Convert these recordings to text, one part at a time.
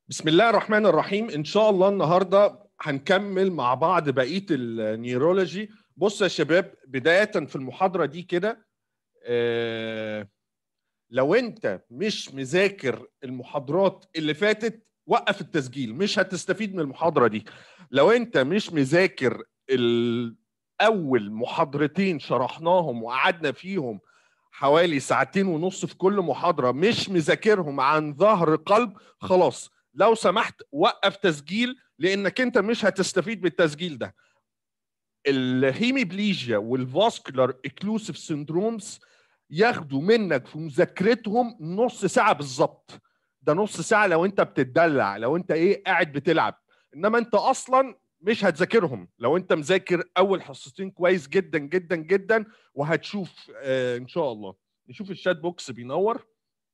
بسم الله الرحمن الرحيم ان شاء الله النهارده هنكمل مع بعض بقيه النيورولوجي بص يا شباب بدايه في المحاضره دي كده آه، لو انت مش مذاكر المحاضرات اللي فاتت وقف التسجيل مش هتستفيد من المحاضره دي لو انت مش مذاكر ال- اول محاضرتين شرحناهم وقعدنا فيهم حوالي ساعتين ونص في كل محاضره مش مذاكرهم عن ظهر قلب خلاص لو سمحت وقف تسجيل لانك انت مش هتستفيد بالتسجيل ده الهيميبليجيا والفاسكولار اكلوسيف سيندرومز ياخدوا منك في مذاكرتهم نص ساعه بالظبط ده نص ساعه لو انت بتدلع لو انت ايه قاعد بتلعب انما انت اصلا مش هتذاكرهم لو انت مذاكر اول حصتين كويس جدا جدا جدا وهتشوف آه ان شاء الله نشوف الشات بوكس بينور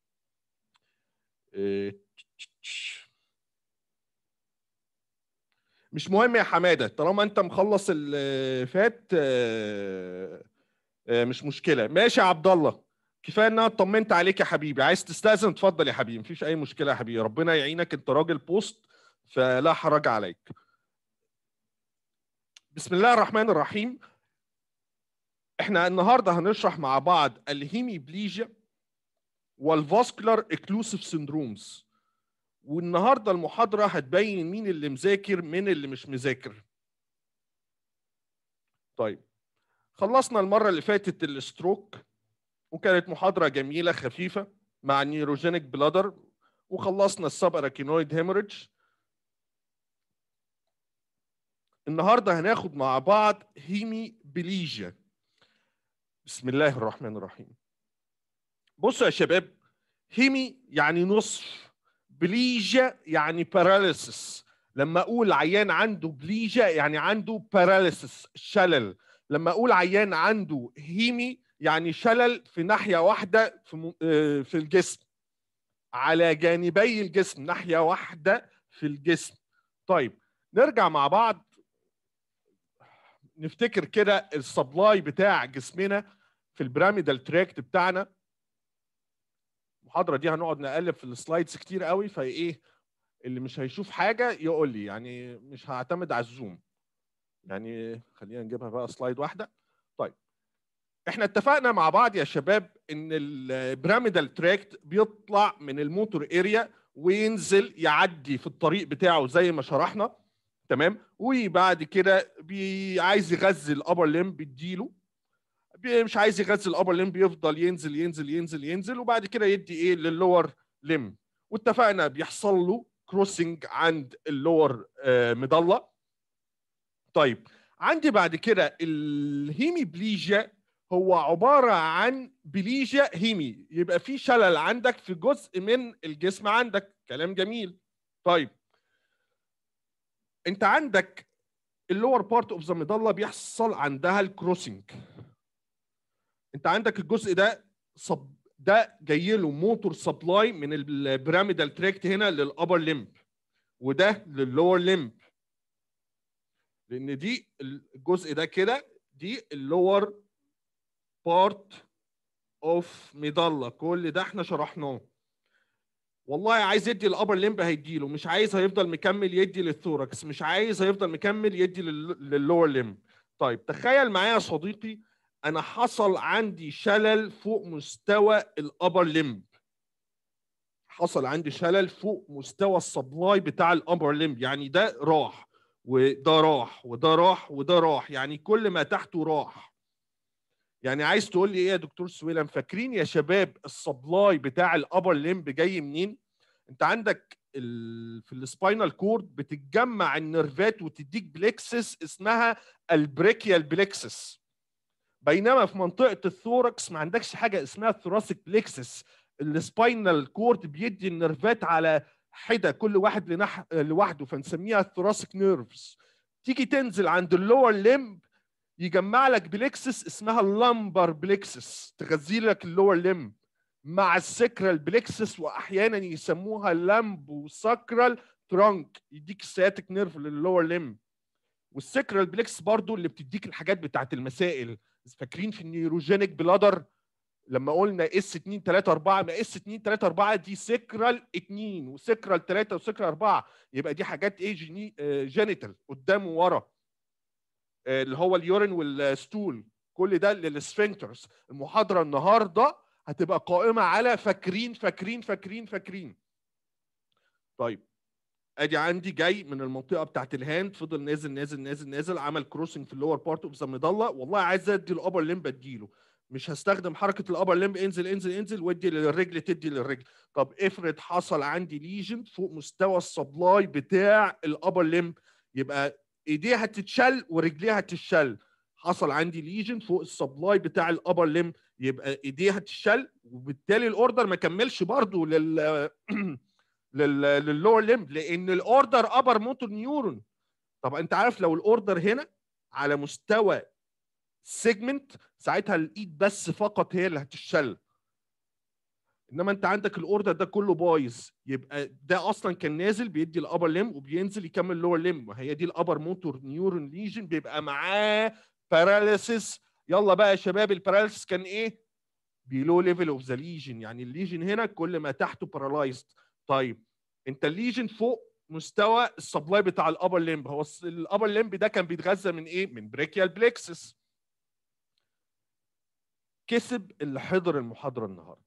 آه، مش مهم يا حماده طالما انت مخلص اللي فات آه، آه، مش مشكله ماشي يا عبد الله كفايه ان انا اطمنت عليك يا حبيبي عايز تستاذن اتفضل يا حبيبي مفيش اي مشكله يا حبيبي ربنا يعينك انت راجل بوست فلا حرج عليك بسم الله الرحمن الرحيم احنا النهارده هنشرح مع بعض الهيميبليجيا والفاسكولار اكلوسيف سيندرومز والنهارده المحاضره هتبين مين اللي مذاكر من اللي مش مذاكر طيب خلصنا المره اللي فاتت الستروك وكانت محاضره جميله خفيفه مع نيوروجينيك بلادر وخلصنا السب اراكينويد هيموريدج النهارده هناخد مع بعض هيمي بليجيا بسم الله الرحمن الرحيم بصوا يا شباب هيمي يعني نصف بليجيا يعني باراليسيس لما اقول عيان عنده بليجيا يعني عنده باراليسيس شلل لما اقول عيان عنده هيمي يعني شلل في ناحيه واحده في م- آه، في الجسم على جانبي الجسم ناحيه واحده في الجسم طيب نرجع مع بعض نفتكر كده السبلاي بتاع جسمنا في البيراميدال تراكت بتاعنا المحاضره دي هنقعد نقلب في السلايدز كتير قوي فايه اللي مش هيشوف حاجه يقول لي يعني مش هعتمد على الزوم يعني خلينا نجيبها بقى سلايد واحده طيب احنا اتفقنا مع بعض يا شباب ان البيراميدال تراكت بيطلع من الموتور اريا وينزل يعدي في الطريق بتاعه زي ما شرحنا تمام وبعد كده بي عايز يغذي الابر ليم بيديله بي- مش عايز يغذي الابر ليم بيفضل ينزل ينزل ينزل ينزل وبعد كده يدي ايه للور ليم واتفقنا بيحصل له كروسنج عند اللور آه، مضله طيب عندي بعد كده الهيميبليجيا هو عباره عن بليجيا هيمي يبقى في شلل عندك في جزء من الجسم عندك كلام جميل طيب انت عندك اللور بارت اوف ذا مضله بيحصل عندها الكروسنج انت عندك الجزء ده صب ده جاي له موتور سبلاي من البيراميدال تراكت هنا للابر ليمب وده لللور ليمب لان دي الجزء ده كده دي اللور بارت اوف مضله كل ده احنا شرحناه والله عايز يدي الابر ليمب هيديله مش عايز هيفضل مكمل يدي للثوركس مش عايز هيفضل مكمل يدي لل- لللور ليمب طيب تخيل معايا يا صديقي انا حصل عندي شلل فوق مستوى الابر ليمب حصل عندي شلل فوق مستوى السبلاي بتاع الابر ليمب يعني ده راح وده راح وده راح وده راح يعني كل ما تحته راح يعني عايز تقول لي ايه يا دكتور سويلم فاكرين يا شباب السبلاي بتاع الابر ليمب جاي منين انت عندك ال... في السباينال كورد بتتجمع النرفات وتديك بليكسس اسمها البريكيال بليكسس بينما في منطقه الثوركس ما عندكش حاجه اسمها ثوراسيك بليكسس السباينال كورد بيدي النرفات على حده كل واحد لنح... لوحده فنسميها الثوراسيك نيرفز تيجي تنزل عند اللور ليمب يجمع لك بليكسس اسمها اللمبر بليكسس تغذي لك اللور ليمب مع السكرال بليكسس واحيانا يسموها اللامبو ساكرال ترانك يديك السياتيك نيرف لللور ليمب والسكرال بليكس برضو اللي بتديك الحاجات بتاعت المسائل فاكرين في النيوروجينيك بلادر لما قلنا اس 2 3 4 ما اس 2 3 4 دي سكرال 2 وسكرال 3 وسكرال 4 يبقى دي حاجات ايه جيني جينيتال قدام وورا آه، اللي هو اليورين والستول كل ده للسفنكترز المحاضره النهارده هتبقى قائمه على فاكرين فاكرين فاكرين فاكرين طيب ادي عندي جاي من المنطقه بتاعت الهاند فضل نازل نازل نازل نازل عمل كروسنج في اللور بارت اوف ذا ميدالا والله عايز ادي الابر لمب اديله مش هستخدم حركه الابر لمب انزل انزل انزل وادي للرجل تدي للرجل طب افرض حصل عندي ليجن فوق مستوى السبلاي بتاع الابر لمب يبقى ايديها تتشل ورجليها تتشل حصل عندي ليجن فوق السبلاي بتاع الابر لمب يبقى ايديها تتشل وبالتالي الاوردر ما كملش برضه لل لللور ليمب لان الاوردر ابر موتور نيورون طب انت عارف لو الاوردر هنا على مستوى سيجمنت ساعتها الايد بس فقط هي اللي هتشل انما انت عندك الاوردر ده كله بايظ يبقى ده اصلا كان نازل بيدي الابر ليم وبينزل يكمل اللور ليم هي دي الابر موتور نيورون ليجن بيبقى معاه باراليسيس يلا بقى يا شباب الباراليسيس كان ايه بيلو ليفل اوف ذا ليجن يعني الليجن هنا كل ما تحته بارالايزد طيب انت الليجن فوق مستوى السبلاي بتاع الابر ليمب هو الابر ليمب ده كان بيتغذى من ايه من بريكيال بليكسس كسب اللي حضر المحاضره النهارده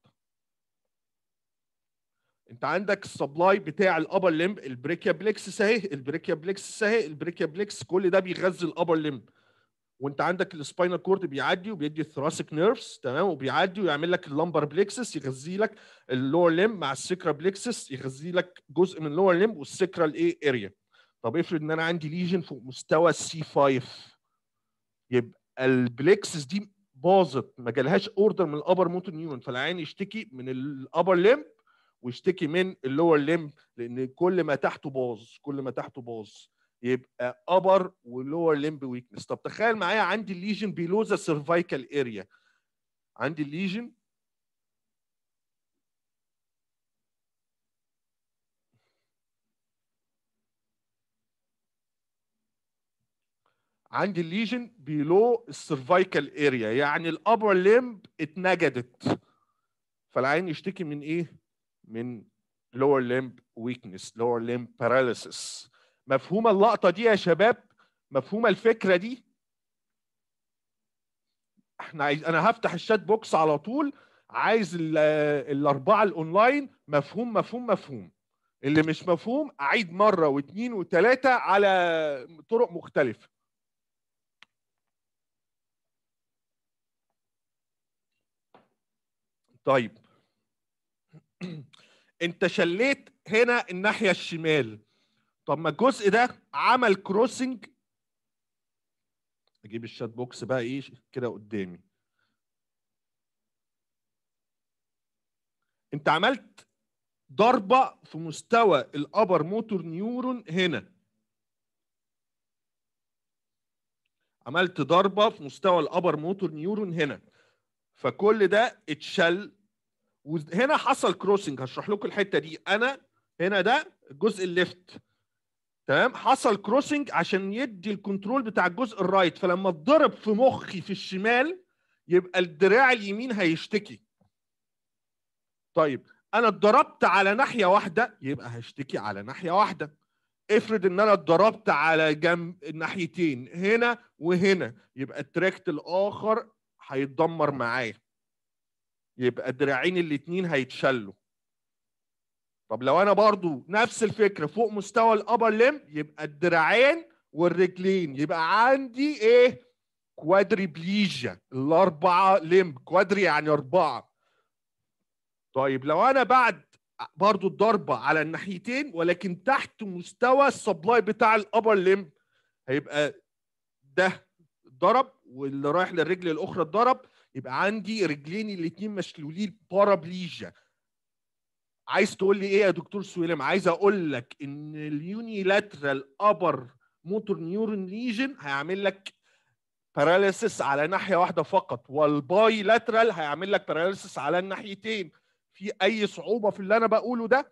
انت عندك السبلاي بتاع الابر ليمب البريكيا بليكسس اهي البريكيا بليكسس اهي البريكيا بليكس كل ده بيغذي الابر ليمب وانت عندك السباينال كورد بيعدي وبيدي الثراسيك نيرفز تمام وبيعدي ويعمل لك اللمبر بليكسس يغذي لك اللور ليم مع السكرا بليكسس يغذي لك جزء من اللور ليم والسكرال ايه اريا طب افرض ان انا عندي ليجن فوق مستوى السي 5 يبقى البليكسس دي باظت ما جالهاش اوردر من الابر موتور نيورون فالعين يشتكي من الابر ليم ويشتكي من اللور ليم لان كل ما تحته باظ كل ما تحته باظ يبقى ابر ولور ليمب ويكنس طب تخيل معايا عندي الليجن بيلو ذا سيرفايكال اريا عندي الليجن عندي الليجن بيلو السيرفايكال اريا يعني الابر ليمب اتنجدت فالعين يشتكي من ايه من lower limb weakness lower limb paralysis مفهومه اللقطه دي يا شباب مفهومه الفكره دي احنا عايز انا هفتح الشات بوكس على طول عايز الاربعه الاونلاين مفهوم مفهوم مفهوم اللي مش مفهوم اعيد مره واثنين وثلاثه على طرق مختلفه طيب انت شليت هنا الناحيه الشمال طب ما الجزء ده عمل كروسنج اجيب الشات بوكس بقى ايه كده قدامي انت عملت ضربه في مستوى الابر موتور نيورون هنا عملت ضربه في مستوى الابر موتور نيورون هنا فكل ده اتشل وهنا حصل كروسنج هشرح لكم الحته دي انا هنا ده الجزء الليفت تمام حصل كروسنج عشان يدي الكنترول بتاع الجزء الرايت فلما اتضرب في مخي في الشمال يبقى الدراع اليمين هيشتكي طيب انا اتضربت على ناحيه واحده يبقى هشتكي على ناحيه واحده افرض ان انا اتضربت على جنب الناحيتين هنا وهنا يبقى التراكت الاخر هيتدمر معايا يبقى الدراعين الاتنين هيتشلوا طب لو انا برضو نفس الفكره فوق مستوى الابر ليم يبقى الدراعين والرجلين يبقى عندي ايه كوادريبليجيا الاربعه ليم كوادري يعني اربعه طيب لو انا بعد برضو الضربه على الناحيتين ولكن تحت مستوى السبلاي بتاع الابر ليم هيبقى ده ضرب واللي رايح للرجل الاخرى اتضرب يبقى عندي رجلين الاثنين مشلولين بارابليجيا عايز تقول لي ايه يا دكتور سويلم عايز اقول لك ان اليونيلاترال ابر موتور نيورون ليجن هيعمل لك باراليسيس على ناحيه واحده فقط والباي لاترال هيعمل لك باراليسيس على الناحيتين في اي صعوبه في اللي انا بقوله ده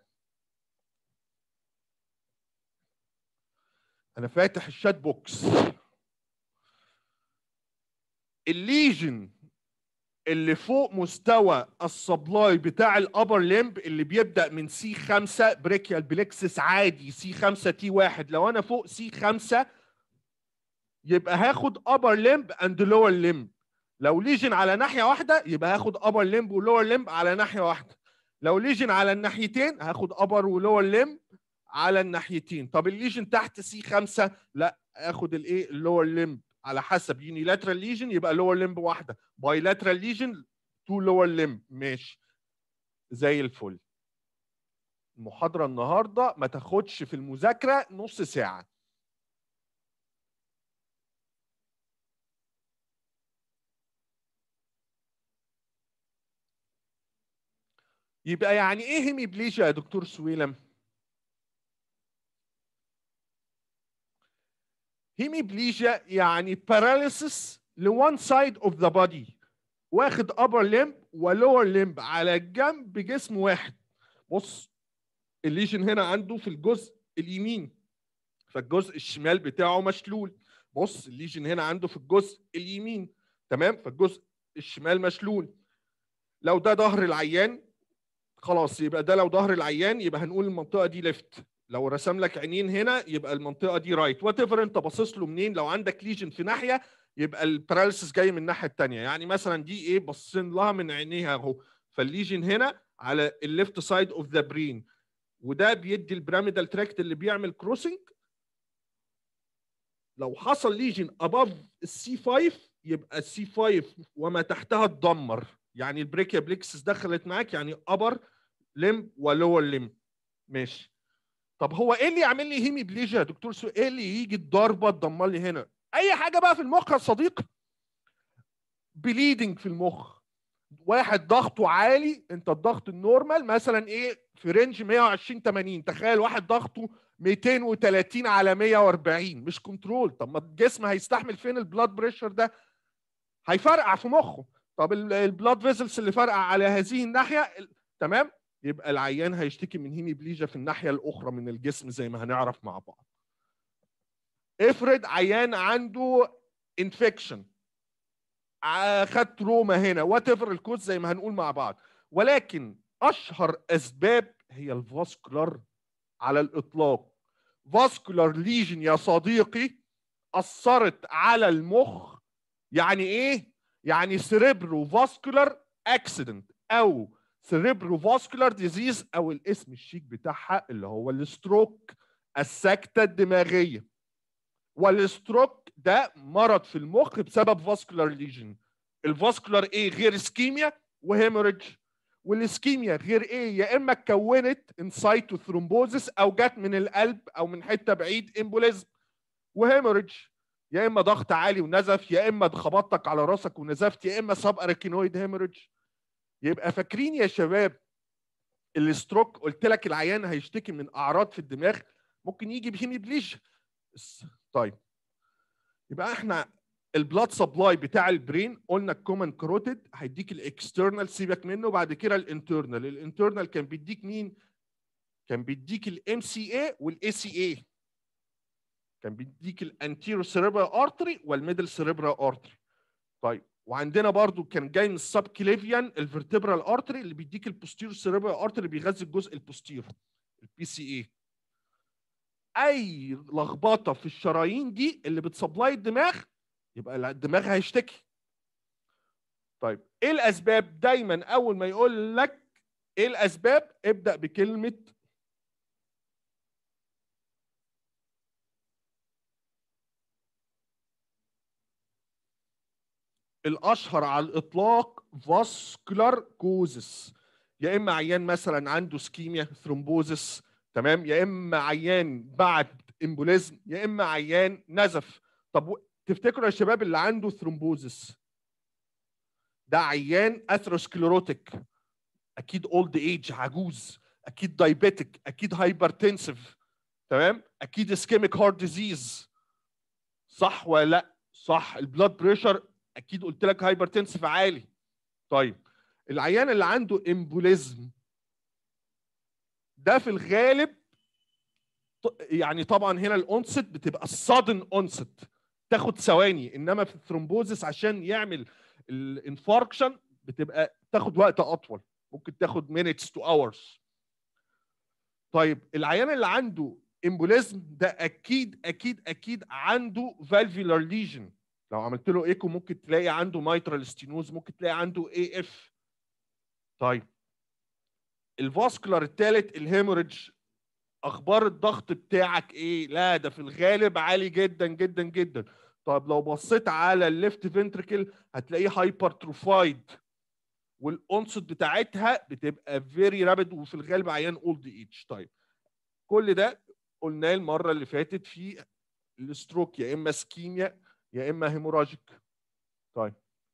انا فاتح الشات بوكس الليجن اللي فوق مستوى السبلاي بتاع الابر ليمب اللي بيبدا من سي 5 بريكيال بلكسس عادي سي 5 تي 1 لو انا فوق سي 5 يبقى هاخد ابر ليمب اند لور ليمب لو ليجن على ناحيه واحده يبقى هاخد ابر ليمب ولور ليمب على ناحيه واحده لو ليجن على الناحيتين هاخد ابر ولور ليمب على الناحيتين طب الليجن تحت سي 5 لا اخد الايه اللور ليمب على حسب يونيلاترال ليجن يبقى لور ليمب واحده بايلاترال ليجن تو لور ليمب ماشي زي الفل المحاضره النهارده ما تاخدش في المذاكره نص ساعه يبقى يعني ايه هيميبليجيا يا دكتور سويلم هيميبليجيا يعني paralysis لone side of the body واخد upper limb ولور limb على جنب جسم واحد بص الليجن هنا عنده في الجزء اليمين فالجزء الشمال بتاعه مشلول بص الليجن هنا عنده في الجزء اليمين تمام فالجزء الشمال مشلول لو ده ظهر العيان خلاص يبقى ده لو ظهر العيان يبقى هنقول المنطقه دي ليفت لو رسم لك عينين هنا يبقى المنطقه دي رايت وات ايفر انت باصص له منين لو عندك ليجن في ناحيه يبقى الباراليسيس جاي من الناحيه الثانيه يعني مثلا دي ايه باصين لها من عينيها اهو فالليجن هنا على الليفت سايد اوف ذا برين وده بيدي البيراميدال تراكت اللي بيعمل كروسنج لو حصل ليجن اباف السي 5 يبقى السي 5 وما تحتها اتدمر يعني البريكيا بليكسس دخلت معاك يعني ابر لم ولور لم ماشي طب هو ايه اللي يعمل لي هيمي بليجيا يا دكتور سو ايه اللي يجي الضربه تدمر لي هنا اي حاجه بقى في المخ يا صديقي بليدنج في المخ واحد ضغطه عالي انت الضغط النورمال مثلا ايه في رينج 120 80 تخيل واحد ضغطه 230 على 140 مش كنترول طب ما الجسم هيستحمل فين البلاد بريشر ده هيفرقع في مخه طب البلاد فيزلز اللي فرقع على هذه الناحيه تمام يبقى العيان هيشتكي من هيميبليجيا في الناحيه الاخرى من الجسم زي ما هنعرف مع بعض افرض عيان عنده انفكشن خد تروما هنا وات ايفر الكوز زي ما هنقول مع بعض ولكن اشهر اسباب هي الفاسكولار على الاطلاق فاسكولار ليجن يا صديقي اثرت على المخ يعني ايه يعني سيريبرو فاسكولار اكسيدنت او سيريبرو فاسكولار ديزيز او الاسم الشيك بتاعها اللي هو الستروك السكته الدماغيه والستروك ده مرض في المخ بسبب فاسكولار ليجن الفاسكولار ايه غير اسكيميا وهيموريدج والاسكيميا غير ايه يا اما اتكونت انسايتو ثرومبوزس او جت من القلب او من حته بعيد امبوليزم وهيموريدج يا اما ضغط عالي ونزف يا اما خبطتك على راسك ونزفت يا اما سب اركينويد هيموريدج يبقى فاكرين يا شباب الستروك قلت لك العيان هيشتكي من اعراض في الدماغ ممكن يجي بهيميبليجيا طيب يبقى احنا البلاد سبلاي بتاع البرين قلنا الكومن كروتيد هيديك الاكسترنال سيبك منه بعد كده الانترنال الانترنال كان بيديك مين كان بيديك الام سي اي والاي سي اي كان بيديك الانتيرو سيريبرال ارتري والميدل سيريبرال ارتري طيب وعندنا برضو كان جاي من السب كليفيان الفرتبرال ارتري اللي بيديك البوستيرو سيريبرال ارتري اللي بيغذي الجزء البوستير البي سي اي اي لخبطه في الشرايين دي اللي بتسبلاي الدماغ يبقى الدماغ هيشتكي طيب ايه الاسباب دايما اول ما يقول لك ايه الاسباب ابدا بكلمه الاشهر على الاطلاق فاسكولار كوزس يا اما عيان مثلا عنده سكيميا ثرومبوزس تمام يا اما عيان بعد امبوليزم يا اما عيان نزف طب تفتكروا يا شباب اللي عنده ثرومبوزس ده عيان اثروسكليروتيك اكيد اولد ايج عجوز اكيد دايبيتك اكيد هايبرتنسيف تمام اكيد اسكيميك هارت ديزيز صح ولا لا صح البلاد بريشر اكيد قلت لك هايبرتنسيف عالي طيب العيان اللي عنده امبوليزم ده في الغالب يعني طبعا هنا الاونست بتبقى الصادن اونست تاخد ثواني انما في الثرومبوزس عشان يعمل الانفاركشن بتبقى تاخد وقت اطول ممكن تاخد minutes to hours طيب العيان اللي عنده امبوليزم ده اكيد اكيد اكيد عنده فالفيولار ليجن لو عملت له ايكو ممكن تلاقي عنده مايترال ستينوز ممكن تلاقي عنده اي اف طيب الفاسكولار الثالث الهيموريدج اخبار الضغط بتاعك ايه لا ده في الغالب عالي جدا جدا جدا طب لو بصيت على الليفت فنتركل هتلاقيه هايبرتروفايد والانصت بتاعتها بتبقى فيري رابيد وفي الغالب عيان اولد ايج طيب كل ده قلناه المره اللي فاتت في الستروك يا اما سكيميا يا اما هيموراجيك طيب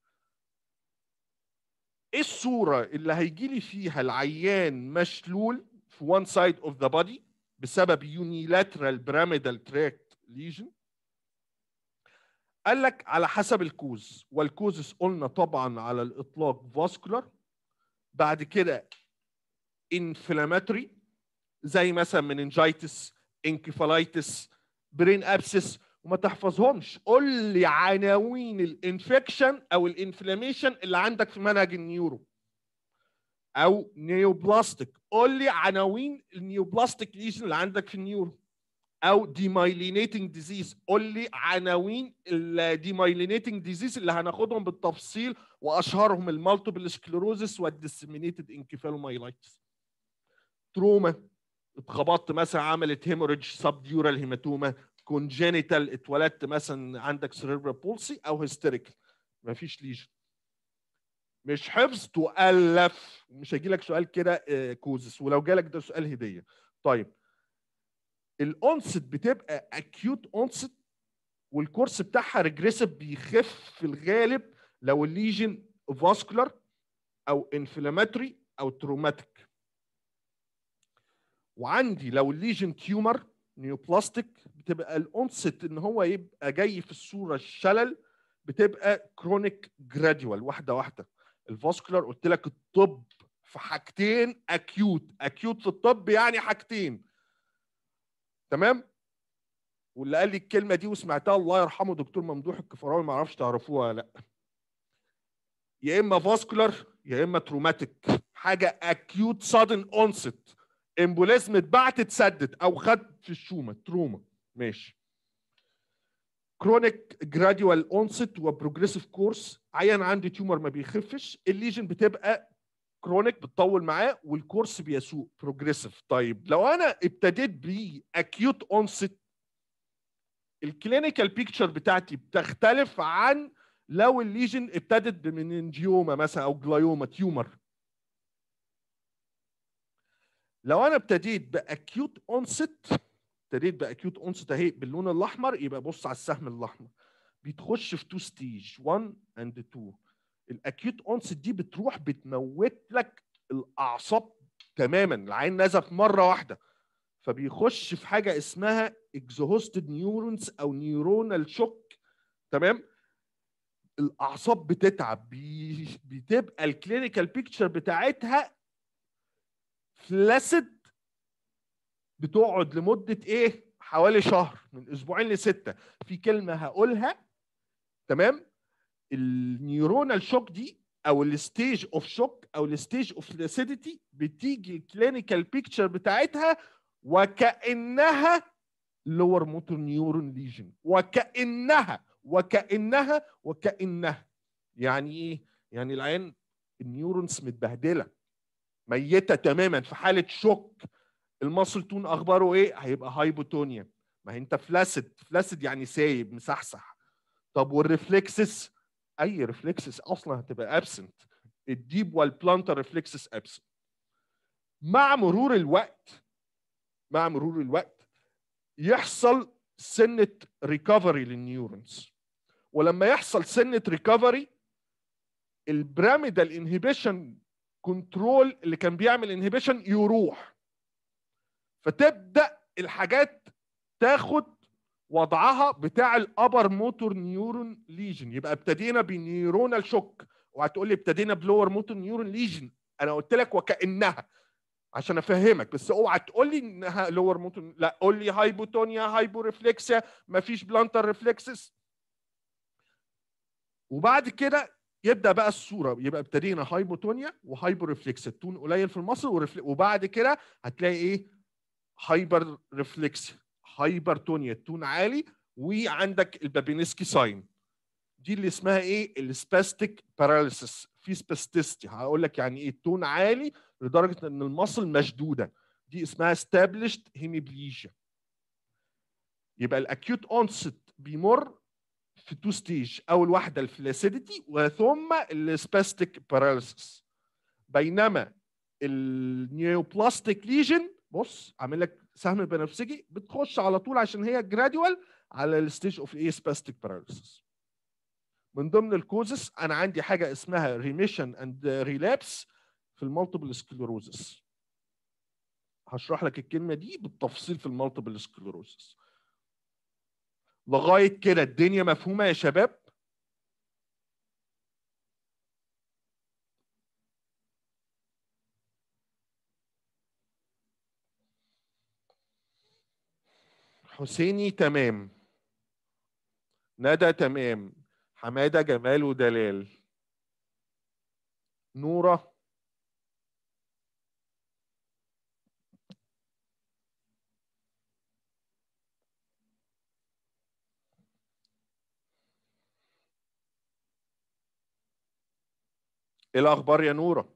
ايه الصوره اللي هيجي لي فيها العيان مشلول في one side of the body بسبب unilateral pyramidal tract lesion قال لك على حسب الكوز والكوزس قلنا طبعا على الاطلاق فاسكولار بعد كده انفلاماتوري زي مثلا مننجايتس انكفالايتس برين ابسس وما تحفظهمش قول لي عناوين الانفكشن او الانفلاميشن اللي عندك في منهج النيورو او نيوبلاستيك قول لي عناوين النيوبلاستيك ليجن اللي عندك في النيورو او ديمايلينيتنج ديزيز قول لي عناوين الديمايلينيتنج ديزيز اللي هناخدهم بالتفصيل واشهرهم المالتيبل سكليروزس والديسمينيتد انكفالومايلايتس تروما اتخبطت مثلا عملت هيموريدج سب ديورال هيماتوما كونجينيتال اتولدت مثلا عندك سيريبرال بولسي او هيستيريكال مفيش ليجن مش حفظ تؤلف مش هيجي لك سؤال كده كوزس ولو جالك ده سؤال هديه طيب الاونست بتبقى اكيوت اونست والكورس بتاعها ريجريسيف بيخف في الغالب لو الليجن فاسكولار او انفلاماتوري او تروماتيك وعندي لو الليجن تيومر نيوبلاستيك بتبقى الاونست ان هو يبقى جاي في الصوره الشلل بتبقى كرونيك جراديوال واحده واحده الفاسكولار قلت لك الطب في حاجتين اكيوت اكيوت في الطب يعني حاجتين تمام واللي قال لي الكلمه دي وسمعتها الله يرحمه دكتور ممدوح الكفراوي ما اعرفش تعرفوها ولا لا يا اما فاسكولار يا اما تروماتيك حاجه اكيوت سادن اونست امبوليزم اتبعت اتسدد او خد في الشومه تروما ماشي كرونيك جراديوال اونست وبروجريسيف كورس عيان عندي تيومر ما بيخفش الليجن بتبقى كرونيك بتطول معاه والكورس بيسوء بروجريسيف طيب لو انا ابتديت باكيوت اونست الكلينيكال بيكتشر بتاعتي بتختلف عن لو الليجن ابتدت بمننجيوما مثلا او جلايوما تيومر لو انا ابتديت باكيوت اونست ابتديت باكيوت اونست اهي باللون الاحمر يبقى بص على السهم الاحمر بتخش في تو ستيج 1 اند 2 الاكيوت اونست دي بتروح بتموت لك الاعصاب تماما العين نزف مره واحده فبيخش في حاجه اسمها اكزوهوستد نيورونز او نيورونال شوك تمام الاعصاب بتتعب بي... بتبقى الكلينيكال بيكتشر بتاعتها فلاسد بتقعد لمده ايه حوالي شهر من اسبوعين لسته في كلمه هقولها تمام النيورونال شوك دي او الستيج اوف شوك او الستيج اوف لاسيديتي بتيجي الكلينيكال بيكتشر بتاعتها وكانها لور موتور نيورون ليجن وكانها وكانها وكانها يعني ايه يعني العين النيورونز متبهدله ميته تماما في حاله شوك المصل تون اخباره ايه هيبقى هايبوتونيا ما هي انت فلاسد فلاسد يعني سايب مسحسح طب والريفلكسس اي ريفلكسس اصلا هتبقى ابسنت الديب والبلانتر ريفلكسس ابسنت مع مرور الوقت مع مرور الوقت يحصل سنه ريكفري للنيورونز ولما يحصل سنه ريكفري البراميدال انهبيشن كنترول اللي كان بيعمل انهبيشن يروح فتبدا الحاجات تاخد وضعها بتاع الابر موتور نيورون ليجن يبقى ابتدينا بنيورونال شوك وهتقول لي ابتدينا بلور موتور نيورون ليجن انا قلت لك وكانها عشان افهمك بس اوعى تقول لي انها لور موتور لا قول لي هايبوتونيا هايبو ريفلكسيا مفيش بلانتر ريفلكسس وبعد كده يبدا بقى الصوره يبقى ابتدينا هايبوتونيا وهايبر ريفلكس التون قليل في المصل ورفل... وبعد كده هتلاقي ايه هايبر ريفلكس هايبرتونيا التون عالي وعندك البابينسكي ساين دي اللي اسمها ايه السباستيك باراليسيس في سباستيستي هقول لك يعني ايه التون عالي لدرجه ان المصل مشدوده دي اسمها established hemiplegia يبقى الاكيوت اونست بيمر في تو ستيج اول واحده الفلاسيديتي وثم السباستيك باراليسيس بينما النيوبلاستيك ليجن بص عامل لك سهم بنفسجي بتخش على طول عشان هي جراديوال على الستيج اوف ايه سباستيك باراليسيس من ضمن الكوزس انا عندي حاجه اسمها ريميشن اند ريلابس في المالتيبل سكليروزس هشرح لك الكلمه دي بالتفصيل في المالتيبل سكليروزس لغايه كده الدنيا مفهومه يا شباب حسيني تمام ندى تمام حماده جمال ودلال نوره ايه الاخبار يا نوره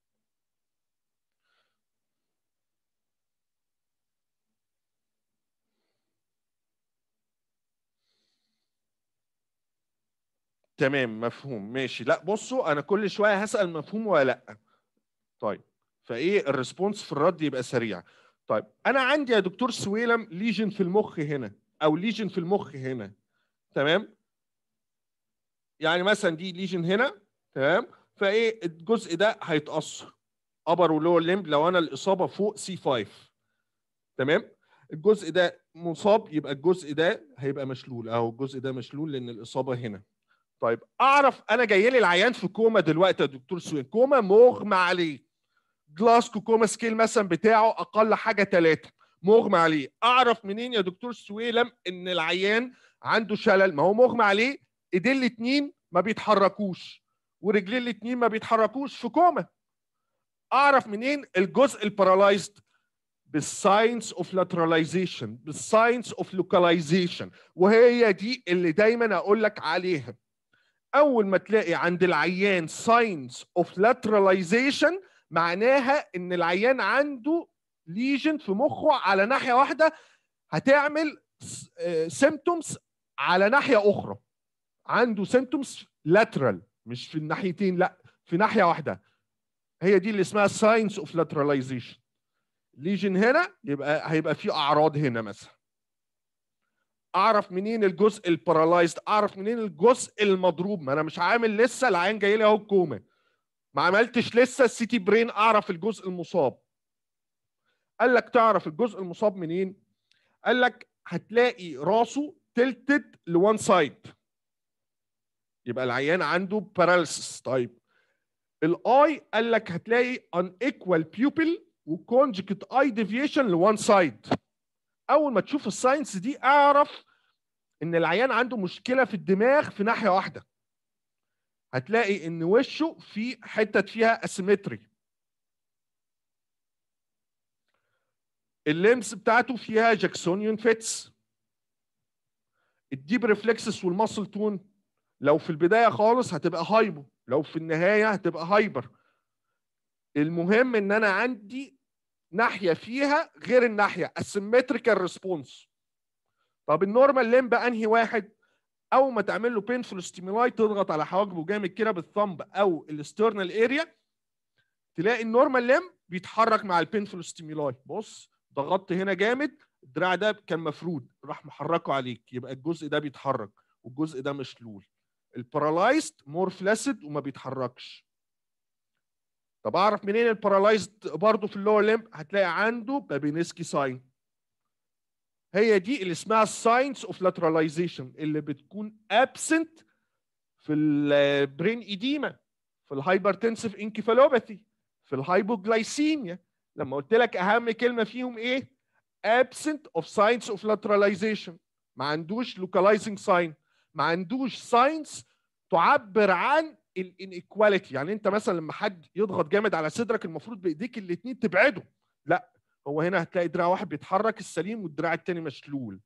تمام مفهوم ماشي لا بصوا انا كل شويه هسال مفهوم ولا لا طيب فايه الريسبونس في الرد يبقى سريع طيب انا عندي يا دكتور سويلم ليجن في المخ هنا او ليجن في المخ هنا تمام يعني مثلا دي ليجن هنا تمام فايه الجزء ده هيتاثر ابر ولور ليمب لو انا الاصابه فوق سي 5 تمام الجزء ده مصاب يبقى الجزء ده هيبقى مشلول اهو الجزء ده مشلول لان الاصابه هنا طيب اعرف انا جاي لي العيان في كوما دلوقتي يا دكتور سوين كوما مغمى عليه جلاسكو كوما سكيل مثلا بتاعه اقل حاجه ثلاثه مغمى عليه اعرف منين يا دكتور سويلم ان العيان عنده شلل ما هو مغمى عليه ايديه الاثنين ما بيتحركوش ورجليه الاثنين ما بيتحركوش في كوما اعرف منين الجزء البارالايزد بالساينس اوف لاتراليزيشن بالساينس اوف لوكاليزيشن وهي دي اللي دايما اقول لك عليها اول ما تلاقي عند العيان ساينس اوف لاتراليزيشن معناها ان العيان عنده ليجن في مخه على ناحيه واحده هتعمل سيمتومز على ناحيه اخرى عنده سيمتومز لاترال مش في الناحيتين لا في ناحيه واحده هي دي اللي اسمها ساينس اوف لاتراليزيشن ليجن هنا يبقى هيبقى في اعراض هنا مثلا اعرف منين الجزء البارالايزد اعرف منين الجزء المضروب ما انا مش عامل لسه العيان جاي لي اهو الكوما ما عملتش لسه السيتي برين اعرف الجزء المصاب قال لك تعرف الجزء المصاب منين قال لك هتلاقي راسه تلتد لوان سايد يبقى العيان عنده باراليسيس طيب الاي قال لك هتلاقي ان ايكوال بيوبل وكونجكت اي ديفيشن لوان سايد اول ما تشوف الساينس دي اعرف ان العيان عنده مشكله في الدماغ في ناحيه واحده هتلاقي ان وشه في حته فيها اسيمتري اللمس بتاعته فيها جاكسونيون فيتس الديب ريفلكسس والماسل تون لو في البدايه خالص هتبقى هايبو لو في النهايه هتبقى هايبر المهم ان انا عندي ناحيه فيها غير الناحيه اسيمتريكال ريسبونس طب النورمال ليمب انهي واحد اول ما تعمل له بينفول ستيمولاي تضغط على حواجبه جامد كده بالثمب او الاسترنال اريا تلاقي النورمال ليمب بيتحرك مع البينفول ستيمولاي بص ضغطت هنا جامد الدراع ده كان مفرود راح محركه عليك يبقى الجزء ده بيتحرك والجزء ده مشلول البارالايزد مور فلاسيد وما بيتحركش طب اعرف منين البارالايزد برضه في اللور ليمب هتلاقي عنده بابينسكي ساين هي دي اللي اسمها الساينس اوف لاتراليزيشن اللي بتكون ابسنت في البرين ايديما في الهايبرتنسيف انكيفالوباثي في الهايبوجلايسيميا لما قلت لك اهم كلمه فيهم ايه absent of signs of lateralization ما عندوش localizing sign ما عندوش signs تعبر عن الانيكواليتي يعني انت مثلا لما حد يضغط جامد على صدرك المفروض بايديك الاثنين تبعده لا هو هنا هتلاقي دراع واحد بيتحرك السليم والدراع الثاني مشلول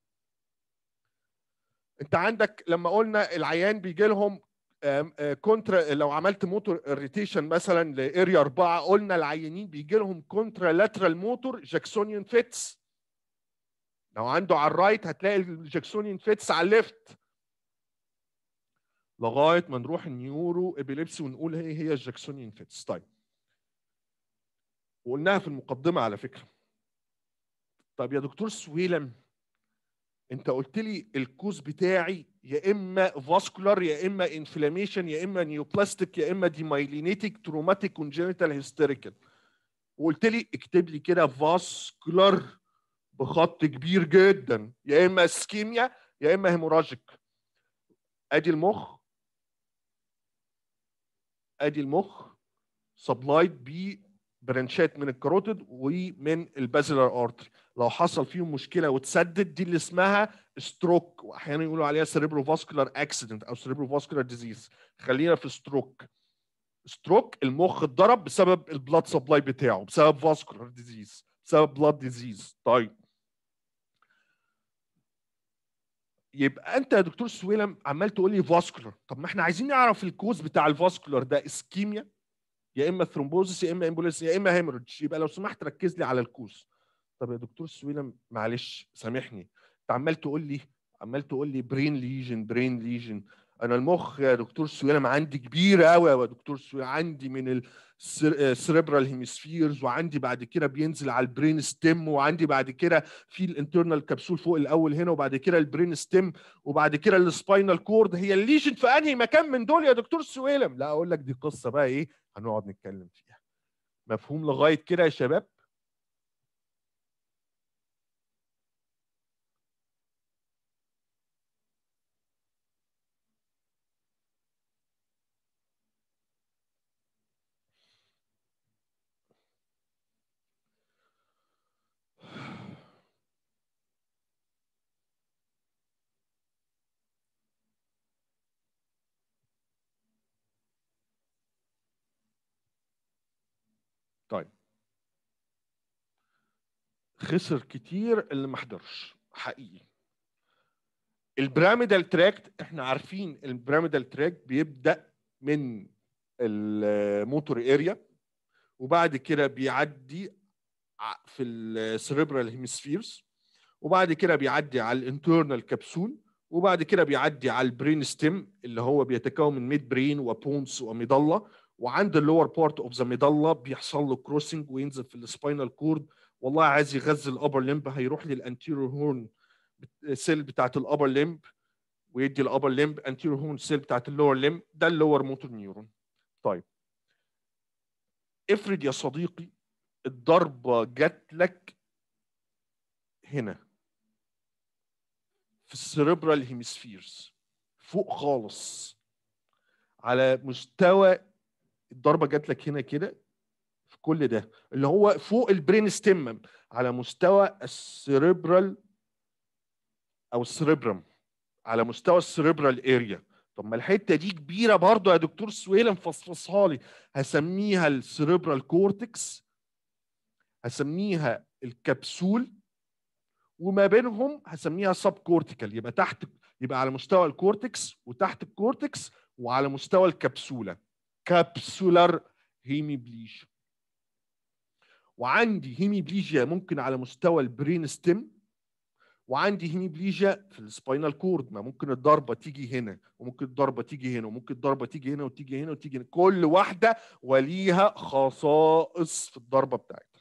انت عندك لما قلنا العيان بيجي لهم كونترا لو عملت موتور ريتيشن مثلا لاريا 4 قلنا العيانين بيجي لهم كونترا لاترال موتور جاكسونيان فيتس لو عنده على الرايت هتلاقي الجاكسونيان فيتس على الليفت لغايه ما نروح النيورو ابيليبسي ونقول هي هي الجاكسونيان فيتس طيب وقلناها في المقدمه على فكره طيب يا دكتور سويلم انت قلت لي الكوز بتاعي يا اما فاسكولار يا اما انفلاميشن يا اما نيوبلاستيك يا اما ديمايلينيتيك تروماتيك كونجنتال هيستيريكال وقلت لي اكتب لي كده فاسكولار بخط كبير جدا يا اما اسكيميا يا اما هيموراجيك ادي المخ ادي المخ سبلايد برانشات من الكاروتيد ومن البازلر ارتري لو حصل فيهم مشكله وتسدد دي اللي اسمها ستروك واحيانا يقولوا عليها سيريبرو فاسكولار اكسيدنت او سيريبرو فاسكولار ديزيز خلينا في ستروك ستروك المخ اتضرب بسبب البلاد سبلاي بتاعه بسبب فاسكولار ديزيز بسبب بلاد ديزيز طيب يبقى انت يا دكتور سويلم عمال تقول لي فاسكولار طب ما احنا عايزين نعرف الكوز بتاع الفاسكولار ده اسكيميا يا اما ثرومبوزس يا اما امبوليس يا اما هيموريدج يبقى لو سمحت ركز لي على الكوز طب يا دكتور سويلم معلش سامحني انت عمال تقول لي عمال تقول لي برين ليجن برين ليجن انا المخ يا دكتور سويلم عندي كبير قوي يا دكتور سويلم عندي من السريبرال هيمسفيرز وعندي بعد كده بينزل على البرين ستيم وعندي بعد كده في الانترنال كبسول فوق الاول هنا وبعد كده البرين ستيم وبعد كده السباينال كورد هي الليجن في انهي مكان من دول يا دكتور سويلم لا اقول لك دي قصه بقى ايه هنقعد نتكلم فيها مفهوم لغايه كده يا شباب طيب خسر كتير اللي ما حضرش حقيقي البراميدال تراكت احنا عارفين البراميدال تراكت بيبدا من الموتور اريا وبعد كده بيعدي في السريبرال هيمسفيرز وبعد كده بيعدي على الانترنال كبسول وبعد كده بيعدي على البرين ستيم اللي هو بيتكون من ميد برين وبونس وميدالة وعند اللور بارت اوف ذا ميدالة بيحصل له كروسنج وينزل في السباينال كورد والله عايز يغذي الابر ليمب هيروح للانتيريور هورن سيل بتاعت الابر ليمب ويدي الابر ليمب انتيريور هورن سيل بتاعت اللور ليمب ده اللور موتور نيورون طيب افرض يا صديقي الضربة جات لك هنا في السيريبرال هيمسفيرز فوق خالص على مستوى الضربه جات لك هنا كده في كل ده اللي هو فوق البرين ستيم على مستوى السيريبرال او السيريبرم على مستوى السيريبرال اريا طب ما الحته دي كبيره برضه يا دكتور سويلم فصفصها لي هسميها السيريبرال كورتكس هسميها الكبسول وما بينهم هسميها سب كورتيكال يبقى تحت يبقى على مستوى الكورتكس وتحت الكورتكس وعلى مستوى الكبسوله كابسولار هيميبليجيا وعندي هيميبليجيا ممكن على مستوى البرين ستيم وعندي هيميبليجيا في السباينال كورد ما ممكن الضربه تيجي هنا وممكن الضربه تيجي هنا وممكن الضربه تيجي هنا وتيجي هنا وتيجي هنا كل واحده وليها خصائص في الضربه بتاعتها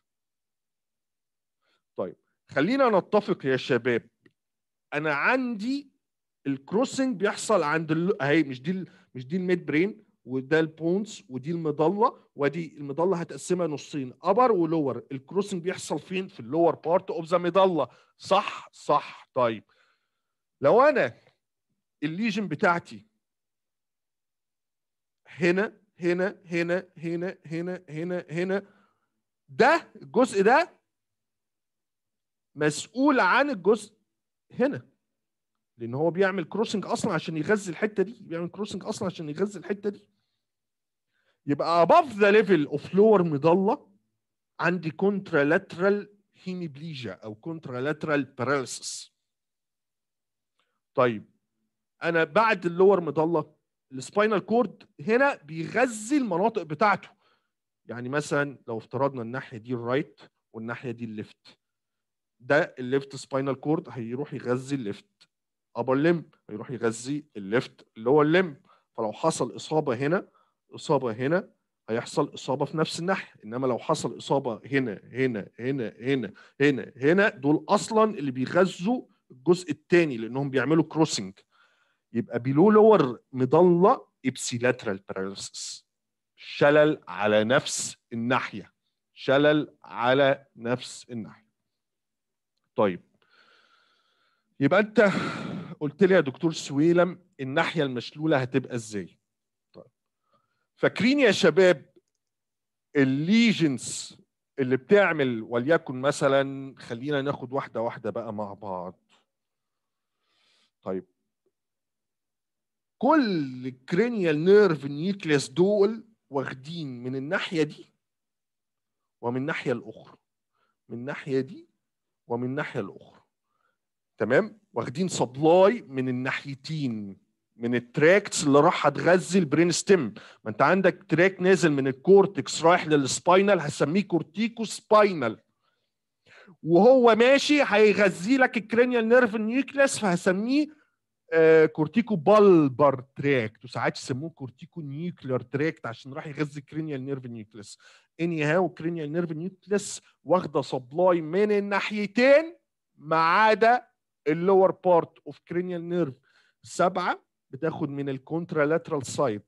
طيب خلينا نتفق يا شباب انا عندي الكروسنج بيحصل عند ال... اهي مش دي ال... مش دي الميد برين وده البونز ودي المظله ودي المظله هتقسمها نصين ابر ولور الكروسنج بيحصل فين في اللور بارت اوف ذا مظله صح صح طيب لو انا الليجن بتاعتي هنا هنا هنا هنا هنا هنا هنا ده الجزء ده مسؤول عن الجزء هنا لان هو بيعمل كروسنج اصلا عشان يغذي الحته دي بيعمل كروسنج اصلا عشان يغذي الحته دي يبقى above the level of lower medulla عندي contralateral hemiplegia او contralateral paralysis طيب انا بعد اللور مضله السباينال كورد هنا بيغذي المناطق بتاعته يعني مثلا لو افترضنا الناحيه دي الرايت والناحيه دي الليفت ده الليفت سباينال كورد هيروح يغذي الليفت ابر ليم هيروح يغذي الليفت اللي هو الليم فلو حصل اصابه هنا اصابه هنا هيحصل اصابه في نفس الناحيه انما لو حصل اصابه هنا هنا هنا هنا هنا هنا دول اصلا اللي بيغذوا الجزء الثاني لانهم بيعملوا كروسنج يبقى بيلو لور مضله ابسيلاترال باراليسيس شلل على نفس الناحيه شلل على نفس الناحيه طيب يبقى انت قلت لي يا دكتور سويلم الناحيه المشلوله هتبقى ازاي طيب فاكرين يا شباب الليجنز اللي بتعمل وليكن مثلا خلينا ناخد واحده واحده بقى مع بعض طيب كل كرينيال نيرف نيوكليس دول واخدين من الناحيه دي ومن الناحيه الاخرى من الناحيه دي ومن الناحيه الاخرى تمام واخدين سبلاي من الناحيتين من التراكتس اللي راح تغذي البرين ستيم ما انت عندك تراك نازل من الكورتكس رايح للسباينال هسميه كورتيكو سباينال وهو ماشي هيغذي لك الكرينيال نيرف نيوكليس فهسميه آه كورتيكو بالبر تراكت وساعات يسموه كورتيكو نيوكلير تراكت عشان راح يغذي الكرينيال نيرف نيوكليس اني هاو كرينيال نيرف نيوكليس واخده سبلاي من الناحيتين ما عدا اللور بارت اوف كرينيال نيرف سبعه بتاخد من الكونترالاترال سايد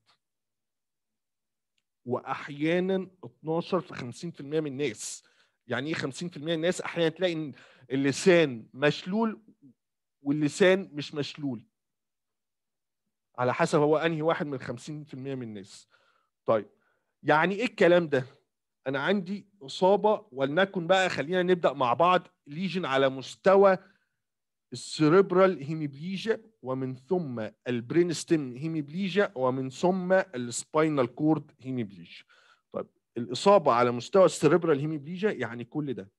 واحيانا 12 في 50% من الناس يعني ايه 50% من الناس احيانا تلاقي ان اللسان مشلول واللسان مش مشلول على حسب هو انهي واحد من 50% من الناس طيب يعني ايه الكلام ده انا عندي اصابه ولنكن بقى خلينا نبدا مع بعض ليجن على مستوى السيريبرال هيميبليجيا ومن ثم البرين ستيم هيميبليجيا ومن ثم السباينال كورد هيميبليجيا طيب الاصابه على مستوى السيريبرال هيميبليجيا يعني كل ده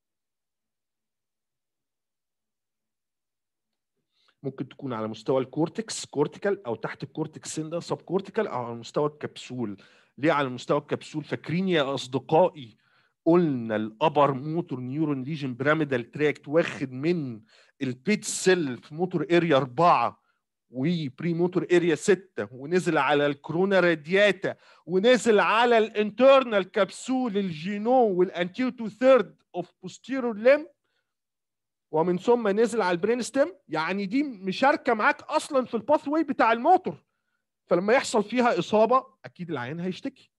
ممكن تكون على مستوى الكورتكس كورتيكال او تحت الكورتكس سندا سب كورتيكال او على مستوى الكبسول ليه على مستوى الكبسول فاكرين يا اصدقائي قلنا الابر موتور نيورون ليجن بيراميدال تراكت واخد من البيت سيل في موتور اريا 4 وبري موتور اريا 6 ونزل على الكورونا رادياتا ونزل على الانترنال كبسول الجينو والانتيرو تو ثيرد اوف بوستيرور ليم ومن ثم نزل على البرين ستيم يعني دي مشاركه معاك اصلا في الباث واي بتاع الموتور فلما يحصل فيها اصابه اكيد العيان هيشتكي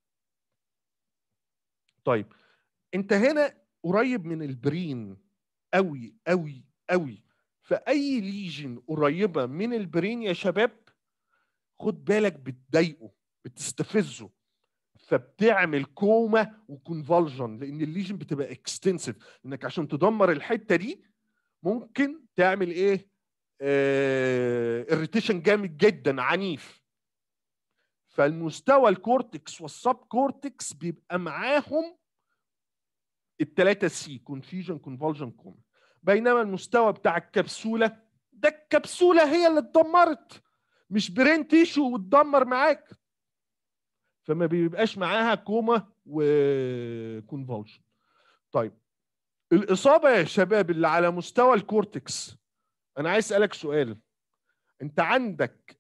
طيب انت هنا قريب من البرين قوي قوي قوي فاي ليجن قريبه من البرين يا شباب خد بالك بتضايقه بتستفزه فبتعمل كوما وكونفالجن لان الليجن بتبقى اكستنسيف انك عشان تدمر الحته دي ممكن تعمل ايه اريتيشن آه جامد جدا عنيف فالمستوى الكورتكس والسب كورتكس بيبقى معاهم الثلاثه سي كونفيجن كونفولجن كوما بينما المستوى بتاع الكبسوله ده الكبسوله هي اللي اتدمرت مش برين تيشو وتدمر معاك فما بيبقاش معاها كوما وكونفولجن طيب الاصابه يا شباب اللي على مستوى الكورتكس انا عايز اسالك سؤال انت عندك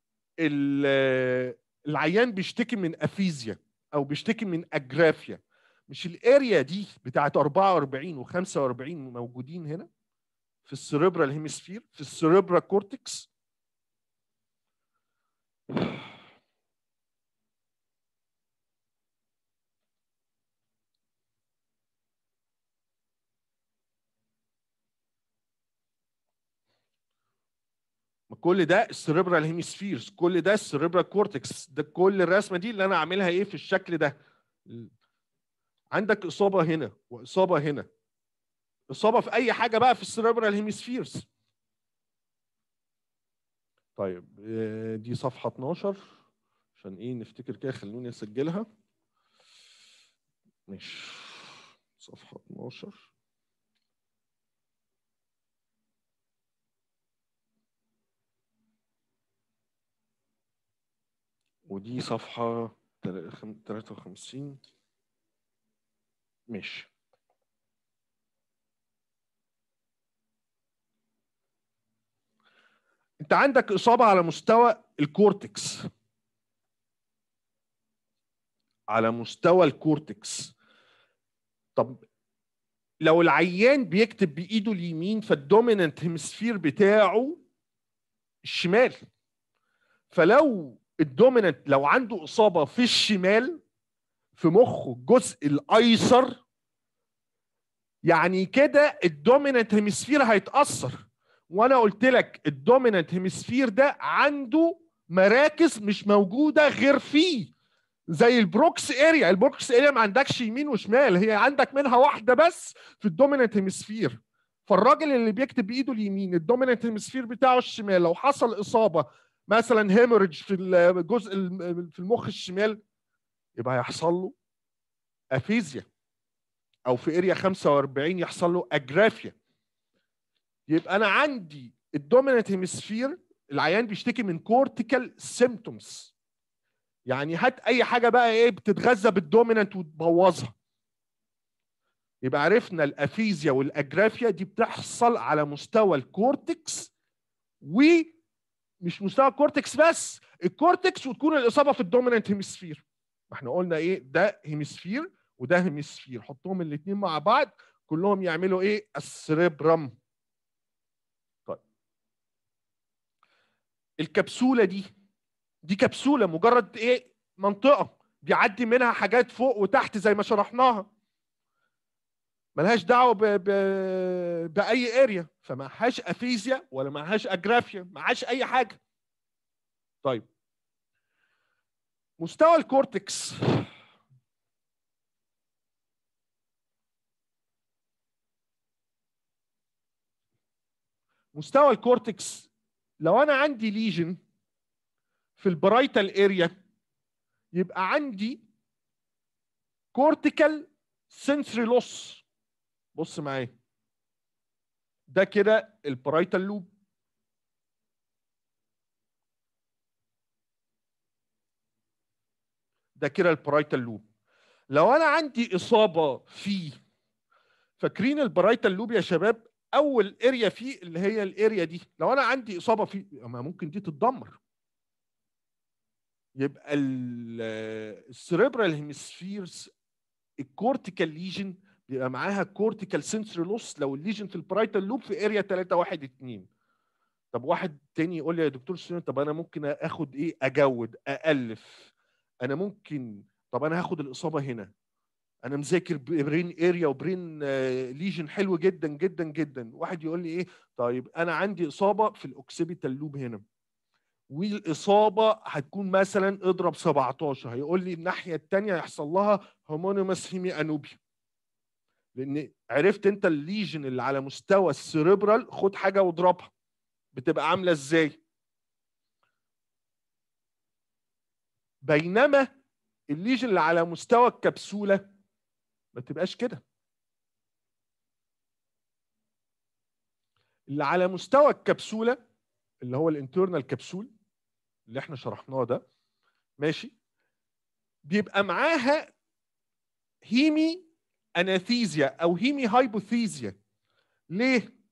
العيان بيشتكي من افيزيا او بيشتكي من اجرافيا مش الاريا دي بتاعت 44 و45 موجودين هنا في السيريبرال هيمسفير في السيريبرا كورتكس كل ده السيريبرال هيمسفيرز كل ده السيريبرال كورتكس ده كل الرسمه دي اللي انا عاملها ايه في الشكل ده عندك اصابه هنا واصابه هنا اصابه في اي حاجه بقى في السيريبرال هيمسفيرز طيب دي صفحه 12 عشان ايه نفتكر كده خلوني اسجلها مش صفحة 12 ودي صفحة تل- خم- 53 ماشي انت عندك اصابة على مستوى الكورتكس على مستوى الكورتكس طب لو العيان بيكتب بايده اليمين فالدوميننت هيمسفير بتاعه الشمال فلو الدوميننت لو عنده اصابه في الشمال في مخه الجزء الايسر يعني كده الدوميننت هيمسفير هيتاثر وانا قلت لك الدوميننت هيمسفير ده عنده مراكز مش موجوده غير فيه زي البروكس اريا البروكس اريا ما عندكش يمين وشمال هي عندك منها واحده بس في الدوميننت هيمسفير فالراجل اللي بيكتب بايده اليمين الدوميننت هيمسفير بتاعه الشمال لو حصل اصابه مثلا هيموريدج في الجزء الم- في المخ الشمال يبقى هيحصل له افيزيا او في اريا 45 يحصل له اجرافيا يبقى انا عندي الدوميننت هيمسفير العيان بيشتكي من كورتيكال سيمتومز يعني هات اي حاجه بقى ايه بتتغذى بالدوميننت وتبوظها يبقى عرفنا الافيزيا والاجرافيا دي بتحصل على مستوى الكورتكس ومش مستوى الكورتكس بس الكورتكس وتكون الاصابه في الدوميننت هيمسفير ما احنا قلنا ايه ده هيمسفير وده هيمسفير حطهم الاثنين مع بعض كلهم يعملوا ايه السريبرم طيب الكبسوله دي دي كبسوله مجرد ايه منطقه بيعدي منها حاجات فوق وتحت زي ما شرحناها ملهاش دعوه ب... ب... باي اريا فمعهاش افيزيا ولا معهاش اجرافيا معهاش اي حاجه طيب مستوى الكورتكس مستوى الكورتكس لو انا عندي ليجن في البرايتال اريا يبقى عندي كورتيكال سنسري لوس بص معايا ده كده البرايتال لوب ده كده البرايتال لوب لو انا عندي اصابه فيه فاكرين البرايتال لوب يا شباب اول اريا فيه اللي هي الاريا دي لو انا عندي اصابه فيه ما ممكن دي تتدمر يبقى السريبرال هيمسفيرز الكورتيكال ليجن بيبقى معاها كورتيكال سنسوري لوس لو الليجن في البرايتال لوب في اريا 3 1 2 طب واحد تاني يقول لي يا دكتور سنين طب انا ممكن اخد ايه اجود الف انا ممكن طب انا هاخد الاصابه هنا انا مذاكر برين اريا وبرين ليجن حلو جدا جدا جدا واحد يقول لي ايه طيب انا عندي اصابه في الاوكسيبيتال لوب هنا والاصابه هتكون مثلا اضرب 17 هيقول لي الناحيه الثانيه هيحصل لها هومونيمس هيمي انوبيا لان عرفت انت الليجن اللي على مستوى السيريبرال خد حاجه واضربها بتبقى عامله ازاي بينما الليجن اللي على مستوى الكبسوله ما تبقاش كده اللي على مستوى الكبسوله اللي هو الانترنال كبسول اللي احنا شرحناه ده ماشي بيبقى معاها هيمي اناثيزيا او هيمي هايبوثيزيا ليه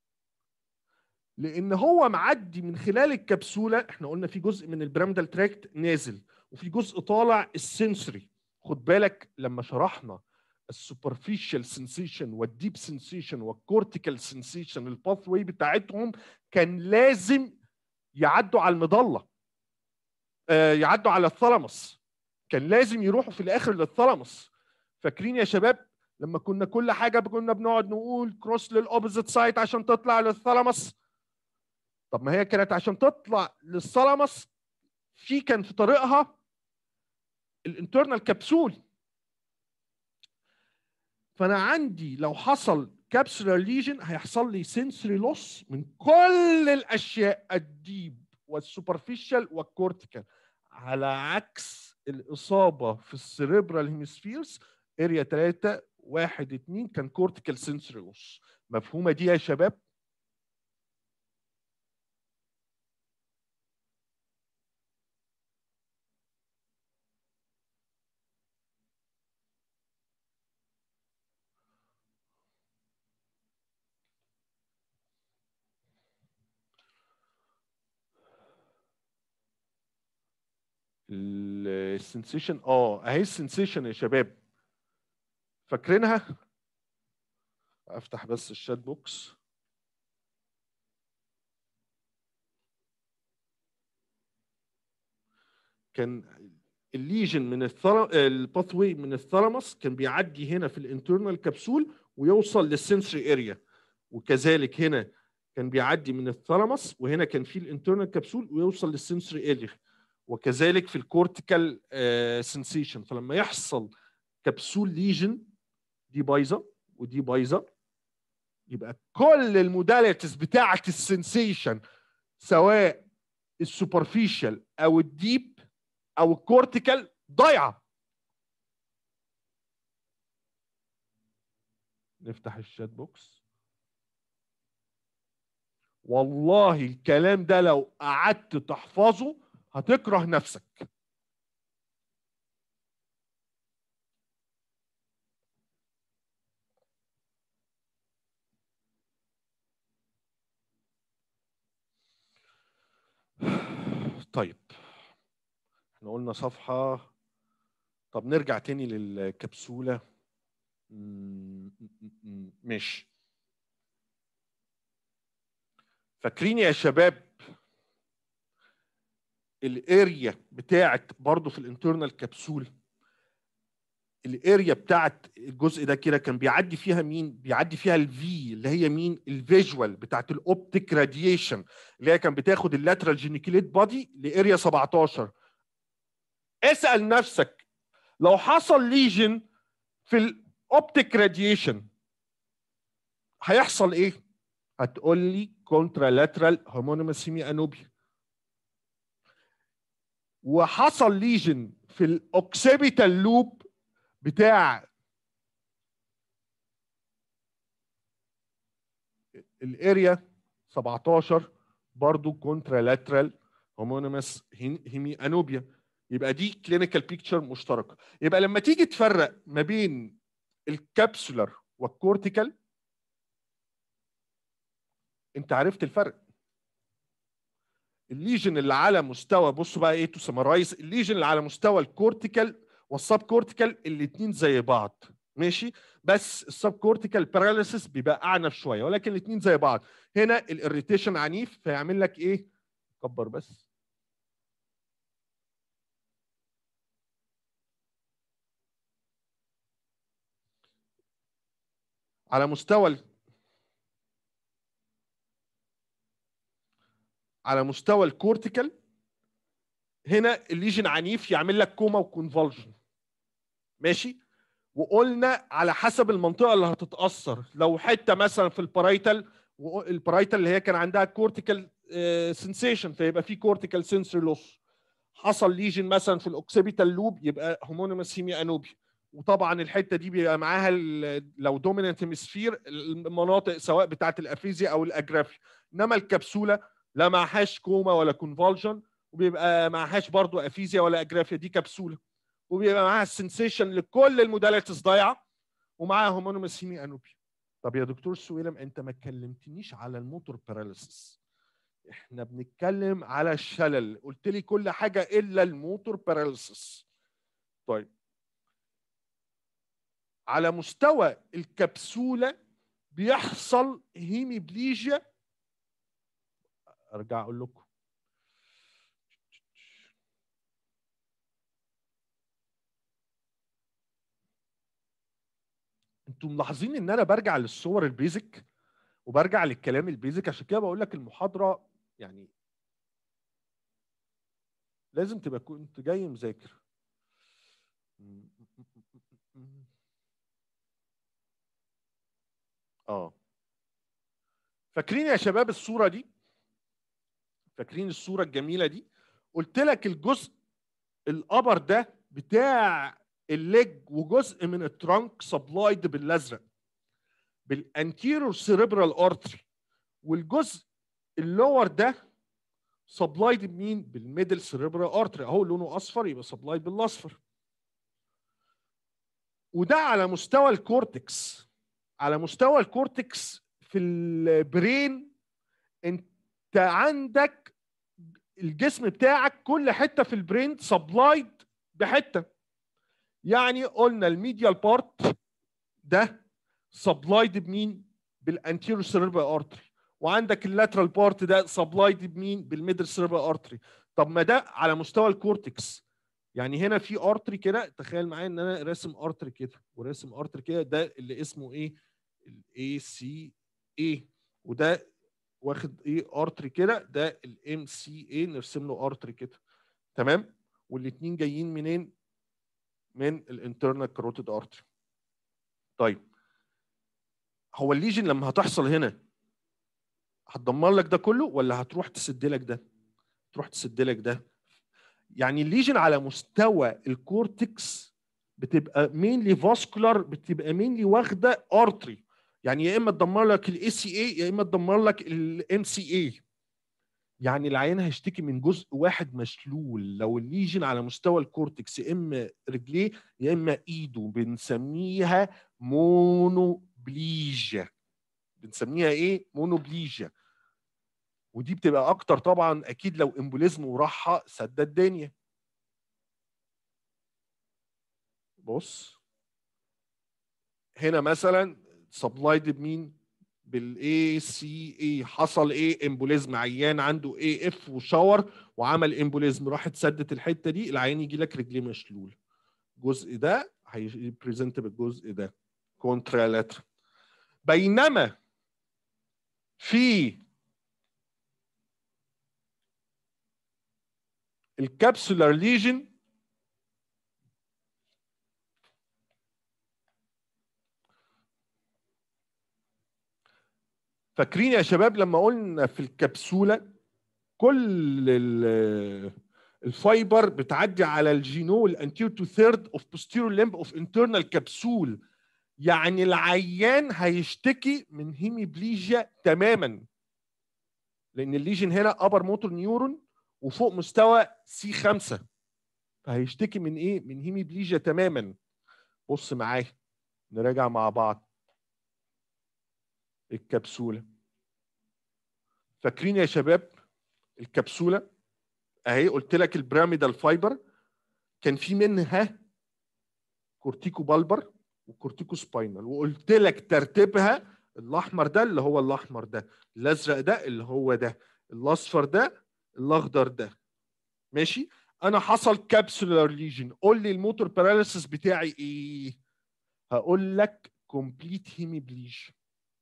لان هو معدي من خلال الكبسوله احنا قلنا في جزء من البرامدال تراكت نازل وفي جزء طالع السنسوري خد بالك لما شرحنا السوبرفيشال سنسيشن والديب سنسيشن والكورتيكال سنسيشن الباث واي بتاعتهم كان لازم يعدوا على المظله آه يعدوا على الثالاموس كان لازم يروحوا في الاخر للثالاموس فاكرين يا شباب لما كنا كل حاجه كنا بنقعد نقول كروس للاوبوزيت سايت عشان تطلع للثالاموس طب ما هي كانت عشان تطلع للثالاموس في كان في طريقها الانترنال كبسول فانا عندي لو حصل كابسولار ليجن هيحصل لي سنسوري لوس من كل الاشياء الديب والسوبرفيشال والكورتيكال على عكس الاصابه في السريبرال هيمسفيرز اريا 3 1 2 كان كورتيكال سنسوري لوس مفهومه دي يا شباب السنسيشن اه اهي السنسيشن يا شباب فاكرينها افتح بس الشات بوكس كان الليجن من الثر... الباثوي من الثالاموس كان بيعدي هنا في الانترنال كبسول ويوصل للسنسوري اريا وكذلك هنا كان بيعدي من الثالاموس وهنا كان في الانترنال كبسول ويوصل للسنسوري اريا وكذلك في الكورتيكال سنسيشن فلما يحصل كبسول ليجن دي بايظه ودي بايظه يبقى كل الموداليتيز بتاعه السنسيشن سواء السوبرفيشال او الديب او الكورتيكال ضايعه نفتح الشات بوكس والله الكلام ده لو قعدت تحفظه هتكره نفسك طيب احنا قلنا صفحة طب نرجع تاني للكبسولة ماشي فاكرين يا شباب الاريا بتاعت برضه في الانترنال كبسول الاريا بتاعت الجزء ده كده كان بيعدي فيها مين بيعدي فيها الفي اللي هي مين الفيجوال بتاعت الاوبتيك راديشن اللي هي كان بتاخد اللاترال جينيكليت بادي لاريا 17 اسال نفسك لو حصل ليجن في الاوبتيك راديشن هيحصل ايه هتقول لي كونترا لاترال هومونيمس هيمي انوبيا وحصل ليجن في الاوكسيبيتال لوب بتاع الاريا 17 برضو كونترا لاترال هومونيمس هيمي انوبيا يبقى دي كلينيكال بيكتشر مشتركه يبقى لما تيجي تفرق ما بين الكابسولار والكورتيكال انت عرفت الفرق الليجن اللي على مستوى بصوا بقى ايه تو سمرايز الليجن اللي على مستوى الكورتيكال والسب كورتيكال الاثنين زي بعض ماشي بس السب كورتيكال باراليسيس بيبقى اعنف شويه ولكن الاثنين زي بعض هنا الاريتيشن عنيف فيعمل لك ايه كبر بس على مستوى على مستوى الكورتيكال هنا الليجن عنيف يعمل لك كوما وكونفولجن ماشي وقلنا على حسب المنطقه اللي هتتاثر لو حته مثلا في البرايتال البرايتال اللي هي كان عندها كورتيكال سنسيشن فيبقى في كورتيكال سنسوري لوس حصل ليجن مثلا في الاوكسيبيتال لوب يبقى هومونيمس هيميا انوبيا وطبعا الحته دي بيبقى معاها لو دومينانت هيمسفير المناطق سواء بتاعه الافيزيا او الاجرافيا انما الكبسوله لا معهاش كوما ولا كونفولجن وبيبقى معهاش برضو افيزيا ولا اجرافيا دي كبسوله وبيبقى معاها السنسيشن لكل الموداليتيز ضايعه ومعاها هومونيمس هيمي انوبيا طب يا دكتور سويلم انت ما كلمتنيش على الموتور باراليسيس احنا بنتكلم على الشلل قلت لي كل حاجه الا الموتور باراليسيس طيب على مستوى الكبسوله بيحصل هيميبليجيا ارجع اقول لكم انتوا ملاحظين ان انا برجع للصور البيزك وبرجع للكلام البيزك عشان كده بقول لك المحاضره يعني لازم تبقى كنت جاي مذاكر اه فاكرين يا شباب الصوره دي فاكرين الصوره الجميله دي قلت لك الجزء الابر ده بتاع الليج وجزء من الترانك سبلايد بالازرق بالانتيرور سيريبرال ارتري والجزء اللور ده سبلايد بمين؟ بالميدل سيريبرال ارتري اهو لونه اصفر يبقى سبلايد بالاصفر وده على مستوى الكورتكس على مستوى الكورتكس في البرين انت عندك الجسم بتاعك كل حته في البرين سبلايد بحته يعني قلنا الميديال بارت ده سبلايد بمين بالانتيرو سيربرال ارتري وعندك اللاترال بارت ده سبلايد بمين بالميدل سيربرال ارتري طب ما ده على مستوى الكورتكس يعني هنا في ارتري كده تخيل معايا ان انا راسم ارتري كده وراسم ارتري كده ده اللي اسمه ايه الاي سي اي وده واخد ايه ارتري كده ده الام سي اي نرسم له ارتري كده تمام والاثنين جايين منين من الانترنال كاروتيد ارتري طيب هو الليجن لما هتحصل هنا هتدمر لك ده كله ولا هتروح تسد لك ده تروح تسد لك ده يعني الليجن على مستوى الكورتكس بتبقى مينلي فاسكولار بتبقى مينلي واخده ارتري يعني يا اما تدمر لك الاي سي اي يا اما تدمر لك الام سي اي يعني العيان هيشتكي من جزء واحد مشلول لو الليجن على مستوى الكورتكس يا اما رجليه يا اما ايده بنسميها مونوبليجيا بنسميها ايه مونوبليجيا ودي بتبقى اكتر طبعا اكيد لو امبوليزم وراحها سد الدنيا بص هنا مثلا سبلايد بمين بالاي سي اي حصل ايه امبوليزم عيان عنده اي اف وشاور وعمل امبوليزم راحت سدت الحته دي العيان يجي لك رجليه مشلول الجزء ده هيبريزنت بالجزء ده كونترالاترال بينما في الكابسولار ليجن فاكرين يا شباب لما قلنا في الكبسوله كل الفايبر بتعدي على الجينول انتير تو ثيرد اوف بوستيرور لمب اوف انترنال كبسول يعني العيان هيشتكي من هيميبليجيا تماما لان الليجن هنا ابر موتور نيورون وفوق مستوى سي 5 فهيشتكي من ايه من هيميبليجيا تماما بص معايا نراجع مع بعض الكبسوله فاكرين يا شباب الكبسوله اهي قلت لك البراميدال فايبر كان في منها كورتيكو بالبر وكورتيكو سباينال وقلت لك ترتيبها الاحمر ده اللي هو الاحمر ده الازرق ده اللي هو ده الاصفر ده الاخضر ده ماشي انا حصل كابسولار ليجن قول لي الموتور باراليسيس بتاعي ايه هقول لك كومبليت هيميبليجيا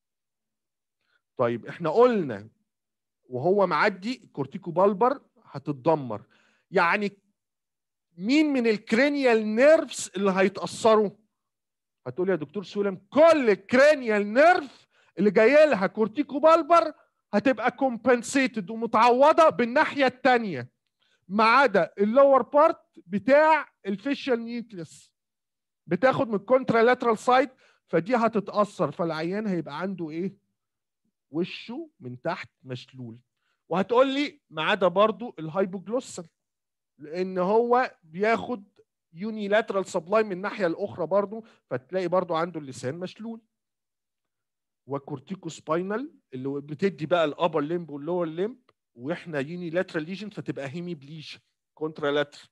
طيب احنا قلنا وهو معدي كورتيكو بالبر هتتدمر يعني مين من الكرينيال نيرفز اللي هيتاثروا هتقول يا دكتور سولم كل الكرينيال نيرف اللي جايه لها كورتيكو بالبر هتبقى كومبنسيتد ومتعوضه بالناحيه الثانيه ما عدا اللور بارت بتاع الفيشال نيوكليس بتاخد من الكونترالاترال سايد فدي هتتاثر فالعيان هيبقى عنده ايه وشه من تحت مشلول وهتقول لي ما عدا برضو الهايبوجلوسال لان هو بياخد يونيلاترال سبلاي من الناحيه الاخرى برضو فتلاقي برضو عنده اللسان مشلول وكورتيكو سباينال اللي بتدي بقى الابر ليمب واللور ليمب واحنا يونيلاترال ليجن فتبقى هيمي بليش كونترالاترال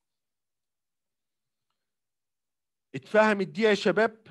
اتفهمت دي يا شباب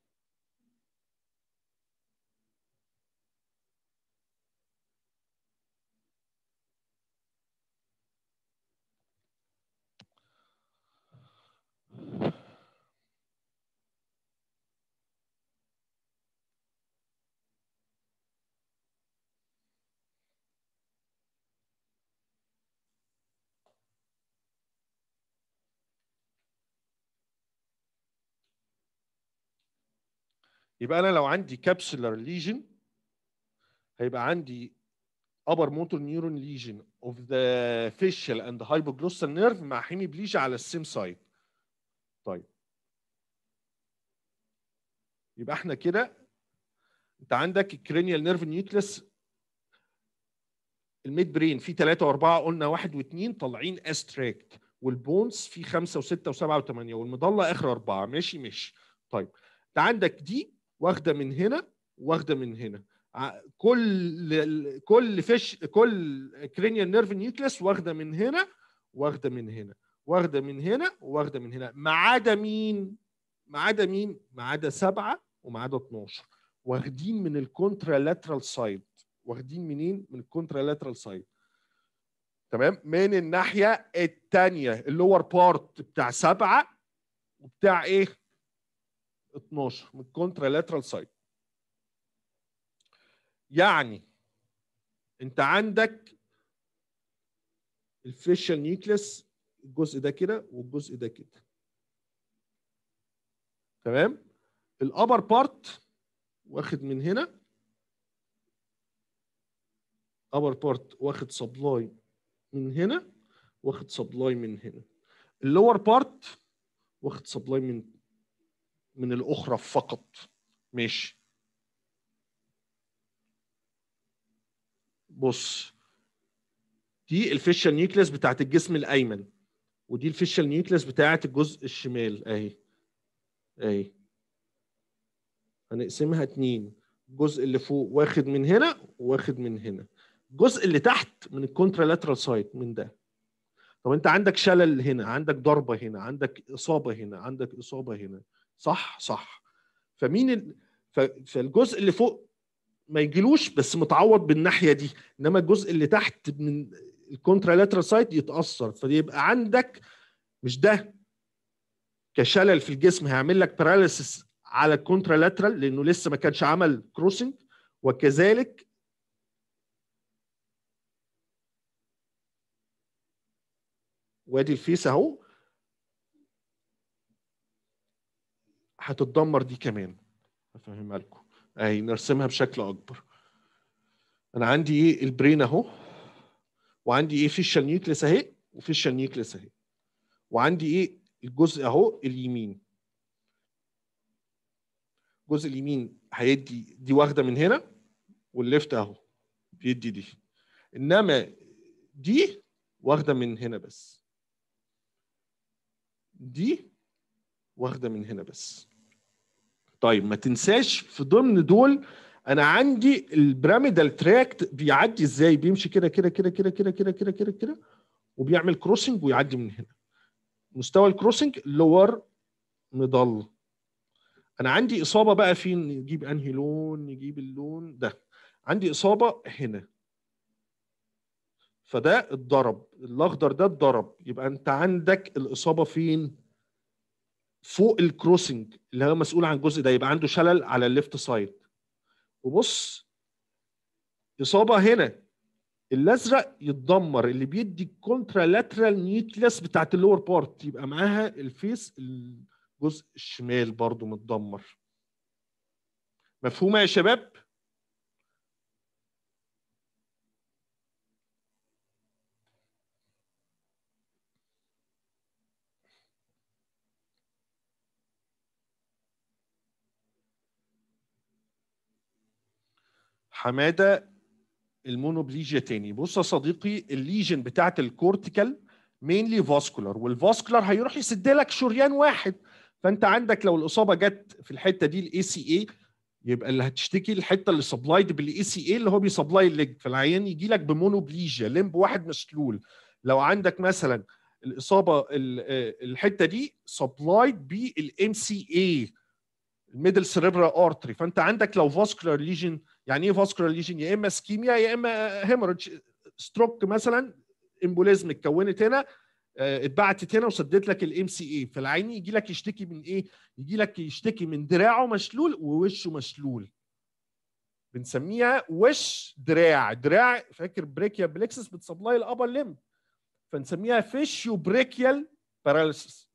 يبقى انا لو عندي كابسولار ليجن هيبقى عندي upper motor neuron lesion of the facial and hypoglossal nerve مع hemiplegia على السيم سايد طيب يبقى احنا كده انت عندك الكرينيال نيرف نيوكليس الميد برين في 3 و4 قلنا واحد واثنين طالعين استراكت والبونز في 5 و6 و7 و8 والمضله اخر اربعه ماشي ماشي طيب انت عندك دي واخده من هنا واخده من هنا ع- كل كل فيش كل كرينيال نيرف نيوكليس واخده من هنا واخده من هنا واخده من هنا واخده من هنا ما عدا مين؟ ما عدا مين؟ ما عدا سبعه وما عدا 12 واخدين من الكونترالاترال سايد واخدين منين؟ من الكونترالاترال سايد تمام؟ من الناحيه الثانيه اللور بارت بتاع سبعه وبتاع ايه؟ 12 من الكونترالاترال سايد يعني انت عندك الفيشال نيوكليس الجزء ده كده والجزء ده كده تمام الابر بارت واخد من هنا ابر بارت واخد سبلاي من هنا واخد سبلاي من هنا اللور بارت واخد سبلاي من من الاخرى فقط ماشي بص دي الفيشال نيوكليس بتاعت الجسم الايمن ودي الفيشال نيوكليس بتاعت الجزء الشمال اهي اهي هنقسمها اتنين الجزء اللي فوق واخد من هنا واخد من هنا الجزء اللي تحت من الكونترالاترال سايد من ده طب انت عندك شلل هنا عندك ضربه هنا عندك اصابه هنا عندك اصابه هنا صح صح فمين ال... ف... فالجزء اللي فوق ما يجيلوش بس متعوض بالناحيه دي انما الجزء اللي تحت من الكونترالاترال سايد يتاثر فيبقى عندك مش ده كشلل في الجسم هيعمل لك باراليسيس على الكونترالاترال لانه لسه ما كانش عمل كروسنج وكذلك وادي الفيس اهو هتتدمر دي كمان هفهمها لكم اهي نرسمها بشكل اكبر انا عندي ايه البرين اهو وعندي ايه فيشال نيوكليس اهي وفيشال نيوكليس اهي وعندي ايه الجزء اهو اليمين الجزء اليمين هيدي دي واخده من هنا والليفت اهو بيدي دي انما دي واخده من هنا بس دي واخده من هنا بس طيب ما تنساش في ضمن دول انا عندي البراميدال تراكت بيعدي ازاي بيمشي كده كده كده كده كده كده كده كده كده وبيعمل كروسنج ويعدي من هنا مستوى الكروسنج لور مضل انا عندي اصابه بقى فين نجيب انهي لون نجيب اللون ده عندي اصابه هنا فده اتضرب الاخضر ده اتضرب يبقى انت عندك الاصابه فين فوق الكروسنج اللي هو مسؤول عن الجزء ده يبقى عنده شلل على الليفت سايد وبص اصابه هنا الازرق يتدمر اللي بيدي الكونترالاترال نيوكليس بتاعت اللور بارت يبقى معاها الفيس الجزء الشمال برضو متدمر مفهومه يا شباب حماده المونوبليجيا تاني بص يا صديقي الليجن بتاعت الكورتيكال مينلي فاسكولار والفاسكولار هيروح يسد لك شريان واحد فانت عندك لو الاصابه جت في الحته دي الاي سي اي يبقى اللي هتشتكي الحته اللي سبلايد بالاي سي اي اللي هو بيسبلاي الليج فالعيان يجي لك بمونوبليجيا لمب واحد مسلول لو عندك مثلا الاصابه الحته دي سبلايد بالام سي اي الميدل سيريبرال ارتري فانت عندك لو فاسكولار ليجن يعني ايه فاسكولار ليجن يا اما سكيميا يا اما هيموريدج ستروك مثلا امبوليزم اتكونت هنا اتبعتت هنا وسدت لك الام سي اي فالعين يجي لك يشتكي من ايه؟ يجي لك يشتكي من دراعه مشلول ووشه مشلول بنسميها وش دراع دراع فاكر بريكيا بلكسس بتسبلاي الابر ليم فنسميها فيشيو بريكيال باراليسيس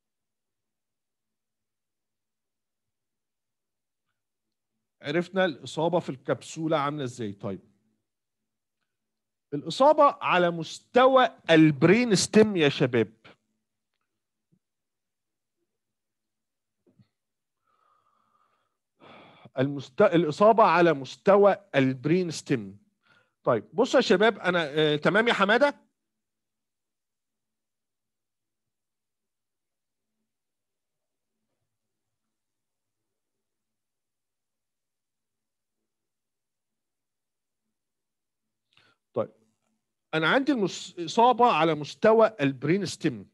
عرفنا الاصابه في الكبسوله عامله ازاي طيب الاصابه على مستوى البرين ستيم يا شباب المست... الاصابه على مستوى البرين ستيم طيب بصوا يا شباب انا آه تمام يا حماده طيب انا عندي الاصابه على مستوى البرين ستيم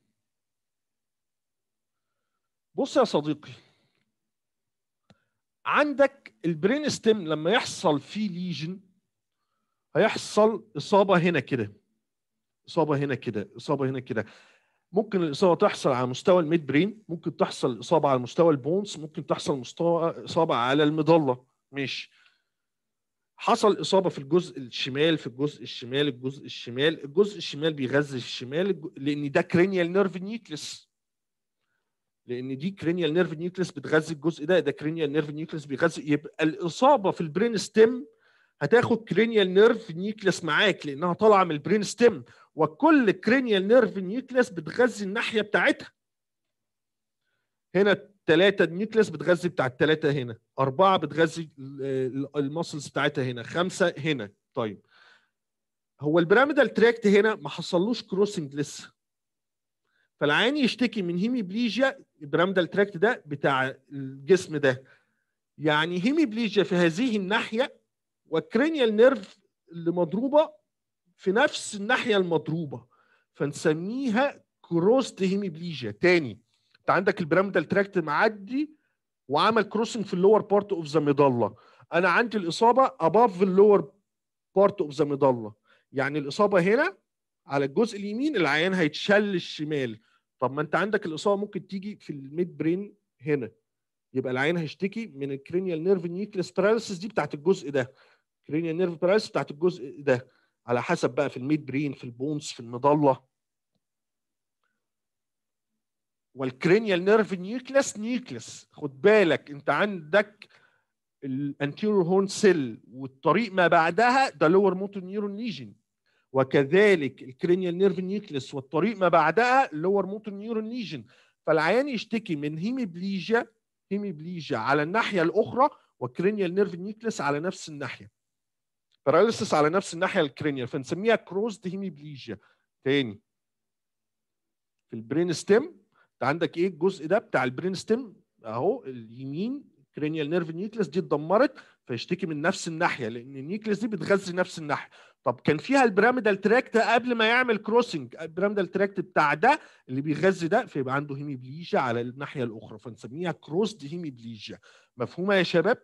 بص يا صديقي عندك البرين ستيم لما يحصل فيه ليجن هيحصل اصابه هنا كده اصابه هنا كده اصابه هنا كده ممكن الاصابه تحصل على مستوى الميد برين ممكن تحصل اصابه على مستوى البونز ممكن تحصل مستوى اصابه على المظله ماشي حصل اصابه في الجزء الشمال في الجزء الشمال الجزء الشمال الجزء الشمال بيغذي الشمال لان ده كرينيال نيرف نيوكليس لان دي كرينيال نيرف نيوكليس بتغذي الجزء ده ده كرينيال نيرف نيوكليس بيغذي يبقى الاصابه في البرين ستيم هتاخد كرينيال نيرف نيوكليس معاك لانها طالعه من البرين ستيم وكل كرينيال نيرف نيوكليس بتغذي الناحيه بتاعتها هنا ثلاثة نيوكليس بتغذي بتاع الثلاثة هنا أربعة بتغذي الماسلز بتاعتها هنا خمسة هنا طيب هو البيراميدال تراكت هنا ما حصلوش كروسنج لسه فالعيان يشتكي من هيميبليجيا البيراميدال تراكت ده بتاع الجسم ده يعني هيميبليجيا في هذه الناحية والكرينيال نيرف اللي مضروبة في نفس الناحية المضروبة فنسميها كروست هيميبليجيا تاني انت عندك البيراميدال تراكت معدي وعمل كروسنج في اللور بارت اوف ذا ميدالا انا عندي الاصابه اباف اللور بارت اوف ذا ميدالا يعني الاصابه هنا على الجزء اليمين العيان هيتشل الشمال طب ما انت عندك الاصابه ممكن تيجي في الميد برين هنا يبقى العيان هيشتكي من الكرينيال نيرف نيوكليس باراليسيس دي بتاعت الجزء ده كرينيال نيرف باراليسيس بتاعت الجزء ده على حسب بقى في الميد برين في البونز في المظله والكرينيال نيرف نيوكليس نيوكليس خد بالك انت عندك الانتيريور هورن سيل والطريق ما بعدها ده لور موتور نيورون ليجن وكذلك الكرينيال نيرف نيوكليس والطريق ما بعدها لور موتور نيورون ليجن فالعيان يشتكي من هيميبليجيا هيميبليجيا على الناحيه الاخرى والكرينيال نيرف نيوكليس على نفس الناحيه باراليسيس على نفس الناحيه الكرينيال فنسميها كروزد هيميبليجيا تاني في البرين ستيم انت عندك ايه الجزء ده بتاع البرين ستيم اهو اليمين كرينيال نيرف نيوكليس دي اتدمرت فيشتكي من نفس الناحيه لان النيوكليس دي بتغذي نفس الناحيه طب كان فيها البيراميدال تراكت قبل ما يعمل كروسنج البيراميدال تراكت بتاع ده اللي بيغذي ده فيبقى عنده هيميبليجيا على الناحيه الاخرى فنسميها كروسد هيميبليجيا مفهومه يا شباب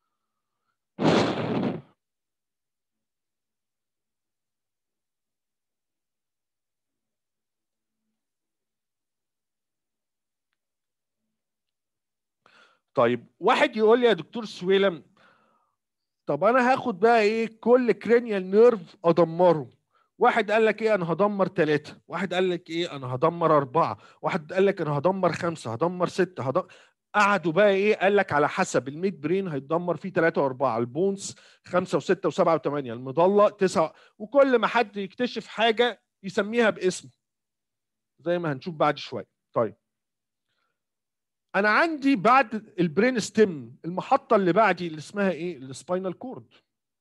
طيب واحد يقول لي يا دكتور سويلم طب انا هاخد بقى ايه كل كرينيال نيرف ادمره واحد قال لك ايه انا هدمر ثلاثة واحد قال لك ايه انا هدمر أربعة واحد قال لك انا هدمر خمسة هدمر ستة هدمر قعدوا بقى ايه قال لك على حسب الميد برين هيتدمر فيه ثلاثة وأربعة البونز خمسة وستة وسبعة وثمانية المظلة تسعة وكل ما حد يكتشف حاجة يسميها باسمه زي ما هنشوف بعد شوية طيب انا عندي بعد البرين ستيم المحطه اللي بعدي اللي اسمها ايه السباينال كورد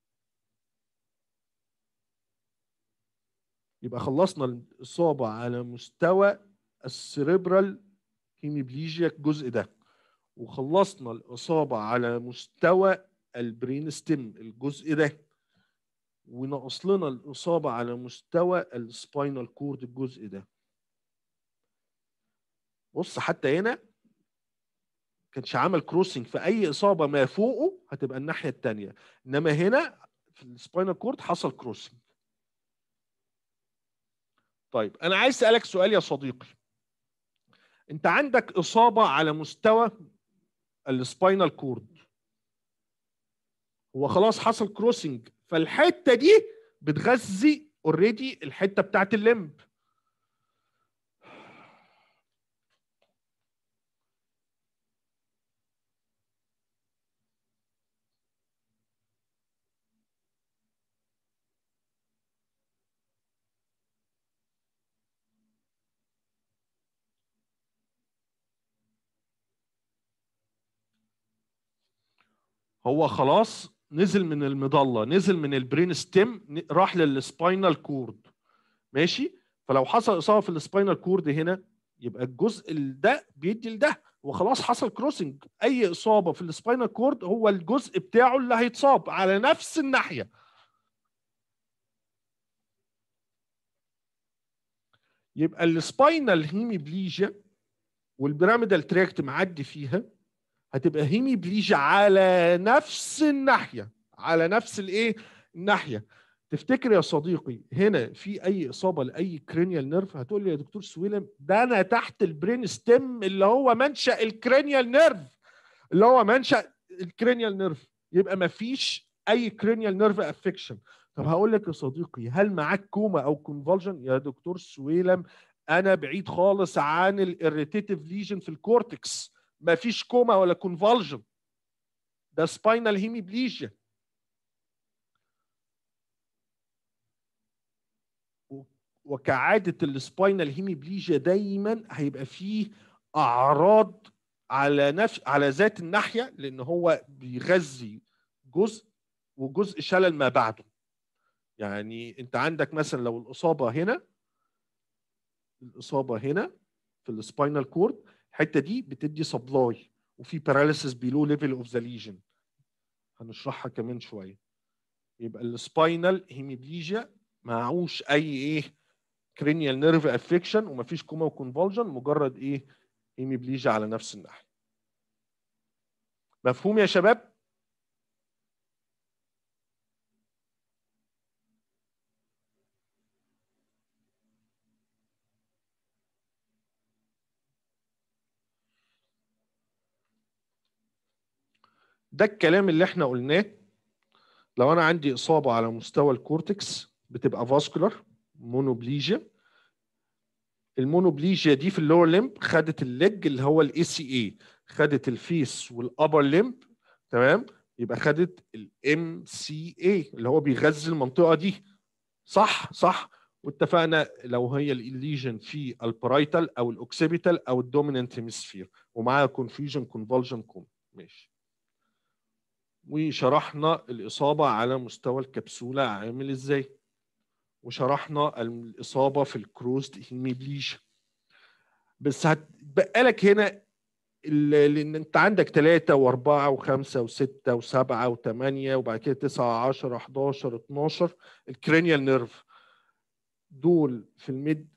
يبقى خلصنا الاصابه على مستوى السريبرال هيميبليجيا الجزء ده وخلصنا الاصابه على مستوى البرين ستيم الجزء ده وناقص لنا الاصابه على مستوى السباينال كورد الجزء ده بص حتى هنا كانش عمل كروسنج في اي اصابه ما فوقه هتبقى الناحيه الثانيه انما هنا في السباينال كورد حصل كروسنج طيب انا عايز اسالك سؤال يا صديقي انت عندك اصابه على مستوى السباينال كورد هو خلاص حصل كروسنج فالحته دي بتغذي اوريدي الحته بتاعت الليمب هو خلاص نزل من المظله نزل من البرين ستيم ن- راح للسباينال كورد ماشي فلو حصل اصابه في السباينال كورد هنا يبقى الجزء ال- ده بيدي لده وخلاص حصل كروسنج اي اصابه في السباينال كورد هو الجزء بتاعه اللي هيتصاب على نفس الناحيه يبقى السباينال هيميبليجيا والبيراميدال تراكت معدي فيها هتبقى هيميبليجيا على نفس الناحيه على نفس الايه الناحيه تفتكر يا صديقي هنا في اي اصابه لاي كرينيال نيرف هتقول لي يا دكتور سويلم ده انا تحت البرين ستيم اللي هو منشا الكرينيال نيرف اللي هو منشا الكرينيال نيرف يبقى ما فيش اي كرينيال نيرف افكشن طب هقول لك يا صديقي هل معاك كوما او كونفولجن يا دكتور سويلم انا بعيد خالص عن الاريتيتيف ليجن في الكورتكس ما فيش كوما ولا كونفولجن ده سباينال هيميبليجيا وكعاده السباينال هيميبليجيا دايما هيبقى فيه اعراض على نفس على ذات الناحيه لان هو بيغذي جزء وجزء شلل ما بعده يعني انت عندك مثلا لو الاصابه هنا الاصابه هنا في السباينال كورد الحته دي بتدي سبلاي وفي باراليسيس بيلو ليفل اوف ذا ليجن هنشرحها كمان شويه يبقى السباينال هيميبليجيا معهوش اي ايه كرينيال نيرف افكشن ومفيش كوما وكونفولجن مجرد ايه هيميبليجيا على نفس الناحيه مفهوم يا شباب ده الكلام اللي احنا قلناه لو انا عندي اصابه على مستوى الكورتكس بتبقى فاسكولار مونوبليجيا المونوبليجيا دي في اللور ليمب خدت الليج اللي هو الاي سي اي خدت الفيس والابر ليمب تمام يبقى خدت الام سي اي اللي هو بيغذي المنطقه دي صح صح واتفقنا لو هي الليجن في البرايتال او الاوكسيبيتال او الدوميننت هيمسفير ومعاها كونفيوجن كونفولجن كوم ماشي وشرحنا الإصابة على مستوى الكبسولة عامل إزاي وشرحنا الإصابة في الكروست هيميبليشن بس هتبقى لك هنا ال- لأن أنت عندك ثلاثة وأربعة وخمسة وستة وسبعة وثمانية وبعد كده تسعة عشرة 11 12 الكرينيال نيرف دول في الميد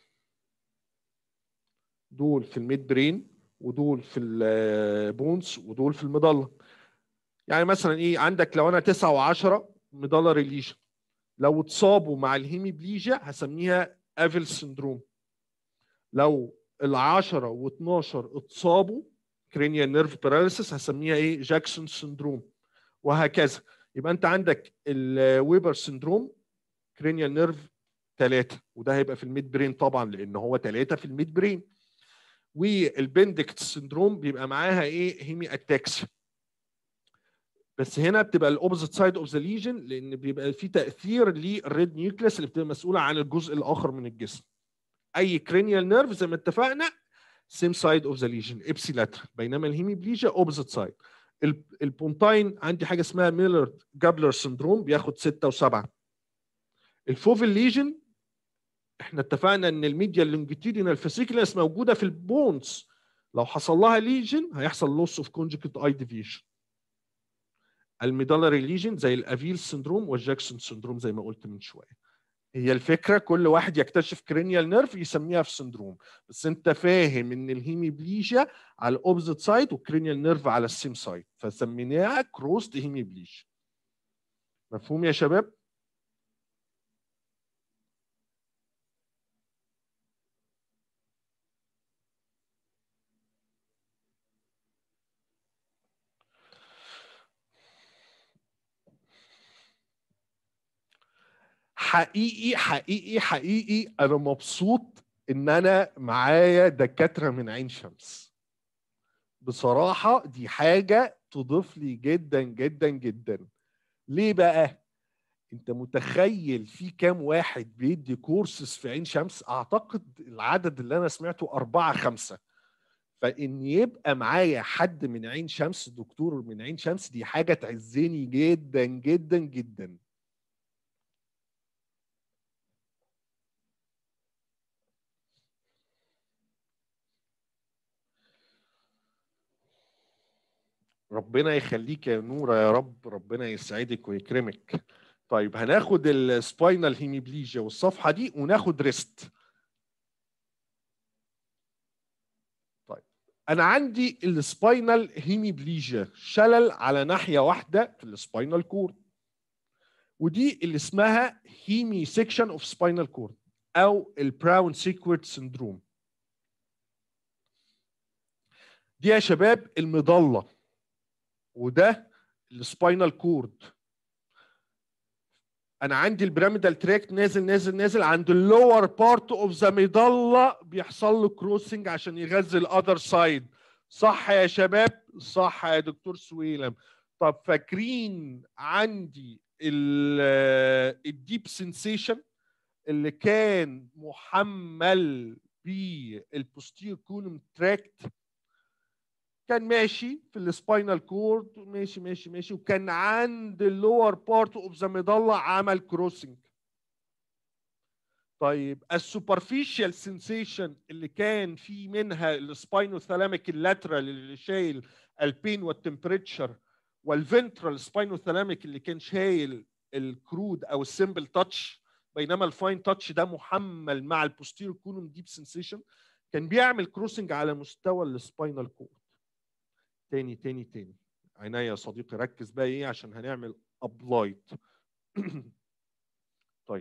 دول في الميد برين ودول في البونز ودول في المضله يعني مثلا ايه عندك لو انا 9 و10 مضله ريليشن لو اتصابوا مع الهيميبليجيا هسميها افيل سندروم لو ال10 و12 اتصابوا كرينيال نيرف باراليسيس هسميها ايه جاكسون سندروم وهكذا يبقى انت عندك الويبر سندروم كرينيال نيرف 3 وده هيبقى في الميد برين طبعا لان هو 3 في الميد برين والبندكت سندروم بيبقى معاها ايه هيمي اتاكسيا بس هنا بتبقى الاوبوزيت سايد اوف ذا ليجن لان بيبقى في تاثير للريد نيوكليس اللي بتبقى مسؤوله عن الجزء الاخر من الجسم اي كرينيال نيرف زي ما اتفقنا سيم سايد اوف ذا ليجن ابسي لاترال بينما الهيميبليجيا اوبوزيت سايد البونتاين عندي حاجه اسمها ميلر جابلر سندروم بياخد 6 و7 الفوفل ليجن احنا اتفقنا ان الميديا لونجيتيودينال فاسيكولاس موجوده في البونز لو حصل لها ليجن هيحصل لوس اوف كونجكت اي ديفيشن الميدالري ليجن زي الافيل سندروم والجاكسون سندروم زي ما قلت من شويه هي الفكره كل واحد يكتشف كرينيال نيرف يسميها في سندروم بس انت فاهم ان الهيميبليجيا على الاوبزيت سايد والكرينيال نيرف على السيم سايد فسميناها كروست هيميبليجيا مفهوم يا شباب حقيقي حقيقي حقيقي انا مبسوط ان انا معايا دكاتره من عين شمس بصراحه دي حاجه تضيف لي جدا جدا جدا ليه بقى انت متخيل في كام واحد بيدي كورسز في عين شمس اعتقد العدد اللي انا سمعته أربعة خمسة فان يبقى معايا حد من عين شمس دكتور من عين شمس دي حاجه تعزني جدا جدا جدا ربنا يخليك يا نورة يا رب ربنا يسعدك ويكرمك طيب هناخد السباينال هيميبليجيا والصفحة دي وناخد ريست طيب أنا عندي السباينال هيميبليجيا شلل على ناحية واحدة في السباينال كورد ودي اللي اسمها هيمي سيكشن اوف سباينال كورد أو البراون سيكورد سندروم دي يا شباب المضله وده السباينال كورد انا عندي البيراميدال تراكت نازل نازل نازل عند اللور بارت اوف ذا ميدالا بيحصل له كروسنج عشان يغذي الاذر سايد صح يا شباب صح يا دكتور سويلم طب فاكرين عندي الديب سنسيشن اللي كان محمل بالبوستير كولوم تراكت كان ماشي في السباينال كورد ماشي ماشي ماشي وكان عند اللور بارت اوف ذا ميدالا عمل كروسنج طيب السوبرفيشال سنسيشن اللي كان في منها السباينوثالاميك اللاترال اللي شايل البين والتمبريتشر والفنترال سباينوثالاميك اللي كان شايل الكرود او السمبل تاتش بينما الفاين تاتش ده محمل مع البوستيرو كولوم ديب سنسيشن كان بيعمل كروسنج على مستوى السباينال كورد تاني تاني تاني عينيا يا صديقي ركز بقى ايه عشان هنعمل ابلايت طيب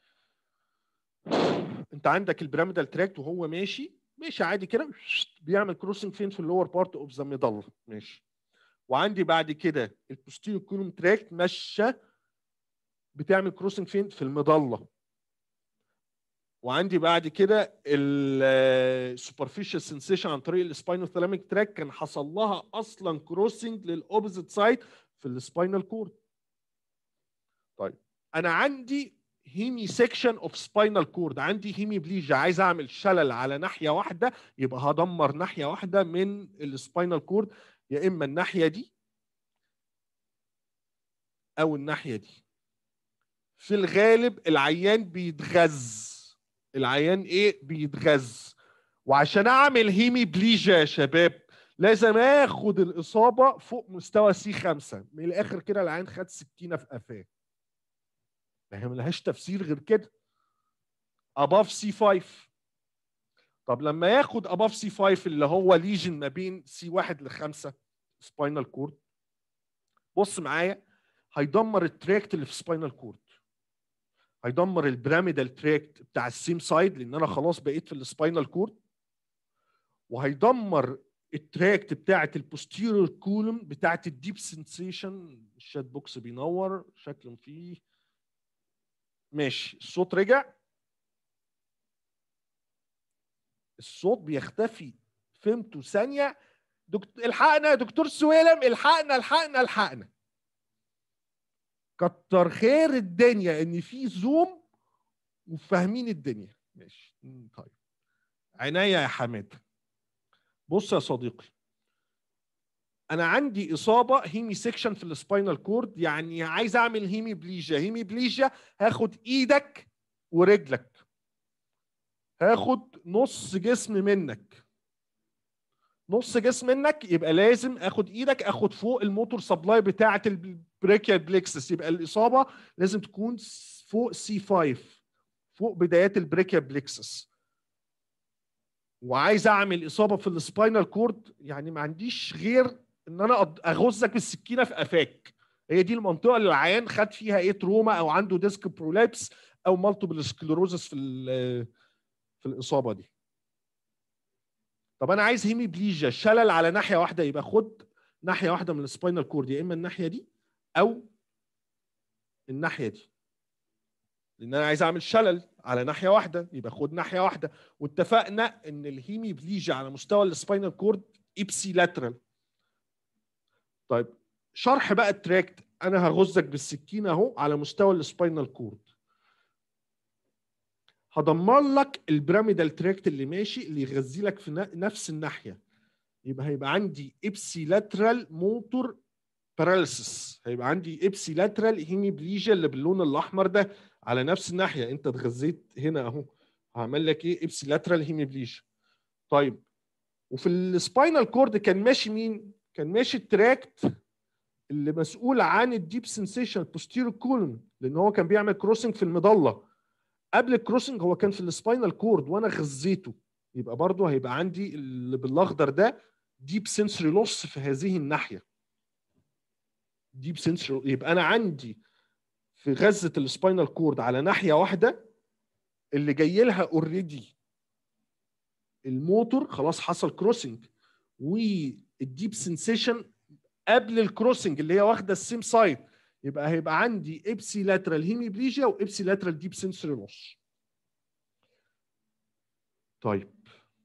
انت عندك البيراميدال تراكت وهو ماشي ماشي عادي كده بيعمل كروسنج فين في اللور بارت اوف ذا ميدل ماشي وعندي بعد كده البوستيريو كولوم تراكت ماشيه بتعمل كروسنج فين في المضله وعندي بعد كده السوبرفيشال سنسيشن عن طريق السباينوثالاميك تراك كان حصل لها اصلا كروسنج للاوبوزيت سايد في السباينال كورد طيب انا عندي هيمي سيكشن اوف سباينال كورد عندي هيمي بليجيا عايز اعمل شلل على ناحيه واحده يبقى هدمر ناحيه واحده من السباينال كورد يا اما الناحيه دي او الناحيه دي في الغالب العيان بيتغذى العيان ايه بيتغذى وعشان اعمل هيمي بليجيا يا شباب لازم اخد الاصابه فوق مستوى سي 5 من الاخر كده العيان خد سكينه في قفاه ما هي ملهاش تفسير غير كده above سي 5 طب لما ياخد above سي 5 اللي هو ليجن ما بين سي 1 ل 5 سباينال كورد بص معايا هيدمر التراكت اللي في سباينال كورد هيدمر البيراميدال تراكت بتاع السيم سايد لان انا خلاص بقيت في السباينال كورد وهيدمر التراكت بتاعه البوستيريور كولوم بتاعه الديب سنسيشن الشات بوكس بينور شكل فيه ماشي الصوت رجع الصوت بيختفي فهمته ثانيه دكت... الحقنا يا دكتور سويلم الحقنا الحقنا الحقنا كتر خير الدنيا ان في زوم وفاهمين الدنيا ماشي طيب عينيا يا حماد بص يا صديقي انا عندي اصابه هيمي سيكشن في السباينال كورد يعني عايز اعمل هيمي بليجيا هيمي بليجيا هاخد ايدك ورجلك هاخد نص جسم منك نص جسم منك يبقى لازم اخد ايدك اخد فوق الموتور سبلاي بتاعه البريكيال بليكسس يبقى الاصابه لازم تكون فوق سي 5 فوق بدايات البريكيال بليكسس وعايز اعمل اصابه في السباينال كورد يعني ما عنديش غير ان انا اغزك بالسكينه في قفاك هي دي المنطقه اللي العيان خد فيها ايه تروما او عنده ديسك برولابس او مالتيبل سكليروزس في في الاصابه دي طب انا عايز هيمي بليجيا شلل على ناحيه واحده يبقى خد ناحيه واحده من السباينال كورد يا اما الناحيه دي او الناحيه دي لان انا عايز اعمل شلل على ناحيه واحده يبقى خد ناحيه واحده واتفقنا ان الهيمي بليجيا على مستوى السباينال كورد ابسي لاترال طيب شرح بقى التراكت انا هغزك بالسكينه اهو على مستوى السباينال كورد هدمر لك البيراميدال تراكت اللي ماشي اللي يغذي لك في نفس الناحيه يبقى هيبقى عندي ابسي لاترال موتور باراليسيس هيبقى عندي ابسي لاترال هيميبليجيا اللي باللون الاحمر ده على نفس الناحيه انت اتغذيت هنا اهو هعمل لك ايه ابسي لاترال هيميبليجيا طيب وفي السباينال كورد كان ماشي مين كان ماشي التراكت اللي مسؤول عن الديب سنسيشن بوستيرو كولون لان هو كان بيعمل كروسنج في المظله قبل الكروسنج هو كان في السباينال كورد وانا غذيته يبقى برضه هيبقى عندي اللي بالاخضر ده ديب سنسوري لوس في هذه الناحيه ديب سنسوري يبقى انا عندي في غزه السباينال كورد على ناحيه واحده اللي جاي لها اوريدي الموتور خلاص حصل كروسنج والديب سنسيشن قبل الكروسنج اللي هي واخده السيم سايد يبقى هيبقى عندي ابسي لاترال هيميبليجيا وابسي لاترال ديب سنسوري لوس طيب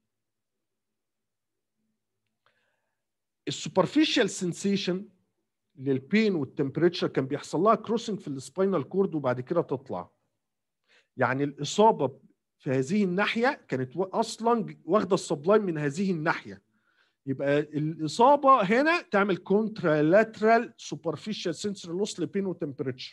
السوبرفيشال سنسيشن للبين والتمبريتشر كان بيحصل لها كروسنج في السباينال كورد وبعد كده تطلع يعني الاصابه في هذه الناحيه كانت اصلا واخده السبلايم من هذه الناحيه يبقى الاصابه هنا تعمل كونترالاترال سوبرفيشال سنسور لوس لبين وتمبريتشر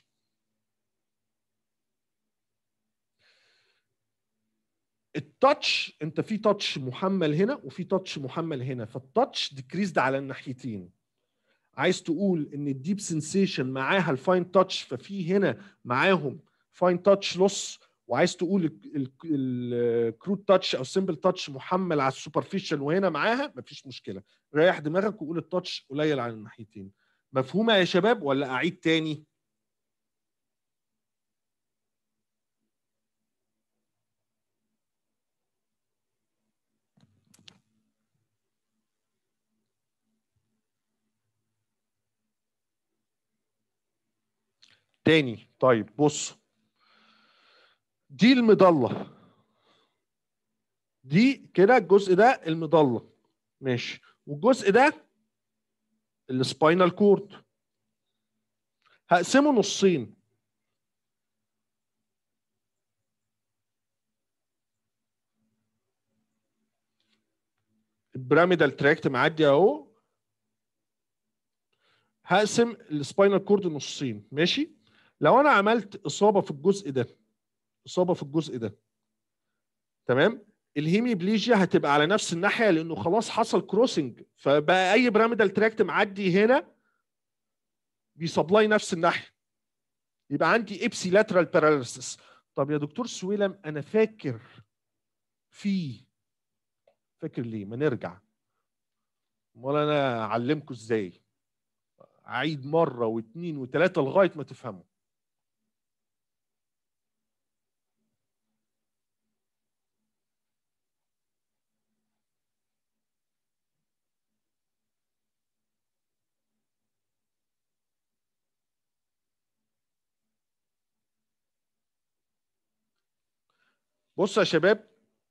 التاتش انت في تاتش محمل هنا وفي تاتش محمل هنا فالتاتش ديكريزد على الناحيتين عايز تقول ان الديب سنسيشن معاها الفاين تاتش ففي هنا معاهم فاين تاتش لوس وعايز تقول الكروت تاتش او سمبل تاتش محمل على السوبرفيشال وهنا معاها مفيش مشكله ريح دماغك وقول التاتش قليل على الناحيتين مفهومه يا شباب ولا اعيد تاني تاني طيب بص دي المضله دي كده الجزء ده المضله ماشي والجزء ده السباينال كورد هقسمه نصين البيراميدال تراكت معدي اهو هقسم السباينال كورد نصين ماشي لو انا عملت اصابه في الجزء ده اصابه في الجزء ده تمام الهيميبليجيا هتبقى على نفس الناحيه لانه خلاص حصل كروسنج فبقى اي بيراميدال تراكت معدي هنا بيسبلاي نفس الناحيه يبقى عندي ابسي لاترال باراليسيس طب يا دكتور سويلم انا فاكر في فاكر ليه ما نرجع امال انا اعلمكم ازاي اعيد مره واثنين وثلاثه لغايه ما تفهموا بصوا يا شباب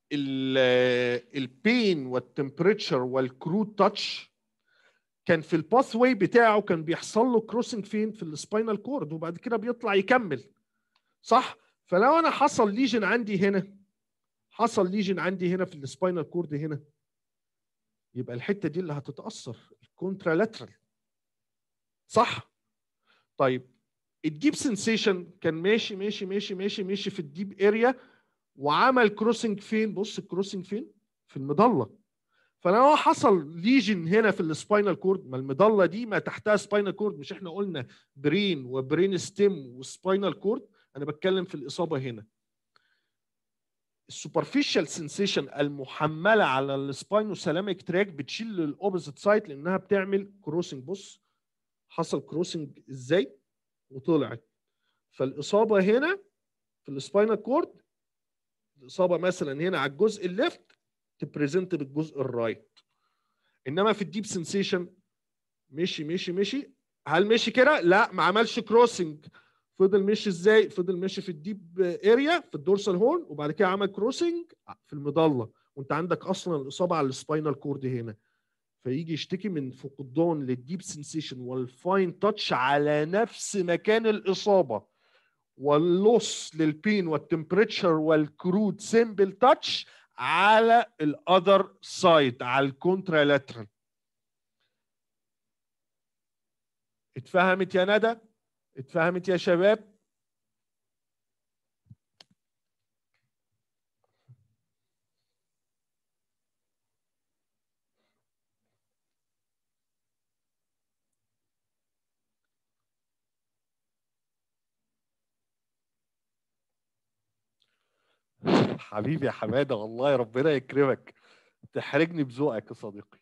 البين والتمبريتشر والكرود تاتش كان في الباث واي بتاعه كان بيحصل له كروسنج فين في السباينال كورد وبعد كده بيطلع يكمل صح فلو انا حصل ليجن عندي هنا حصل ليجن عندي هنا في السباينال كورد هنا يبقى الحته دي اللي هتتاثر الكونترالاترال صح طيب الديب سنسيشن كان ماشي ماشي ماشي ماشي ماشي في الديب اريا وعمل كروسنج فين بص الكروسنج فين في المضله فلو حصل ليجن هنا في السباينال كورد ما المضله دي ما تحتها سباينال كورد مش احنا قلنا برين وبرين ستيم وسباينال كورد انا بتكلم في الاصابه هنا السوبرفيشال سنسيشن المحمله على السباينو سلاميك تراك بتشيل الاوبوزيت سايد لانها بتعمل كروسنج بص حصل كروسنج ازاي وطلعت فالاصابه هنا في السباينال كورد الاصابه مثلا هنا على الجزء الليفت تبريزنت بالجزء الرايت انما في الديب سنسيشن مشي مشي مشي هل مشي كده لا ما عملش كروسنج فضل مشي ازاي فضل مشي في الديب اريا في الدورسال هورن وبعد كده عمل كروسنج في المضله وانت عندك اصلا الاصابه على السباينال كورد هنا فيجي يشتكي من فقدان للديب سنسيشن والفاين تاتش على نفس مكان الاصابه واللوس للبين والتمبريتشر والكرود سيمبل تاتش على الاذر سايد على الكونترالاترال اتفهمت يا ندى اتفهمت يا شباب حبيبي يا حماده والله ربنا يكرمك تحرجني بذوقك يا صديقي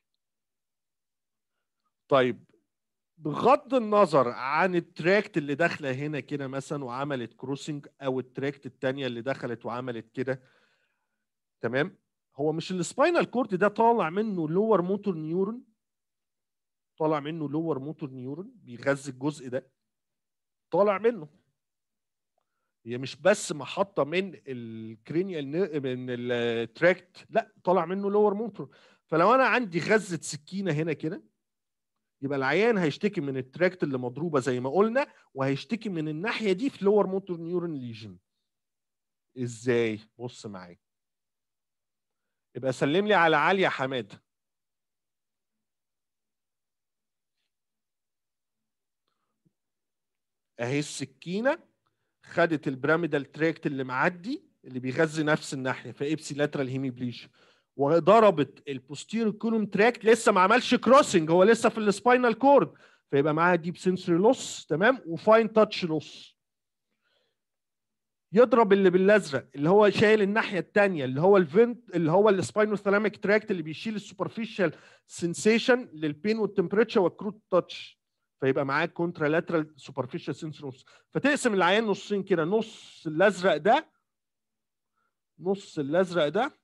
طيب بغض النظر عن التراكت اللي داخله هنا كده مثلا وعملت كروسنج او التراكت الثانيه اللي دخلت وعملت كده تمام هو مش السباينال كورد ده طالع منه لور موتور نيورون طالع منه لور موتور نيورون بيغذي الجزء ده طالع منه هي مش بس محطه من الكرينيال من التراكت لا طالع منه لور موتور فلو انا عندي غزه سكينه هنا كده يبقى العيان هيشتكي من التراكت اللي مضروبه زي ما قلنا وهيشتكي من الناحيه دي في لور موتور نيورون ليجن ازاي بص معايا يبقى سلم لي على علي يا حماد اهي السكينه خدت البراميدال تراكت اللي معدي اللي بيغذي نفس الناحيه فابسي لاترال هيميبليشن وضربت البوستير كولوم تراكت لسه ما عملش كروسنج هو لسه في السباينال كورد فيبقى معاها ديب سنسوري لوس تمام وفاين تاتش لوس يضرب اللي بالازرق اللي هو شايل الناحيه الثانيه اللي هو الفنت اللي هو السباينوثالاميك تراكت اللي بيشيل السوبرفيشال سنسيشن للبين والتمبريتشر والكروت تاتش فيبقى معاك كونترا لاترال سوبرفيشال سنسور فتقسم العيان نصين كده نص الازرق ده نص الازرق ده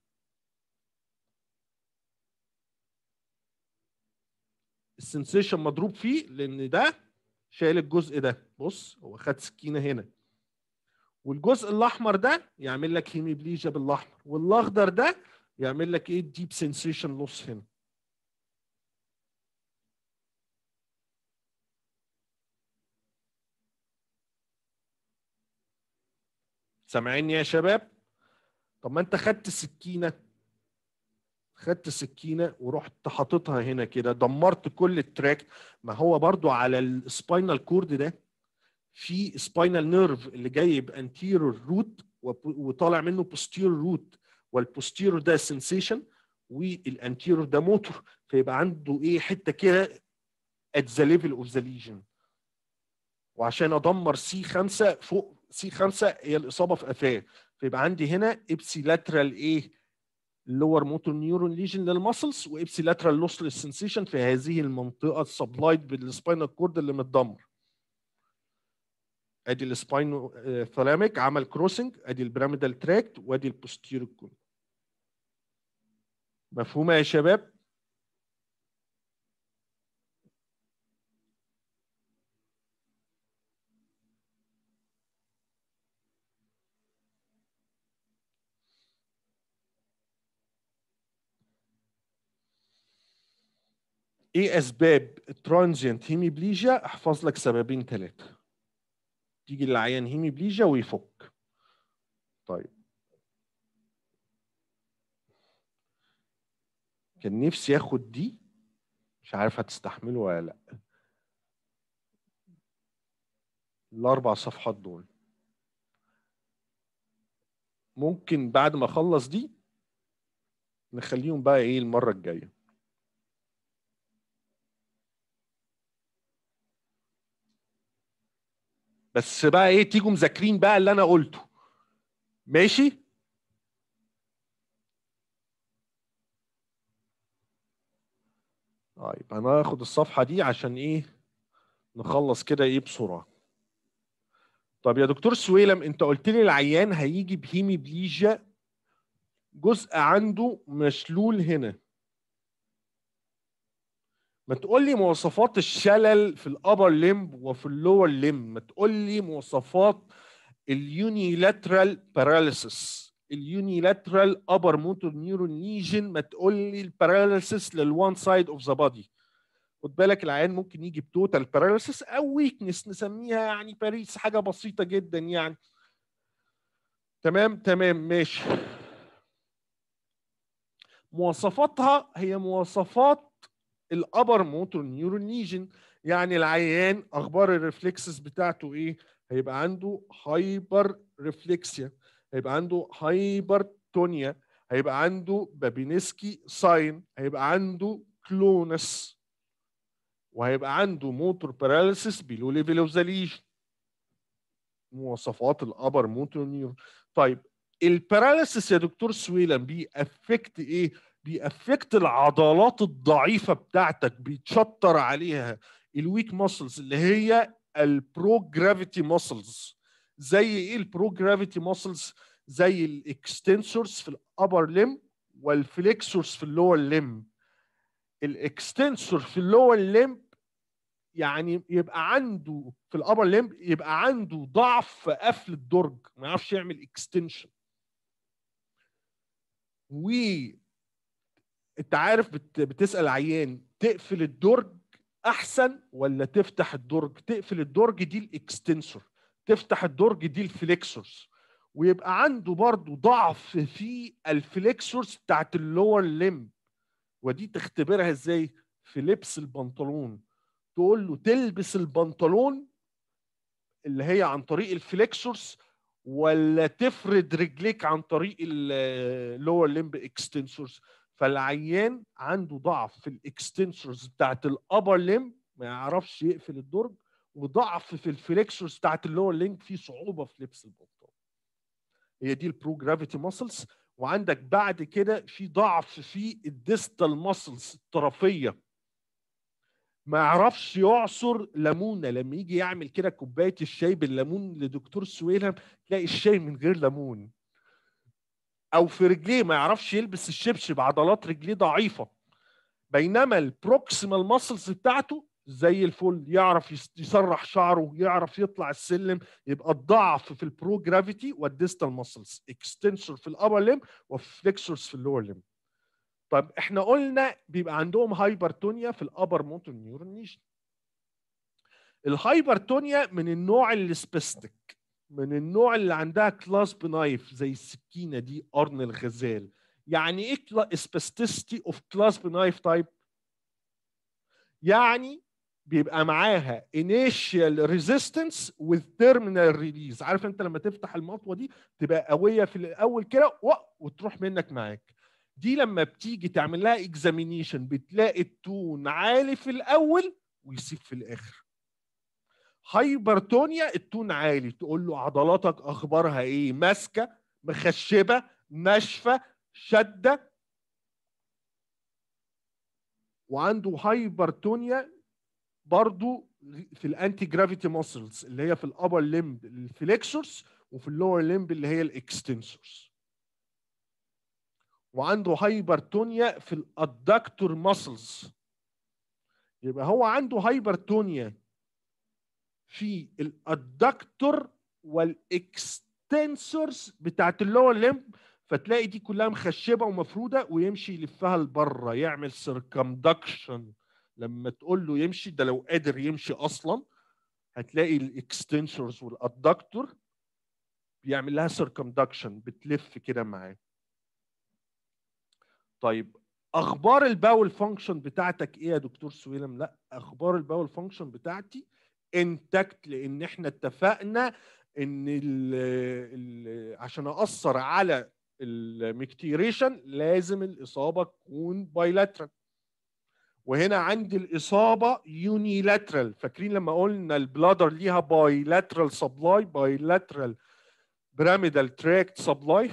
السنسيشن مضروب فيه لان ده شايل الجزء ده بص هو خد سكينه هنا والجزء الاحمر ده يعمل لك هيميبليجيا بالاحمر والاخضر ده يعمل لك ايه ديب سنسيشن لوس هنا سامعيني يا شباب طب ما انت خدت السكينه خدت السكينه ورحت حاططها هنا كده دمرت كل التراك ما هو برضو على السباينال كورد ده في سباينال نيرف اللي جاي بانتيرور روت وطالع منه بوستيرور روت والبوستيرور ده سنسيشن والانتيرور ده موتور فيبقى عنده ايه حته كده at the level of the lesion وعشان ادمر سي 5 فوق سي 5 هي الاصابه في قفاه فيبقى عندي هنا ابسي لاترال ايه اللور موتور نيورون ليجن للمسلز وابسي لاترال لوس للسنسيشن في هذه المنطقه السبلايد بالسباينال كورد اللي متدمر ادي السباينو ثالاميك عمل كروسنج ادي البيراميدال تراكت وادي البوستيرو كون مفهومه يا شباب ايه اسباب الترانزيانت هيميبليجيا احفظ لك سببين ثلاثه تيجي للعيان هيميبليجيا ويفك طيب كان نفسي اخد دي مش عارف هتستحمله ولا لا الاربع صفحات دول ممكن بعد ما اخلص دي نخليهم بقى ايه المره الجايه بس بقى ايه تيجوا مذاكرين بقى اللي انا قلته ماشي طيب انا هاخد الصفحه دي عشان ايه نخلص كده ايه بسرعه طب يا دكتور سويلم انت قلت لي العيان هيجي بهيميبليجيا جزء عنده مشلول هنا ما تقول لي مواصفات الشلل في الابر ليمب وفي اللور ليمب ما تقول لي مواصفات اليونيلاترال باراليسيس اليونيلاترال ابر موتور نيورون ليجن ما تقول لي الباراليسيس للوان سايد اوف ذا بادي خد بالك العيان ممكن يجي بتوتال باراليسيس او ويكنس نسميها يعني باريس حاجه بسيطه جدا يعني تمام تمام ماشي مواصفاتها هي مواصفات الابر موتور نيورون ليجن يعني العيان اخبار الريفلكسز بتاعته ايه هيبقى عنده هايبر ريفلكسيا هيبقى عنده هايبرتونيا هيبقى عنده بابينسكي ساين هيبقى عنده كلونس وهيبقى عنده موتور باراليسيس بيلو ليفل اوف ذا ليجن مواصفات الابر موتور نيورون طيب الباراليسيس يا دكتور سويلم بيأفكت ايه بيأفكت العضلات الضعيفه بتاعتك بيتشطر عليها الويك ماسلز اللي هي البرو جرافيتي ماسلز زي ايه البرو جرافيتي ماسلز زي الاكستنسورز في الابر ليم والفليكسورز في اللور ليم الاكستنسور في اللور ليم يعني يبقى عنده في الابر ليم يبقى عنده ضعف في قفل الدرج ما يعرفش يعمل اكستنشن و انت عارف بت... بتسال عيان تقفل الدرج احسن ولا تفتح الدرج تقفل الدرج دي الاكستنسور تفتح الدرج دي الفليكسورز ويبقى عنده برضه ضعف في الفليكسورز بتاعت اللور ليم ودي تختبرها ازاي في لبس البنطلون تقول له تلبس البنطلون اللي هي عن طريق الفليكسورز ولا تفرد رجليك عن طريق اللور ليمب اكستنسورز فالعيان عنده ضعف في الاكستنسورز بتاعت الابر ليمب ما يعرفش يقفل الدرج وضعف في الفليكسورز بتاعت اللور ليمب في صعوبه في لبس البنطلون هي دي البرو جرافيتي ماسلز وعندك بعد كده في ضعف في الديستال ماسلز الطرفيه ما يعرفش يعصر ليمونه لما يجي يعمل كده كوبايه الشاي بالليمون لدكتور سويلم تلاقي الشاي من غير ليمون او في رجليه ما يعرفش يلبس الشبشب عضلات رجليه ضعيفه بينما البروكسيمال ماسلز بتاعته زي الفل يعرف يسرح شعره يعرف يطلع السلم يبقى الضعف في البرو جرافيتي والديستال ماسلز اكستنسور في الابر ليم وفليكسورز في اللور ليم طب احنا قلنا بيبقى عندهم هايبرتونيا في الابر موتور نيورون نيشن الهايبرتونيا من النوع السبيستيك من النوع اللي عندها كلاس بنايف زي السكينه دي قرن الغزال يعني ايه سبيستيستي اوف كلاس بنايف تايب يعني بيبقى معاها initial resistance with terminal release عارف انت لما تفتح المطوه دي تبقى قويه في الاول كده وتروح منك معاك دي لما بتيجي تعمل لها اكزامينيشن بتلاقي التون عالي في الاول ويسيب في الاخر هايبرتونيا التون عالي تقول له عضلاتك اخبارها ايه ماسكه مخشبه ناشفه شده وعنده هايبرتونيا برضو في الانتي جرافيتي ماسلز اللي هي في الابر ليمب الفليكسورز وفي اللور ليمب اللي هي الاكستنسورز وعنده هايبرتونيا في الادكتور ماسلز يبقى هو عنده هايبرتونيا في الادكتور والاكستنسورز بتاعت اللور ليمب فتلاقي دي كلها مخشبه ومفروده ويمشي يلفها لبره يعمل سيركمدكشن لما تقول له يمشي ده لو قادر يمشي اصلا هتلاقي الاكستنسورز والادكتور بيعمل لها سيركمدكشن بتلف كده معاه طيب اخبار الباول فانكشن بتاعتك ايه يا دكتور سويلم لا اخبار الباول فانكشن بتاعتي انتكت لان احنا اتفقنا ان ال ال عشان اثر على المكتيريشن لازم الاصابه تكون بايلاترال وهنا عندي الاصابه يونيلاترال فاكرين لما قلنا البلادر ليها بايلاترال سبلاي بايلاترال بيراميدال تراكت سبلاي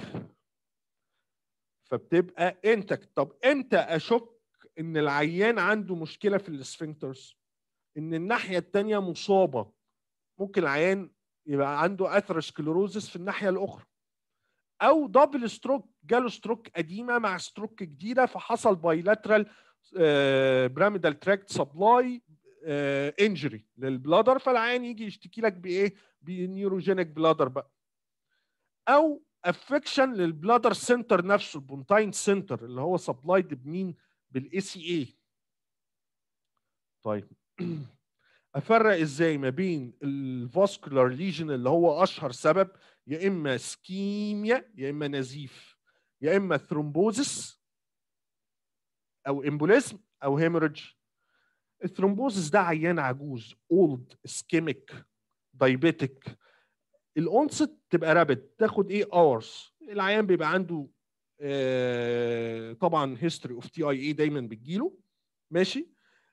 فبتبقى انتكت طب امتى اشك ان العيان عنده مشكله في السفنكترز ان الناحيه الثانيه مصابه ممكن العيان يبقى عنده اثيروسكليروزس في الناحيه الاخرى او دبل ستروك جاله ستروك قديمه مع ستروك جديده فحصل بايلاترال بيراميدال تراكت سبلاي انجري للبلادر فالعيان يجي يشتكي لك بايه بنيوروجينيك بلادر بقى او افكشن للبلادر سنتر نفسه البونتاين سنتر اللي هو سبلايد بمين بالاي سي اي طيب افرق ازاي ما بين الفاسكولار ليجن اللي هو اشهر سبب يا اما سكيميا يا اما نزيف يا اما ثرومبوزس او امبوليزم او هيموريدج الثرومبوزس ده عيان عجوز اولد اسكيميك دايبيتك الاونست تبقى رابد تاخد ايه اورز العيان بيبقى عنده آه، طبعا هيستوري اوف تي اي اي دايما بتجيله ماشي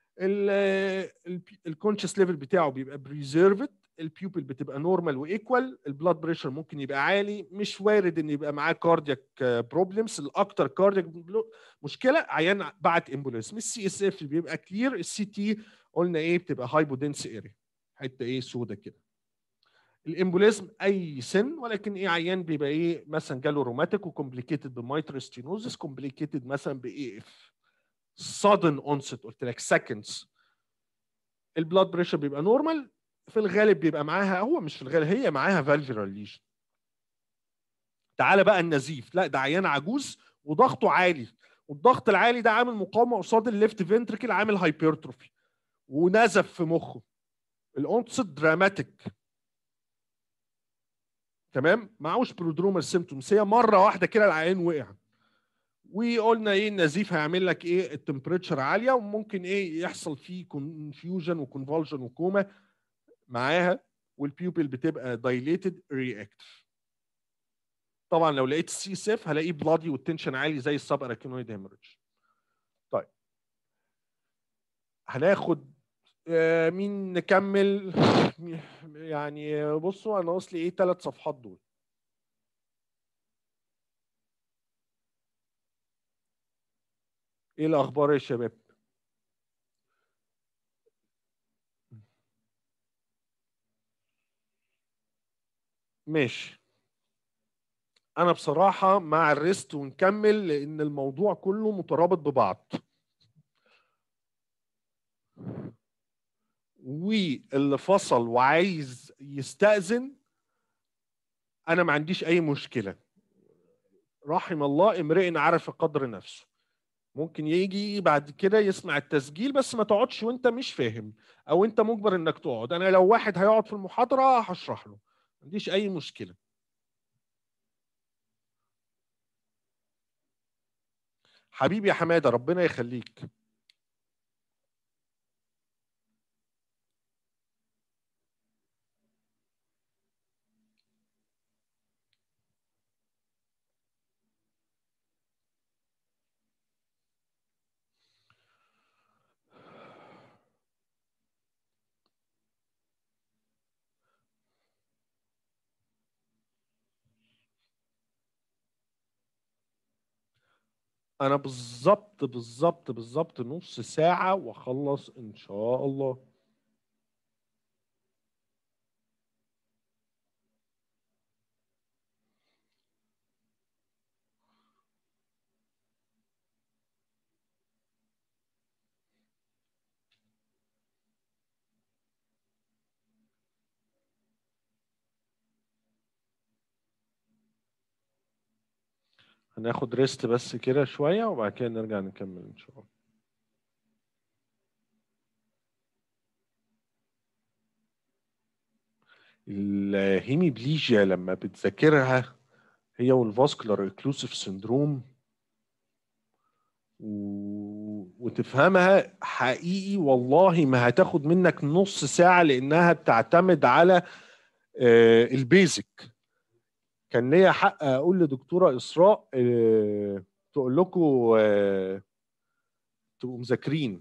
الكونشس ليفل بتاعه بيبقى بريزيرفد البيوبل بتبقى نورمال وايكوال البلاد بريشر ممكن يبقى عالي مش وارد ان يبقى معاه كاردياك بروبلمز الاكتر كاردياك مشكله عيان بعت امبوليزم السي اس اف بيبقى كلير السي تي قلنا ايه بتبقى هايبودنس اريا حته ايه سودا كده الامبوليزم اي سن ولكن ايه عيان بيبقى ايه مثلا جاله روماتيك وكومبليكيتد بمايتر ستينوزس كومبليكيتد مثلا باي اف sudden onset قلت لك seconds البلاد بريشر بيبقى نورمال في الغالب بيبقى معاها هو مش في الغالب هي معاها فالفيرال ليجن تعالى بقى النزيف لا ده عيان عجوز وضغطه عالي والضغط العالي ده عامل مقاومه قصاد الليفت فنتركل عامل هايبرتروفي ونزف في مخه الاونست دراماتيك تمام معهوش برودرومال سيمتومز هي مره واحده كده العيان وقع وقلنا ايه النزيف هيعمل لك ايه التمبريتشر عاليه وممكن ايه يحصل فيه كونفيوجن وكونفولجن وكوما معاها والبيوبل بتبقى دايليتد رياكتيف طبعا لو لقيت السي اس اف هلاقيه بلادي والتنشن عالي زي السب اراكينويد هيموريدج طيب هناخد آه، مين نكمل يعني بصوا انا اصلي ايه ثلاث صفحات دول ايه الاخبار يا شباب ماشي انا بصراحه مع الريست ونكمل لان الموضوع كله مترابط ببعض واللي فصل وعايز يستأذن انا ما عنديش اي مشكله رحم الله امرئ عرف قدر نفسه ممكن يجي بعد كده يسمع التسجيل بس ما تقعدش وانت مش فاهم او انت مجبر انك تقعد انا لو واحد هيقعد في المحاضره هشرح له ما عنديش اي مشكله حبيبي يا حماده ربنا يخليك انا بالظبط بالظبط بالظبط نص ساعه واخلص ان شاء الله هناخد ريست بس كده شويه وبعد كده نرجع نكمل ان شاء الله الهيميبليجيا لما بتذاكرها هي والفاسكولار اكلوسيف سندروم و... وتفهمها حقيقي والله ما هتاخد منك نص ساعة لأنها بتعتمد على آه، البيزك كان ليا حق أقول لدكتورة إسراء آه، تقول لكم آه، تبقوا مذاكرين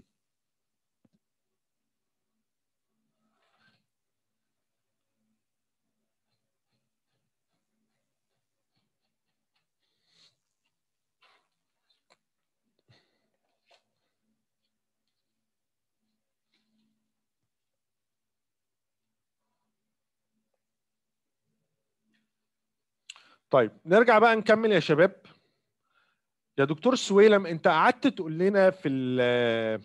طيب نرجع بقى نكمل يا شباب يا دكتور سويلم انت قعدت تقول لنا في ال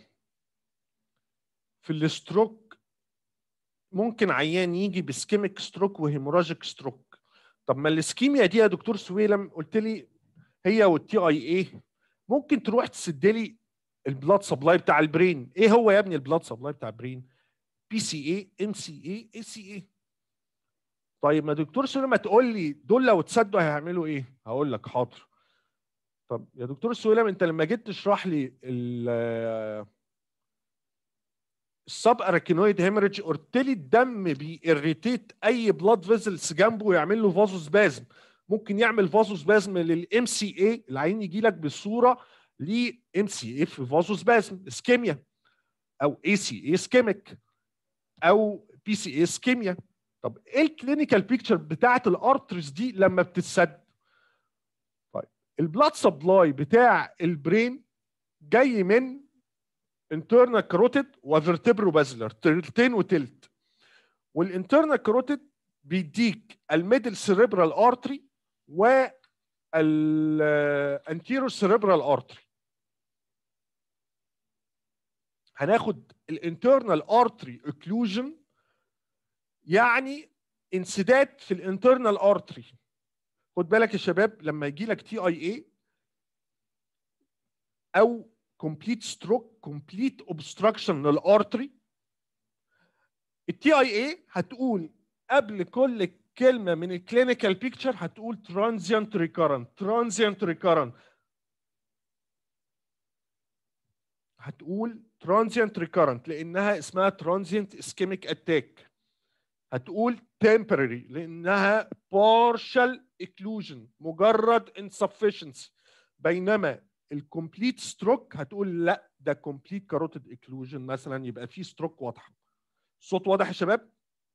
في الستروك ممكن عيان يجي بسكيميك ستروك وهيموراجيك ستروك طب ما الاسكيميا دي يا دكتور سويلم قلت لي هي والتي اي ايه ممكن تروح تسد لي البلاد سبلاي بتاع البرين ايه هو يا ابني البلاد سبلاي بتاع البرين بي سي اي ام سي اي اي سي اي طيب ما دكتور سويلم ما تقول لي دول لو اتسدوا هيعملوا ايه هقول لك حاضر طب يا دكتور سويلم انت لما جيت تشرح لي ال السب اراكينويد هيمرج قلت لي الدم بيريتيت اي بلاد فيزلز جنبه ويعمل له فازو سبازم ممكن يعمل فازو سبازم للام سي اي العين يجي لك بالصوره لام سي اي في فازو سبازم اسكيميا او اي سي اي اسكيميك او بي سي اي اسكيميا طب ايه الكلينيكال بيكتشر بتاعه الارترز دي لما بتتسد طيب البلاد سبلاي بتاع البرين جاي من internal carotid وفيرتبرو بازلر تلتين وتلت والانترنال كاروتيد بيديك الميدل سيريبرال ارتري والانتيرو سيريبرال ارتري هناخد الانترنال ارتري اوكلوجن يعني انسداد في الانترنال ارتري خد بالك يا شباب لما يجي لك تي اي اي او كومبليت ستروك كومبليت اوبستراكشن للارتري التي اي اي هتقول قبل كل كلمه من الكلينيكال بيكتشر هتقول ترانزيانت ريكارنت ترانزيانت ريكارنت هتقول ترانزيانت ريكارنت لانها اسمها ترانزيانت اسكيميك اتاك هتقول temporary لانها partial occlusion مجرد insufficiency بينما الكومبليت ستروك هتقول لا ده كومبليت كاروتيد اكلوجن مثلا يبقى في ستروك واضحه الصوت واضح يا شباب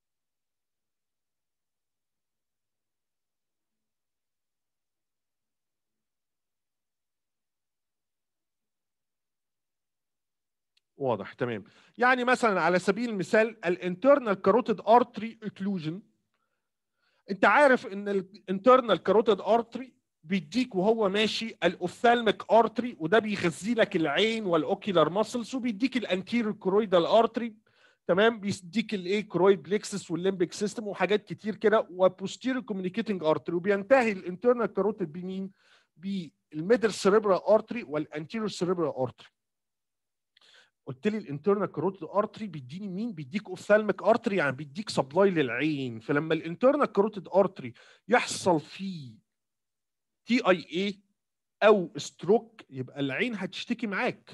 واضح تمام يعني مثلا على سبيل المثال الانترنال كاروتيد ارتري اوكلوجن انت عارف ان الانترنال كاروتيد ارتري بيديك وهو ماشي الاوفثالميك ارتري وده بيغذي لك العين والاوكيلار ماسلز وبيديك الانتيريور كرويدال ارتري تمام بيديك الايه كرويد بليكسس والليمبيك سيستم وحاجات كتير كده وبوستيريور كوميونيكيتنج ارتري وبينتهي الانترنال كاروتيد بمين؟ بالميدل سيريبرال ارتري والانتيريور سيريبرال ارتري قلت لي الانترنال كاروتيد ارتري بيديني مين؟ بيديك اوفثالميك ارتري يعني بيديك سبلاي للعين فلما الانترنال كاروتيد ارتري يحصل فيه تي اي اي او ستروك يبقى العين هتشتكي معاك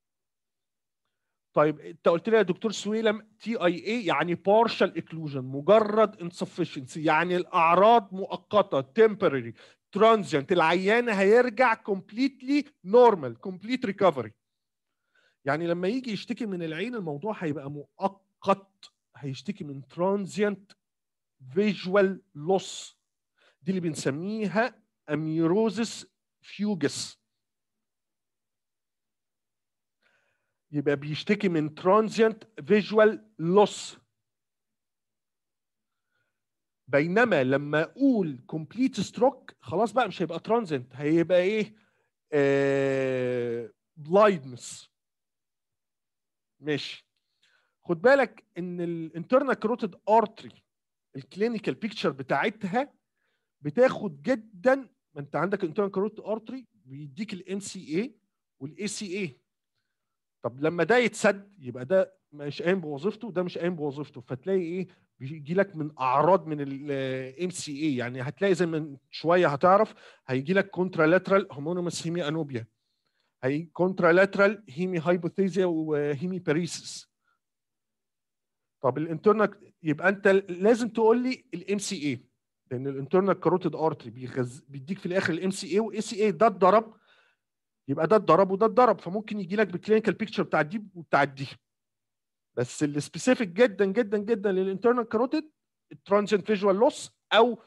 طيب انت قلت لي يا دكتور سويلم تي اي اي يعني بارشال اكلوجن مجرد انسفشنسي يعني الاعراض مؤقته تمبرري ترانزيانت العيان هيرجع كومبليتلي نورمال كومبليت ريكفري يعني لما يجي يشتكي من العين الموضوع هيبقى مؤقت هيشتكي من ترانزيانت فيجوال لوس دي اللي بنسميها اميروزس فيوجس يبقى بيشتكي من ترانزيانت فيجوال لوس بينما لما اقول كومبليت ستروك خلاص بقى مش هيبقى ترانزيانت هيبقى ايه بلايندنس ماشي خد بالك ان الانترنال كروتيد ارتري الكلينيكال بيكتشر بتاعتها بتاخد جدا ما انت عندك الانترنال كروتيد ارتري بيديك الام سي اي والاي سي اي طب لما ده يتسد يبقى ده مش قايم بوظيفته وده مش قايم بوظيفته فتلاقي ايه بيجي لك من اعراض من الام سي اي يعني هتلاقي زي ما شويه هتعرف هيجي لك كونترالاترال هومونيمس هيمي انوبيا هي كونترالاترال هيمي هايبوثيزيا وهيمي باريسيس طب الانترنال يبقى انت لازم تقول لي الام سي اي لان الانترنال كاروتيد ارتري بيغز... بيديك في الاخر الام سي اي واي سي اي ده اتضرب يبقى ده اتضرب وده اتضرب فممكن يجي لك بالكلينيكال بيكتشر بتاع دي وبتاع دي بس السبيسيفيك جدا جدا جدا للانترنال كاروتيد الترانزينت فيجوال لوس او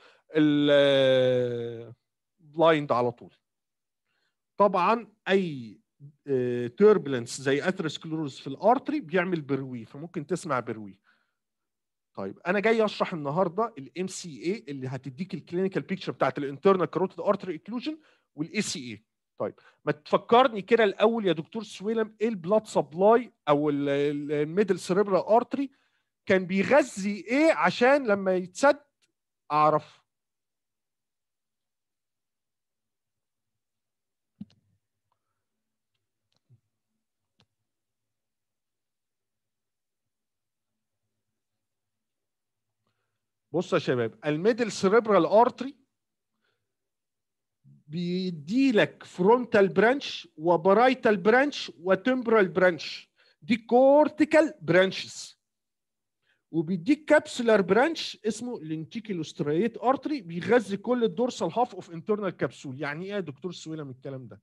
البلايند على طول طبعا اي توربulence زي اثيروسكلوروز في الارتري بيعمل بروي فممكن تسمع بروي طيب انا جاي اشرح النهارده الام سي اي اللي هتديك الكلينيكال بيكتشر بتاعت الانترنال كاروتيد ارتري اكلوجن والاي سي اي طيب ما تفكرني كده الاول يا دكتور سويلم ايه البلاد سبلاي او الميدل سيريبرال ارتري كان بيغذي ايه عشان لما يتسد اعرف بص يا شباب الميدل سيريبرال ارتري بيدي لك فرونتال برانش وبرايتال برانش وتمبرال برانش دي كورتيكال برانشز وبيديك كابسولار برانش اسمه لينتيكيلوستريت ارتري بيغذي كل الدورسال هاف اوف انترنال كبسول يعني ايه يا دكتور سويلة من الكلام ده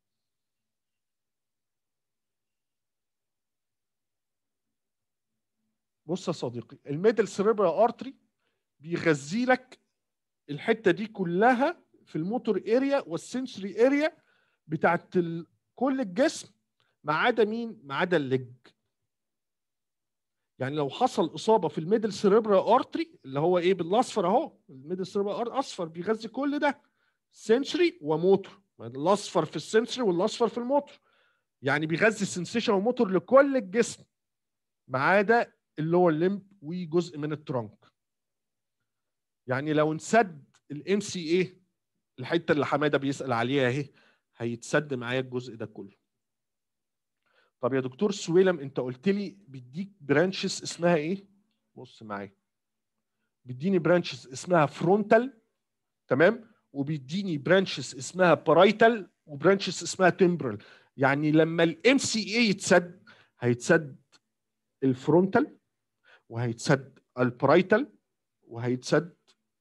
بص يا صديقي الميدل سيريبرال ارتري بيغذي لك الحته دي كلها في الموتور اريا والسنسوري اريا بتاعت كل الجسم ما عدا مين ما عدا الليج يعني لو حصل اصابه في الميدل سيريبرال ارتري اللي هو ايه بالاصفر اهو الميدل سيريبرال ارتري اصفر بيغذي كل ده سنسوري وموتور الاصفر في السنسوري والاصفر في الموتور يعني بيغذي السنسيشن وموتور لكل الجسم ما عدا اللور ليمب وجزء من الترنك يعني لو انسد الام سي اي الحته اللي حماده بيسال عليها اهي هيتسد معايا الجزء ده كله طب يا دكتور سويلم انت قلت لي بيديك برانشز اسمها ايه بص معايا بيديني برانشز اسمها فرونتال تمام وبيديني برانشز اسمها بارايتال وبرانشز اسمها تمبرال يعني لما الام سي اي يتسد هيتسد الفرونتال وهيتسد البرايتال وهيتسد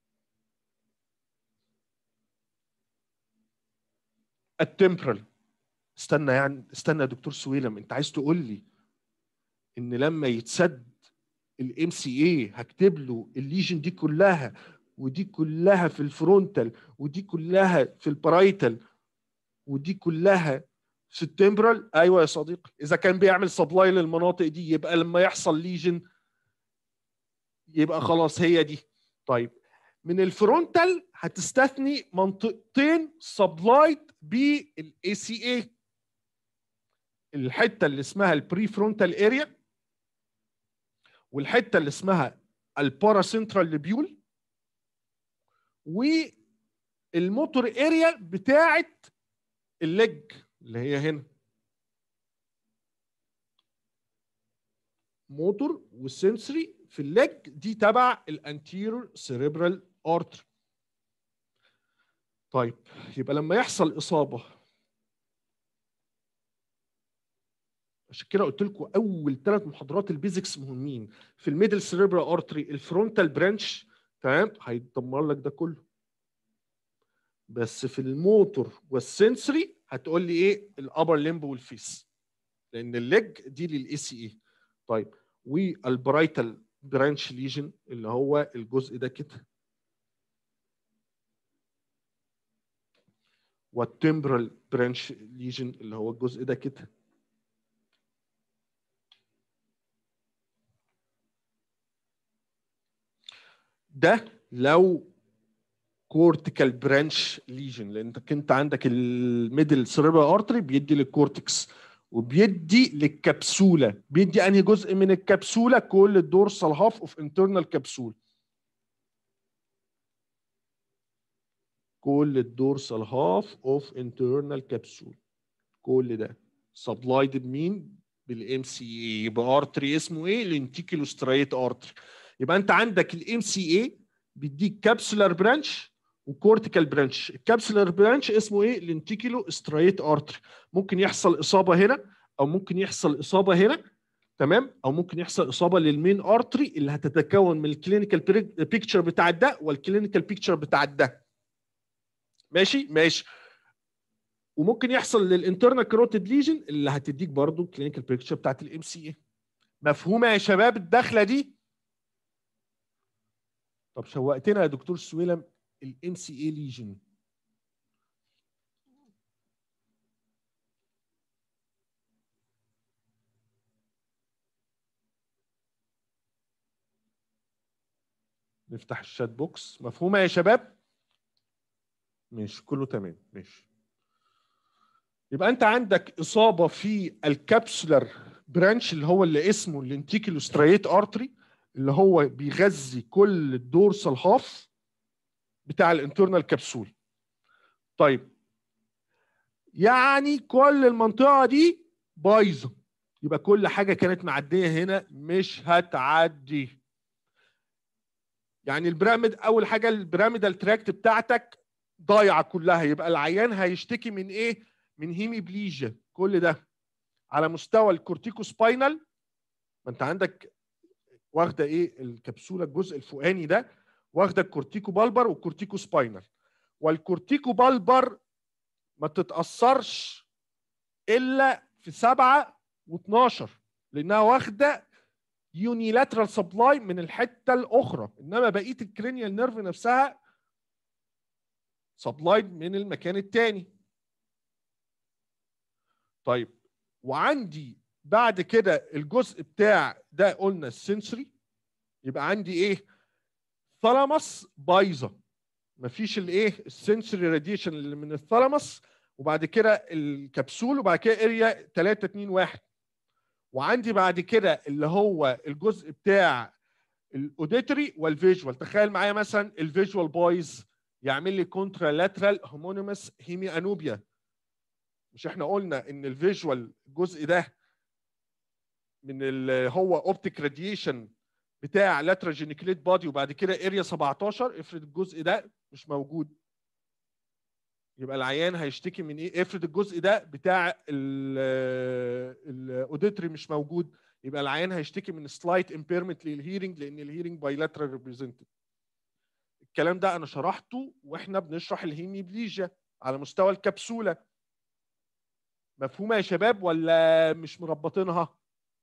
التمبرال استنى يعني استنى يا دكتور سويلم انت عايز تقول لي ان لما يتسد الام سي اي هكتب له الليجن دي كلها ودي كلها في الفرونتال ودي كلها في البرايتال ودي كلها في التمبرال ايوه يا صديقي اذا كان بيعمل سبلاي للمناطق دي يبقى لما يحصل ليجن يبقى خلاص هي دي طيب من الفرونتال هتستثني منطقتين سبلايد بالاي سي اي الحته اللي اسمها البري فرونتال اريا والحته اللي اسمها البارا سنترال ليبيول والموتور اريا بتاعه الليج اللي هي هنا موتور والسنسوري في الليج دي تبع الانتيرور سيريبرال ارتري طيب يبقى لما يحصل اصابه عشان كده قلت لكم اول ثلاث محاضرات البيزكس مهمين في الميدل سيريبرال ارتري الفرونتال برانش تمام هيدمر لك ده كله بس في الموتور والسنسوري هتقول لي ايه الابر ليمب والفيس لان الليج دي للاي سي اي طيب والبرايتال برانش ليجن اللي هو الجزء ده كده والتمبرال برانش ليجن اللي هو الجزء ده كده ده لو كورتيكال برانش ليجن لان انت كنت عندك الميدل سيريبرال ارتري بيدي للكورتكس وبيدي للكبسوله بيدي انهي جزء من الكبسوله كل الدورسال هاف اوف انترنال كبسول كل الدورسال هاف اوف انترنال كبسول كل ده سبلايد بمين بالام سي اي يبقى ارتري اسمه ايه لينتيكيلو ستريت ارتري يبقى انت عندك الام سي اي بيديك كابسولار برانش وكورتيكال برانش الكابسولار برانش اسمه ايه لينتيكيلو ستريت ارتري ممكن يحصل اصابه هنا او ممكن يحصل اصابه هنا تمام او ممكن يحصل اصابه للمين ارتري اللي هتتكون من الكلينيكال بيكتشر بتاع ده والكلينيكال بيكتشر بتاع ده ماشي ماشي وممكن يحصل للانترنال كروتيد ليجن اللي هتديك برضو الكلينيكال بيكتشر بتاعت الام سي اي مفهومه يا شباب الدخله دي طب شوقتنا يا دكتور سويلم الام سي اي ليجن نفتح الشات بوكس مفهومه يا شباب ماشي كله تمام ماشي يبقى انت عندك اصابه في الكابسولار برانش اللي هو اللي اسمه الانتيكيلو ستريت ارتري اللي هو بيغذي كل الدورسال هاف بتاع الانترنال كبسول طيب يعني كل المنطقه دي بايظه يبقى كل حاجه كانت معديه هنا مش هتعدي يعني البيراميد اول حاجه البيراميدال تراكت بتاعتك ضايعه كلها يبقى العيان هيشتكي من ايه من هيميبليجيا كل ده على مستوى الكورتيكو سباينال ما انت عندك واخده ايه الكبسوله الجزء الفوقاني ده واخده الكورتيكو بالبر والكورتيكو سباينال والكورتيكو بالبر ما تتاثرش الا في 7 و12 لانها واخده يونيلاترال سبلاي من الحته الاخرى انما بقيه الكرينيال نيرف نفسها سبلايد من المكان الثاني طيب وعندي بعد كده الجزء بتاع ده قلنا السنسوري يبقى عندي ايه ثالاموس بايظه مفيش الايه السنسوري راديشن اللي من الثالاموس وبعد كده الكبسول وبعد كده اريا 3 2 1 وعندي بعد كده اللي هو الجزء بتاع الاوديتوري والفيجوال تخيل معايا مثلا الفيجوال بايظ يعمل لي كونترا لاترال هومونيمس هيمي انوبيا مش احنا قلنا ان الفيجوال الجزء ده من اللي هو اوبتيك راديشن بتاع لاترال جينيكليت بادي وبعد كده اريا 17 افرض الجزء ده مش موجود يبقى العيان هيشتكي من ايه افرض الجزء ده بتاع الاوديتري مش موجود يبقى العيان هيشتكي من سلايت امبيرمنت للهيرنج لان الهيرنج بايلاترال ريبريزنتد الكلام ده انا شرحته واحنا بنشرح الهيميبليجيا على مستوى الكبسوله مفهومه يا شباب ولا مش مربطينها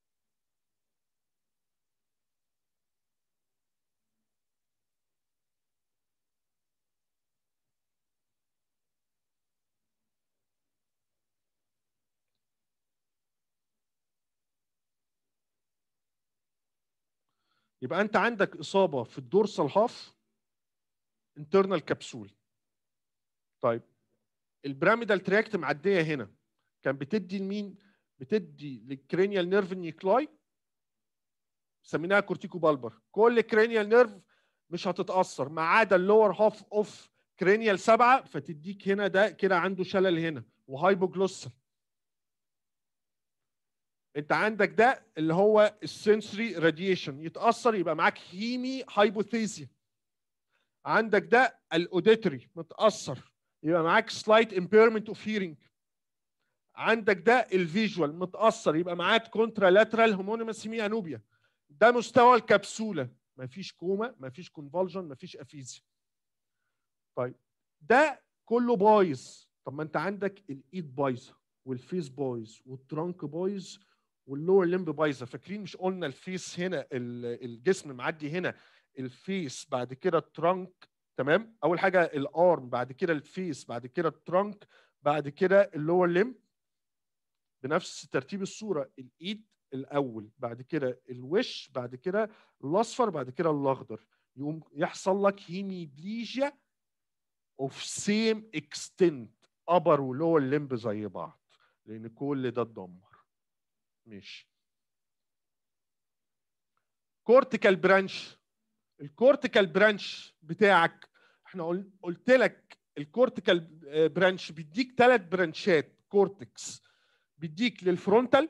يبقى انت عندك اصابه في الدورسال هاف انترنال كبسول طيب البراميدال تراكت معديه هنا كان بتدي لمين بتدي للكرينيال نيرف نيكلاي سميناها كورتيكو بالبر كل كرينيال نيرف مش هتتاثر ما عدا اللور هاف اوف كرينيال سبعه فتديك هنا ده كده عنده شلل هنا وهايبوجلوسال انت عندك ده اللي هو السنسوري راديشن يتاثر يبقى معاك هيمي هايبوثيزيا عندك ده الاوديتري متاثر يبقى معاك سلايت امبيرمنت اوف هيرنج عندك ده الفيجوال متاثر يبقى معاك كونترا لاترال هومونيمس هيمي انوبيا ده مستوى الكبسوله مفيش كوما مفيش كونفولجن مفيش افيزيا طيب ده كله بايظ طب ما انت عندك الايد بايظه والفيس بايظ والترانك بايظ واللور لمب بايظه فاكرين مش قلنا الفيس هنا الجسم معدي هنا الفيس بعد كده الترانك تمام اول حاجه الارم بعد كده الفيس بعد كده الترانك بعد كده اللور لمب بنفس ترتيب الصوره الايد الاول بعد كده الوش بعد كده الاصفر بعد كده الاخضر يقوم يحصل لك هيميبليجيا اوف سيم اكستنت ابر ولور لمب زي بعض لان كل ده اتدمر ماشي كورتيكال برانش الكورتيكال برانش بتاعك احنا قلت لك الكورتيكال برانش بيديك ثلاث برانشات كورتكس بيديك للفرونتال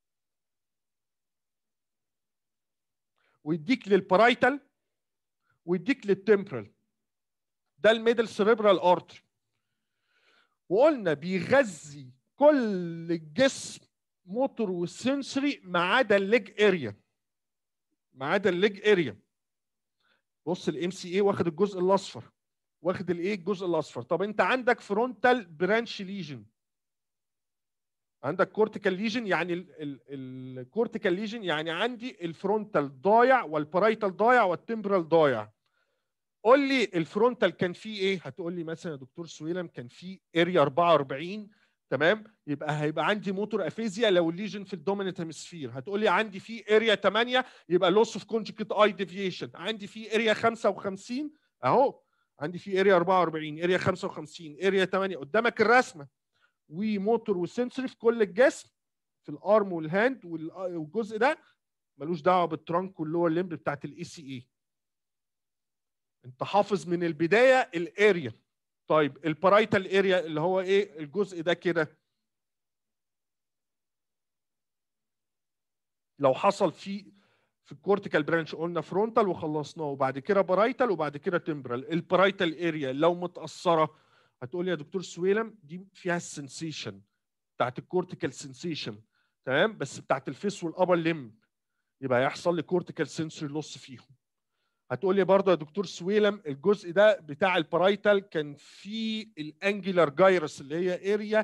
ويديك للبرايتال ويديك للتمبرال ده الميدل سيريبرال ارتري وقلنا بيغذي كل الجسم موتور والسنسوري ما عدا الليج اريا ما عدا الليج اريا بص الام سي اي واخد الجزء الاصفر واخد الايه الجزء الاصفر طب انت عندك فرونتال برانش ليجن عندك كورتيكال ليجن يعني الكورتيكال ليجن يعني عندي الفرونتال ضايع والبرايتال ضايع والتمبرال ضايع قول لي الفرونتال كان فيه ايه هتقول لي مثلا يا دكتور سويلم كان فيه اريا 44 تمام يبقى هيبقى عندي موتور افيزيا لو الليجن في الدوميننت هيمسفير هتقول لي عندي في اريا 8 يبقى لوس اوف كونجكت اي ديفيشن عندي في اريا 55 اهو عندي في اريا 44 اريا 55 اريا 8 قدامك الرسمه وموتور وسنسوري في كل الجسم في الارم والهاند والجزء ده ملوش دعوه بالترانك واللور ليمب بتاعت الاي سي اي انت حافظ من البدايه الاريا طيب البرايتال اريا اللي هو ايه الجزء ده كده لو حصل في في الكورتيكال برانش قلنا فرونتال وخلصناه وبعد كده برايتال وبعد كده تمبرال البرايتال اريا لو متاثره هتقول لي يا دكتور سويلم دي فيها السنسيشن بتاعت الكورتيكال سنسيشن تمام بس بتاعت الفيس والابر ليمب يبقى هيحصل لي كورتيكال سنسوري لوس فيهم هتقول لي برضه يا دكتور سويلم الجزء ده بتاع البرايتال كان في الانجلر جايرس اللي هي اريا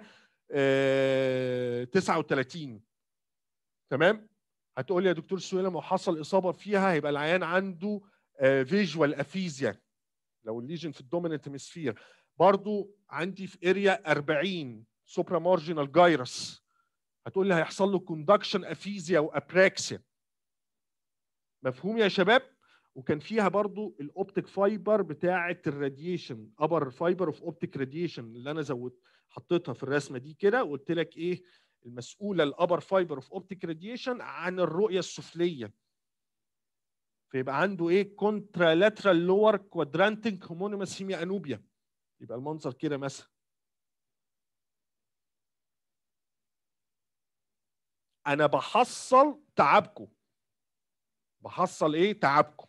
39 تمام هتقول لي يا دكتور سويلم وحصل اصابه فيها هيبقى العيان عنده فيجوال افيزيا لو الليجن في الدوميننت هيمسفير برضو عندي في اريا 40 سوبرا مارجنال جايرس هتقول لي هيحصل له كوندكشن افيزيا وابراكسيا مفهوم يا شباب وكان فيها برضو الاوبتيك فايبر بتاعه الراديشن ابر فايبر اوف اوبتيك راديشن اللي انا زودت حطيتها في الرسمه دي كده وقلت لك ايه المسؤوله الابر فايبر اوف اوبتيك راديشن عن الرؤيه السفليه فيبقى عنده ايه كونترالاترال لور كوادرانتنج هومونيمس هيميا انوبيا يبقى المنظر كده مثلا انا بحصل تعبكم بحصل ايه تعبكم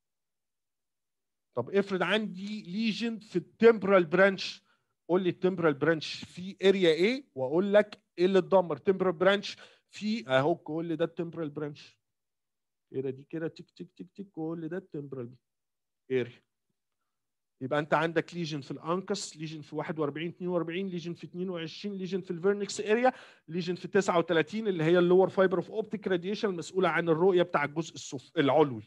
طب افرض عندي ليجن في التمبرال برانش قول لي التمبرال برانش في اريا ايه واقول لك ايه اللي اتدمر تمبرال برانش في اهو كل ده التمبرال برانش كده دي كده تك تك تك تك كل ده التمبرال اريا يبقى انت عندك ليجن في الانكس ليجن في 41 42 ليجن في 22 ليجن في الفيرنكس اريا ليجن في 39 اللي هي اللور فايبر اوف اوبتيك راديشن المسؤوله عن الرؤيه بتاع الجزء السف... العلوي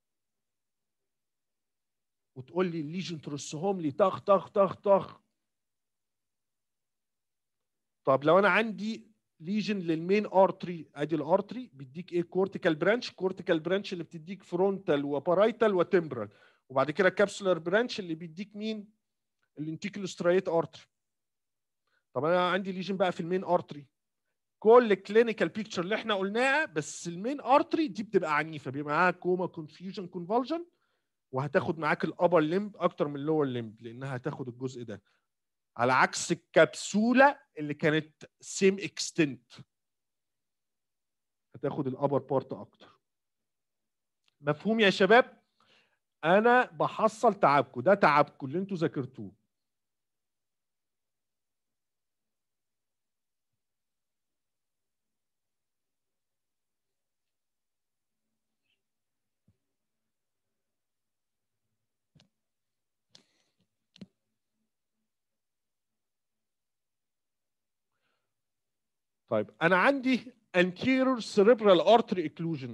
وتقول لي الليجن ترصهم لي طخ طخ طخ طخ طب لو انا عندي ليجن للمين ارتري ادي الارتري بيديك ايه كورتيكال برانش كورتيكال برانش اللي بتديك فرونتال وبارايتال وتمبرال وبعد كده كابسولار برانش اللي بيديك مين الانتيكولو سترايت ارتري طب انا عندي ليجن بقى في المين ارتري كل كلينيكال بيكتشر اللي احنا قلناها بس المين ارتري دي بتبقى عنيفه بيبقى معاها كوما كونفيوجن كونفولجن وهتاخد معاك الابر ليمب اكتر من اللور ليمب لانها هتاخد الجزء ده على عكس الكبسوله اللي كانت سيم اكستنت هتاخد الابر بارت اكتر مفهوم يا شباب انا بحصل تعبكم ده تعبكم اللي انتوا ذاكرتوه طيب انا عندي anterior cerebral artery occlusion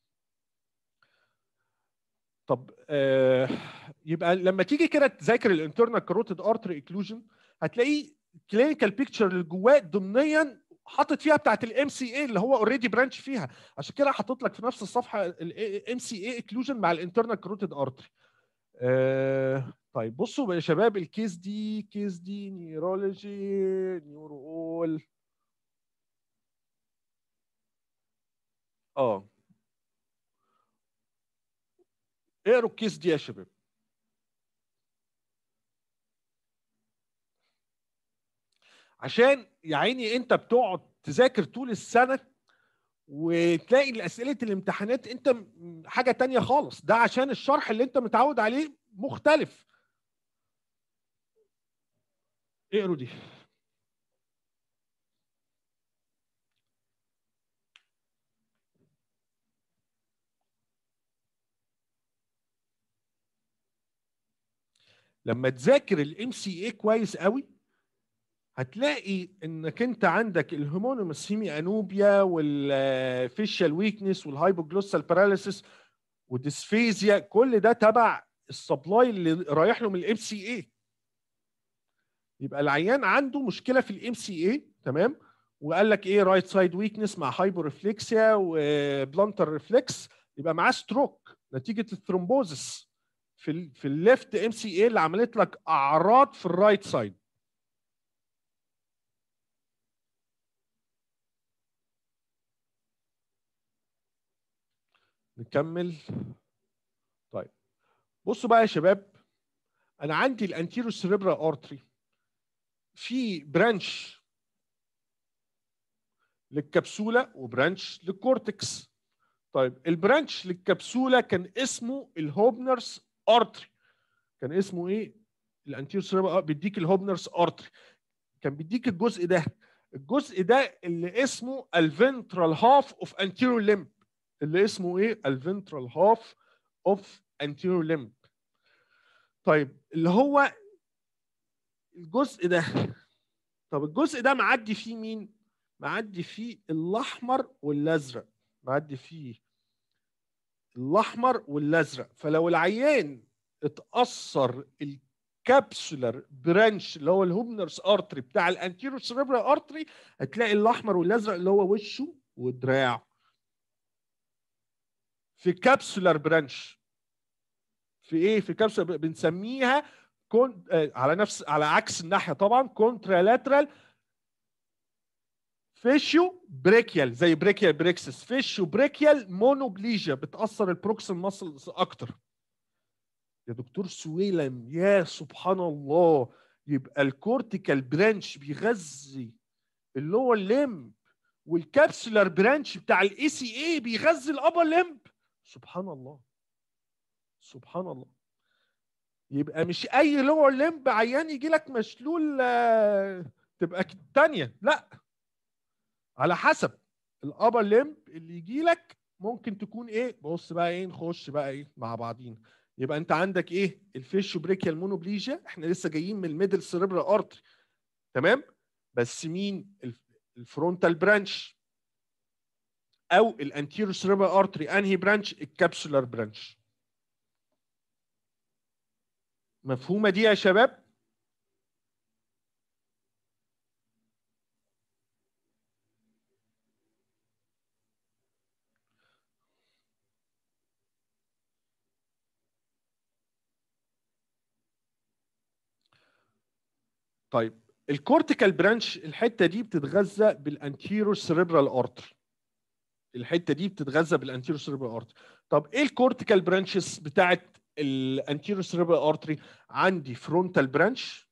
طب آه يبقى لما تيجي كده تذاكر الانترنال كاروتيد ارتري اكلوجن هتلاقي كلينيكال بيكتشر اللي جواه ضمنيا حاطط فيها بتاعت الام سي اي اللي هو اوريدي برانش فيها عشان كده حاطط لك في نفس الصفحه الام سي اي اكلوجن مع الانترنال كاروتيد ارتري آه طيب بصوا يا شباب الكيس دي كيس دي نيورولوجي نيورول اه اقروا الكيس دي يا شباب عشان يا عيني انت بتقعد تذاكر طول السنه وتلاقي الاسئله الامتحانات انت حاجه تانية خالص ده عشان الشرح اللي انت متعود عليه مختلف اقروا دي لما تذاكر الام سي اي كويس قوي هتلاقي انك انت عندك الهيمونيمس هيمي انوبيا والفيشال ويكنس والهايبوجلوسال باراليسيس والديسفيزيا كل ده تبع السبلاي اللي رايح له من الام سي اي يبقى العيان عنده مشكله في الام سي اي تمام وقال لك ايه رايت سايد ويكنس مع هايبورفليكسيا وبلانتر ريفلكس يبقى معاه ستروك نتيجه الثرومبوزس في ال في الليفت ام سي اي اللي عملت لك اعراض في الرايت سايد نكمل طيب بصوا بقى يا شباب انا عندي الانتيرو سيريبرال ارتري في برانش للكبسوله وبرانش للكورتكس طيب البرانش للكبسوله كان اسمه الهوبنرز ارتري كان اسمه ايه الانتيرو سيريبرال بيديك الهوبنرز ارتري كان بيديك الجزء ده الجزء ده اللي اسمه الفنترال هاف اوف انتيرو ليمب اللي اسمه ايه الفنترال هاف اوف anterior limb طيب اللي هو الجزء ده طب الجزء ده معدي فيه مين معدي فيه الاحمر والازرق معدي فيه الاحمر والازرق فلو العيان اتاثر الكابسولار برانش اللي هو الهوبنرز ارتري بتاع الانتيرو سيريبرال ارتري هتلاقي الاحمر والازرق اللي هو وشه ودراعه في كابسولار برانش في ايه في كابسولار بنسميها كون آه على نفس على عكس الناحيه طبعا كونترالاترال فيشيو بريكيال زي بريكيال بريكسس فيشيو بريكيال مونوبليجيا بتاثر البروكسيم ماسلز اكتر يا دكتور سويلم يا سبحان الله يبقى الكورتيكال برانش بيغذي اللي هو الليمب والكابسولار برانش بتاع الاي سي اي بيغذي الابر ليمب سبحان الله سبحان الله يبقى مش اي لور ليمب عيان يجي لك مشلول تبقى تانية لا على حسب الابر ليمب اللي يجي لك ممكن تكون ايه بص بقى ايه نخش بقى ايه مع بعضين يبقى انت عندك ايه الفيشو بريكيال مونوبليجيا احنا لسه جايين من الميدل سيريبرال ارتري تمام بس مين الفرونتال برانش او الانتيرو سيريبرال ارتري انهي برانش الكابسولار برانش مفهومه دي يا شباب طيب الكورتيكال برانش الحته دي بتتغذى بالانتيرو سيريبرال ارتري الحته دي بتتغذى بالانتيرو سيريبرال ارتري طب ايه الكورتيكال برانشز بتاعت الانتيرو سيريبرال ارتري عندي فرونتال برانش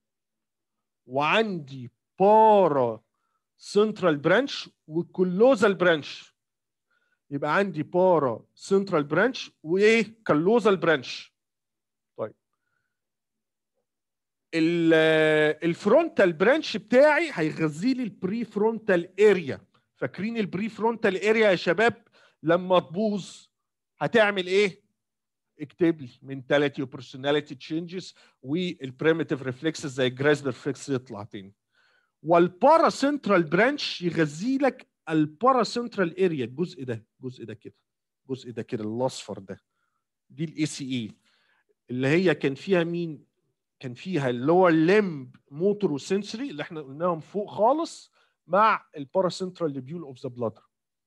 وعندي بارا سنترال برانش وكلوزال برانش يبقى عندي بارا سنترال برانش وايه كلوزال برانش طيب الفرونتال برانش بتاعي هيغذي لي البري فرونتال اريا فاكرين البري فرونتال اريا يا شباب لما تبوظ هتعمل ايه اكتب لي منتاليتي وبرسوناليتي تشينجز والبريمتيف ريفلكسز زي الجراسبر ريفلكس يطلع تاني والبارا سنترال برانش يغذي لك البارا سنترال اريا الجزء ده الجزء ده كده الجزء ده كده الاصفر ده دي الاي سي اي اللي هي كان فيها مين كان فيها اللور ليمب موتور وسنسوري اللي احنا قلناهم فوق خالص مع البارا سنترال ليبيول اوف ذا بلادر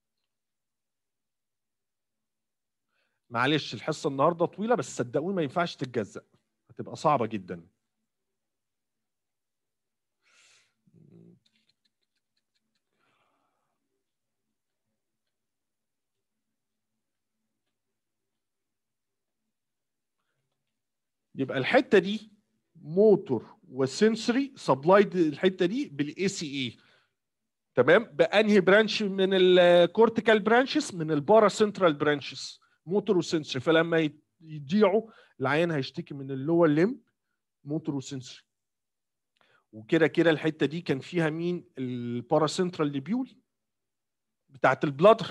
معلش الحصه النهارده طويله بس صدقوني ما ينفعش تتجزأ هتبقى صعبه جدا يبقى الحته دي موتور وسنسوري سبلايد الحته دي بالاي سي اي تمام بانهي برانش من الكورتيكال برانشز من البارا سنترال برانشز موتور وسنسوري فلما يضيعوا العيان هيشتكي من اللور ليمب موتور وسنسوري وكده كده الحته دي كان فيها مين البارا سنترال ليبيول بتاعت البلادر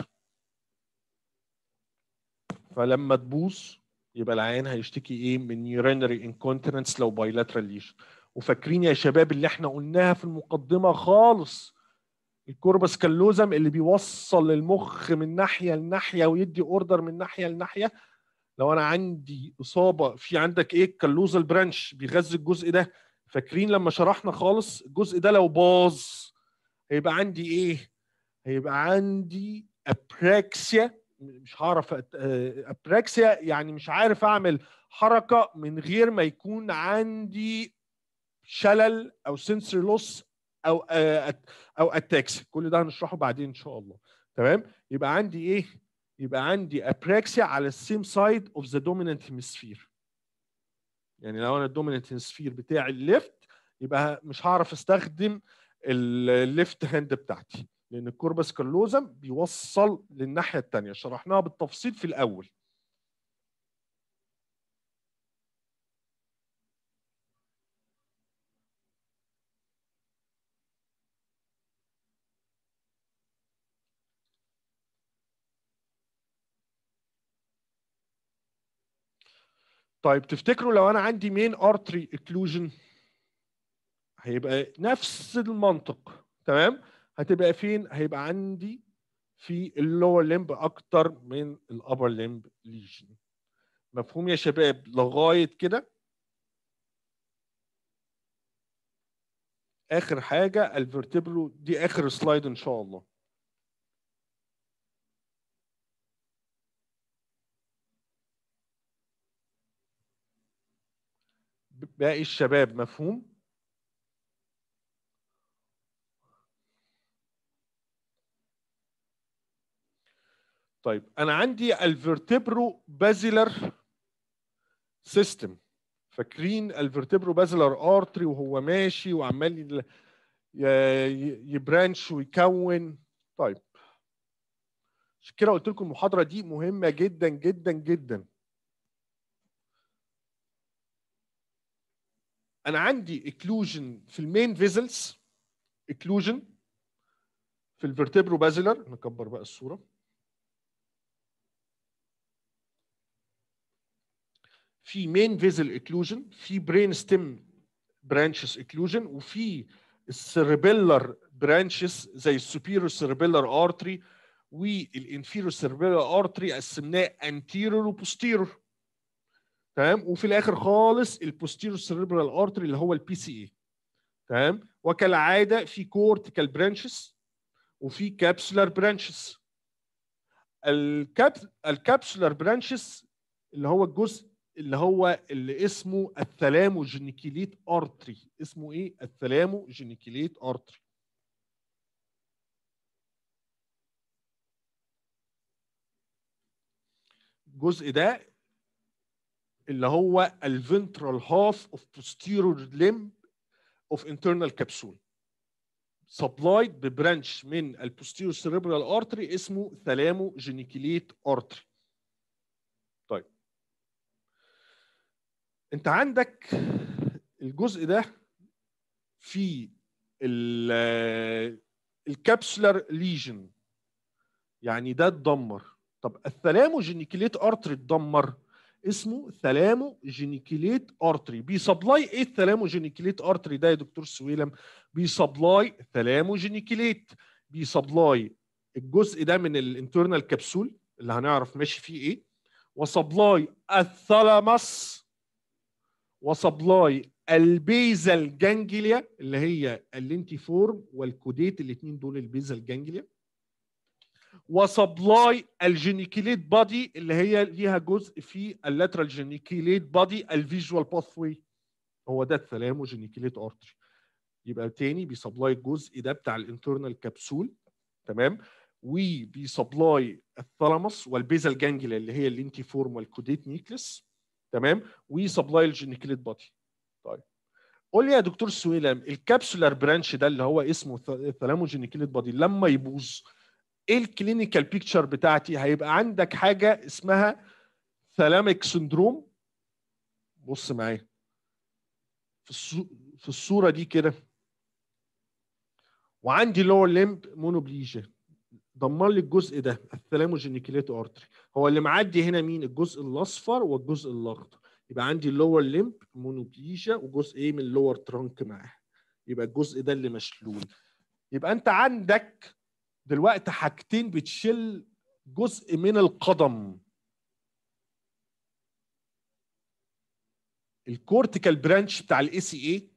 فلما تبوظ يبقى العيان هيشتكي ايه من يورينري انكونتيننس لو بايلاترال ليشن وفاكرين يا شباب اللي احنا قلناها في المقدمه خالص الكوربس كالوزم اللي بيوصل المخ من ناحيه لناحيه ويدي اوردر من ناحيه لناحيه لو انا عندي اصابه في عندك ايه كالوزال برانش بيغذي الجزء ده فاكرين لما شرحنا خالص الجزء ده لو باظ هيبقى عندي ايه هيبقى عندي ابراكسيا مش هعرف ابراكسيا يعني مش عارف اعمل حركه من غير ما يكون عندي شلل او سنسوري لوس او او اتاكس كل ده هنشرحه بعدين ان شاء الله تمام يبقى عندي ايه يبقى عندي ابراكسيا على السيم سايد اوف ذا دومينانت هيمسفير يعني لو انا الدومينانت هيمسفير بتاعي الليفت يبقى مش هعرف استخدم الليفت هاند بتاعتي لان الكوربس كالوزم بيوصل للناحيه الثانيه شرحناها بالتفصيل في الاول طيب تفتكروا لو انا عندي مين ارتري اكلوجن هيبقى نفس المنطق تمام هتبقى فين هيبقى عندي في اللور ليمب اكتر من الابر ليمب ليجن مفهوم يا شباب لغايه كده اخر حاجه الفرتبرو دي اخر سلايد ان شاء الله باقي الشباب مفهوم طيب انا عندي الفرتبرو بازيلر سيستم فاكرين الفرتبرو بازيلر ارتري وهو ماشي وعمال يبرانش ويكون طيب عشان كده قلت لكم المحاضره دي مهمه جدا جدا جدا انا عندي اكلوجن في المين فيزلز اكلوجن في الفرتبرو بازيلر نكبر بقى الصوره في مين فيزل اكلوجن في برين ستيم برانشز اكلوجن وفي السيربيلر برانشز زي السوبيرو سيربيلر ارتري والانفيرو سيربيلر ارتري قسمناه انتيرور وبوستيرور تمام وفي الاخر خالص البوستيرور سيربرال ارتري اللي هو البي سي اي تمام وكالعاده في كورتيكال برانشز وفي كابسولار برانشز الكاب الكابسولار برانشز اللي هو الجزء اللي هو اللي اسمه الثلاموجينيكيليت ارتري اسمه ايه الثلاموجينيكيليت ارتري الجزء ده اللي هو الفنترال هاف اوف posterior limb of internal capsule supplied ببرانش من البوستيرور سيريبرال ارتري اسمه ثلاموجينيكيليت ارتري طيب انت عندك الجزء ده في الكابسولار ليجن يعني ده اتدمر طب الثلاموجينيكيليت ارتري اتدمر اسمه ثلاموجينيكيليت ارتري بيسبلاي ايه الثلاموجينيكيليت ارتري ده يا دكتور سويلم بيسبلاي ثلاموجينيكيليت بيسبلاي الجزء ده من الانترنال كبسول اللي هنعرف ماشي فيه ايه وسبلاي الثالاموس وسبلاي البيزل جانجليا اللي هي اللينتيفورم والكوديت الاثنين دول البيزل جانجليا وسبلاي الجينيكيليت بادي اللي هي ليها جزء في اللاترال جينيكيليت بادي الفيجوال باثوي هو ده الثلاموجينيكيليت ارتري يبقى تاني بيسبلاي الجزء ده بتاع الانترنال كبسول تمام وبيسبلاي الثالاموس والبيزال جانجليا اللي هي اللينتيفورم والكوديت نيكلس تمام وسبلاي الجينيكيليت بادي طيب قول لي يا دكتور سويلم الكابسولار برانش ده اللي هو اسمه ثلاموجينيكيليت بادي لما يبوظ ايه الكلينيكال بيكتشر بتاعتي هيبقى عندك حاجه اسمها ثلاميك سندروم بص معايا في الصو... في الصوره دي كده وعندي لور ليمب مونوبليجيا دمر لي الجزء ده الثلاموجينيكيليت ارتري هو اللي معدي هنا مين الجزء الاصفر والجزء الاخضر يبقى عندي اللور ليمب مونوبليجيا وجزء ايه من اللور ترانك معاه يبقى الجزء ده اللي مشلول يبقى انت عندك دلوقتي حاجتين بتشيل جزء من القدم الكورتيكال برانش بتاع الاي سي اي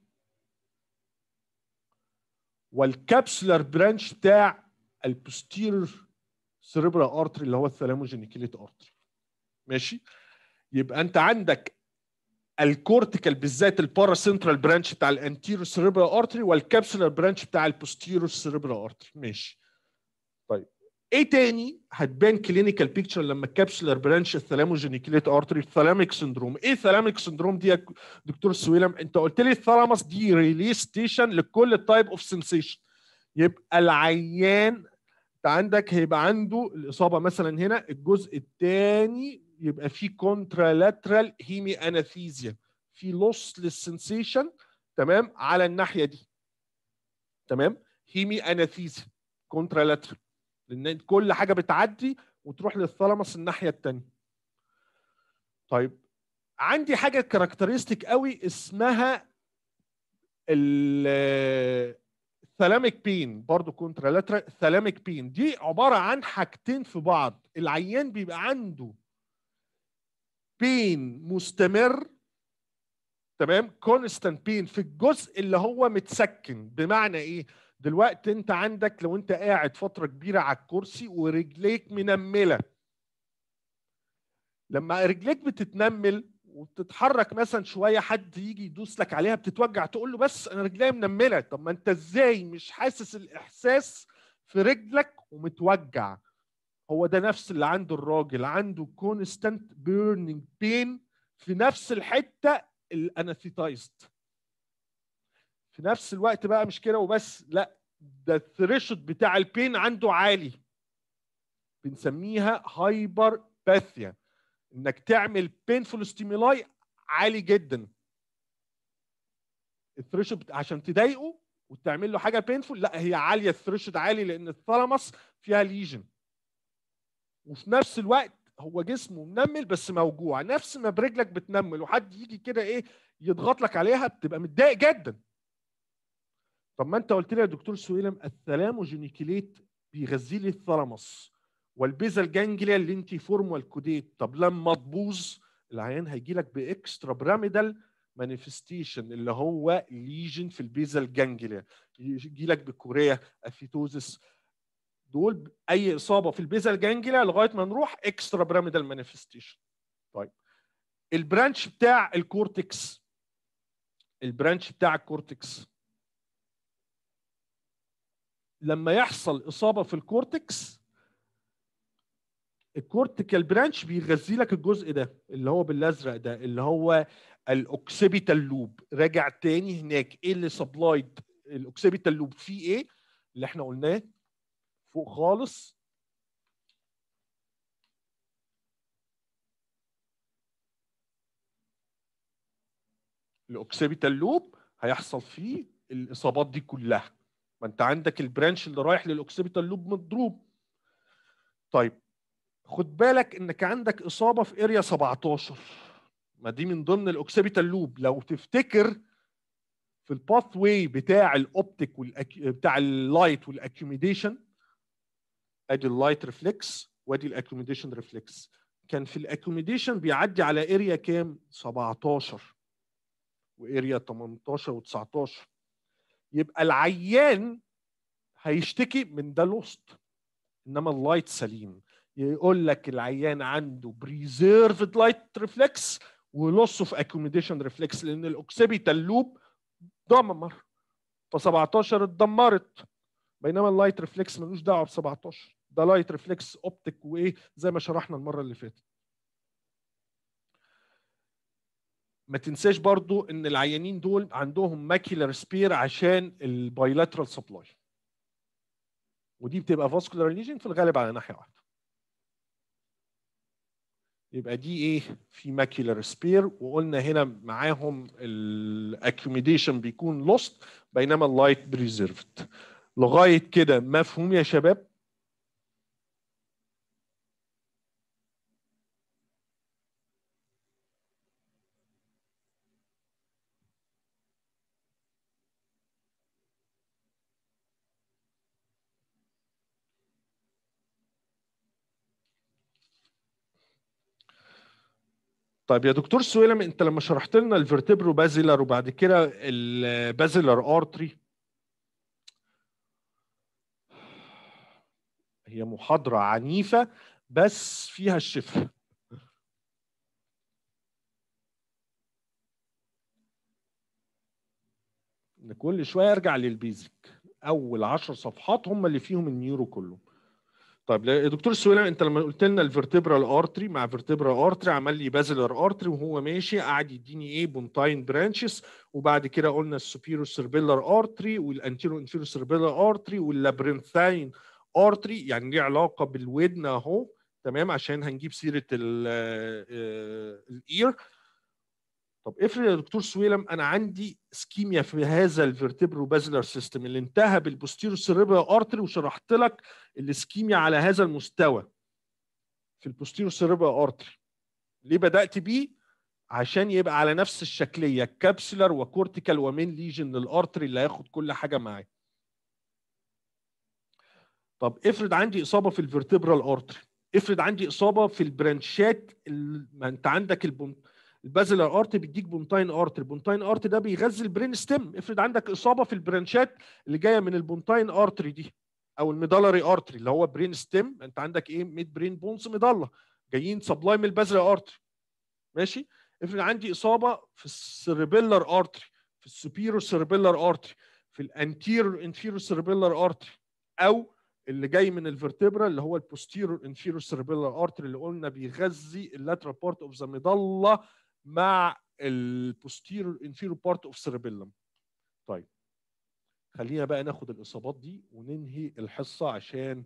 والكابسولار برانش بتاع البوستيرور سيريبرال ارتري اللي هو الثلاموجينيكيليت ارتري ماشي يبقى انت عندك الكورتيكال بالذات البارا سنترال برانش بتاع الانتيرو سيريبرال ارتري والكابسولار برانش بتاع البوستيرور سيريبرال ارتري ماشي طيب ايه تاني هتبان كلينيكال بيكتشر لما الكابسولار برانش الثلاموجينيكيليت ارتري الثلاميك سندروم ايه ثلاميك سندروم دي يا دكتور سويلم انت قلت لي الثالاموس دي ريليس ستيشن لكل تايب اوف سنسيشن يبقى العيان انت عندك هيبقى عنده الاصابه مثلا هنا الجزء الثاني يبقى فيه كونترالاترال هيمي اناثيزيا في لوس للسنسيشن تمام على الناحيه دي تمام هيمي اناثيزيا كونترالاترال لان كل حاجه بتعدي وتروح للثالاموس الناحيه الثانيه طيب عندي حاجه كاركترستيك قوي اسمها الثلاميك بين برضو كونترالاترال ثلاميك بين دي عباره عن حاجتين في بعض العيان بيبقى عنده بين مستمر تمام كونستانت بين في الجزء اللي هو متسكن بمعنى ايه دلوقتي انت عندك لو انت قاعد فتره كبيره على الكرسي ورجليك منمله لما رجليك بتتنمل وبتتحرك مثلا شويه حد يجي يدوس لك عليها بتتوجع تقول له بس انا رجليا منمله طب ما انت ازاي مش حاسس الاحساس في رجلك ومتوجع هو ده نفس اللي عنده الراجل عنده كونستانت بيرنينج بين في نفس الحته الاناثيتايزد في نفس الوقت بقى مش كده وبس لا ده الثريشولد بتاع البين عنده عالي بنسميها هايبر باثيا انك تعمل بينفول ستيمولاي عالي جدا الثريشولد عشان تضايقه وتعمل له حاجه بينفول لا هي عاليه الثريشولد عالي لان الثالاموس فيها ليجن وفي نفس الوقت هو جسمه منمل بس موجوع نفس ما برجلك بتنمل وحد يجي كده ايه يضغط لك عليها بتبقى متضايق جدا طب ما انت قلت لي يا دكتور سويلم الثلاموجينيكليت بيغذي لي الثالاموس والبيزا الجانجليا اللي انت فورم والكوديت طب لما تبوظ العيان هيجي لك باكسترا براميدال مانيفستيشن اللي هو ليجن في البيزا الجانجليا يجي لك بكوريا اثيتوزس دول اي اصابه في البيزا الجانجليا لغايه ما نروح اكسترا براميدال مانيفستيشن طيب البرانش بتاع الكورتكس البرانش بتاع الكورتكس لما يحصل اصابه في الكورتكس الكورتيكال برانش بيغذي لك الجزء ده اللي هو بالازرق ده اللي هو الاوكسيبيتال لوب راجع تاني هناك ايه اللي سبلايد الاوكسيبيتال لوب فيه ايه اللي احنا قلناه فوق خالص الاوكسيبيتال لوب هيحصل فيه الاصابات دي كلها ما انت عندك البرانش اللي رايح للاوكسيبيتال لوب مضروب طيب خد بالك انك عندك اصابه في اريا 17 ما دي من ضمن الاوكسيبيتال لوب لو تفتكر في الباث واي بتاع الاوبتيك والأك... بتاع اللايت والاكيوميديشن ادي اللايت ريفلكس وادي الاكيوميديشن ريفلكس كان في الاكيوميديشن بيعدي على اريا كام 17 واريا 18 و19 يبقى العيان هيشتكي من ده لوست انما اللايت سليم يقول لك العيان عنده بريزيرفد لايت ريفلكس ولوس اوف اكوميديشن ريفلكس لان الاوكسيبيتال لوب دمر ف 17 اتدمرت بينما اللايت ريفلكس ملوش دعوه ب 17 ده لايت ريفلكس اوبتيك وايه زي ما شرحنا المره اللي فاتت ما تنساش برضو ان العيانين دول عندهم ماكيلر سبير عشان البايلاترال سبلاي ودي بتبقى فاسكولار ليجن في الغالب على ناحيه واحده يبقى دي ايه في ماكيولار سبير وقلنا هنا معاهم الاكيوميديشن بيكون لوست بينما اللايت بريزيرفد لغايه كده مفهوم يا شباب طيب يا دكتور سويلم انت لما شرحت لنا الفرتبرو بازيلر وبعد كده البازيلر ارتري هي محاضرة عنيفة بس فيها الشفاء ان كل شوية ارجع للبيزك اول عشر صفحات هم اللي فيهم النيورو كله طيب يا دكتور سويلم انت لما قلت لنا الفرتبرال ارتري مع فيرتبرال ارتري عمل لي بازلر ارتري وهو ماشي قعد يديني ايه بونتاين برانشز وبعد كده قلنا السوبيرو سيربيلر ارتري والانتيرو انفيرو سيربيلر ارتري واللابرنثاين ارتري يعني ليه علاقه بالودن اهو تمام عشان هنجيب سيره الاير طب افرض يا دكتور سويلم انا عندي سكيميا في هذا الفرتبرو بازلر سيستم اللي انتهى بالبوستيرو سيريبرال ارتري وشرحت لك السكيميا على هذا المستوى في البوستيرو سيريبرال ارتري ليه بدات بيه عشان يبقى على نفس الشكليه كابسولار وكورتيكال ومين ليجن للارتري اللي هياخد كل حاجه معاه طب افرض عندي اصابه في الفرتبرال ارتري افرض عندي اصابه في البرانشات ال- ما انت عندك البون البازلر ارت بيديك بونتاين ارت البونتاين ارت ده بيغذي البرين ستيم افرض عندك اصابه في البرانشات اللي جايه من البونتاين ارتري دي او الميدالري ارتري اللي هو برين ستيم انت عندك ايه ميد برين بونز ميدالا جايين سبلاي من البازلر ارتري ماشي افرض عندي اصابه في السيربيلر ارتري في السوبيرو سيربيلر ارتري في الانتيرور انفيرور سيربيلر ارتري او اللي جاي من الفرتبرا اللي هو البوستيرور انفيرور سيربيلر ارتري اللي قلنا بيغذي اللاترال بارت اوف ذا ميدالا مع البوستيرور انفيرور بارت اوف سيربيلم طيب خلينا بقى ناخد الاصابات دي وننهي الحصه عشان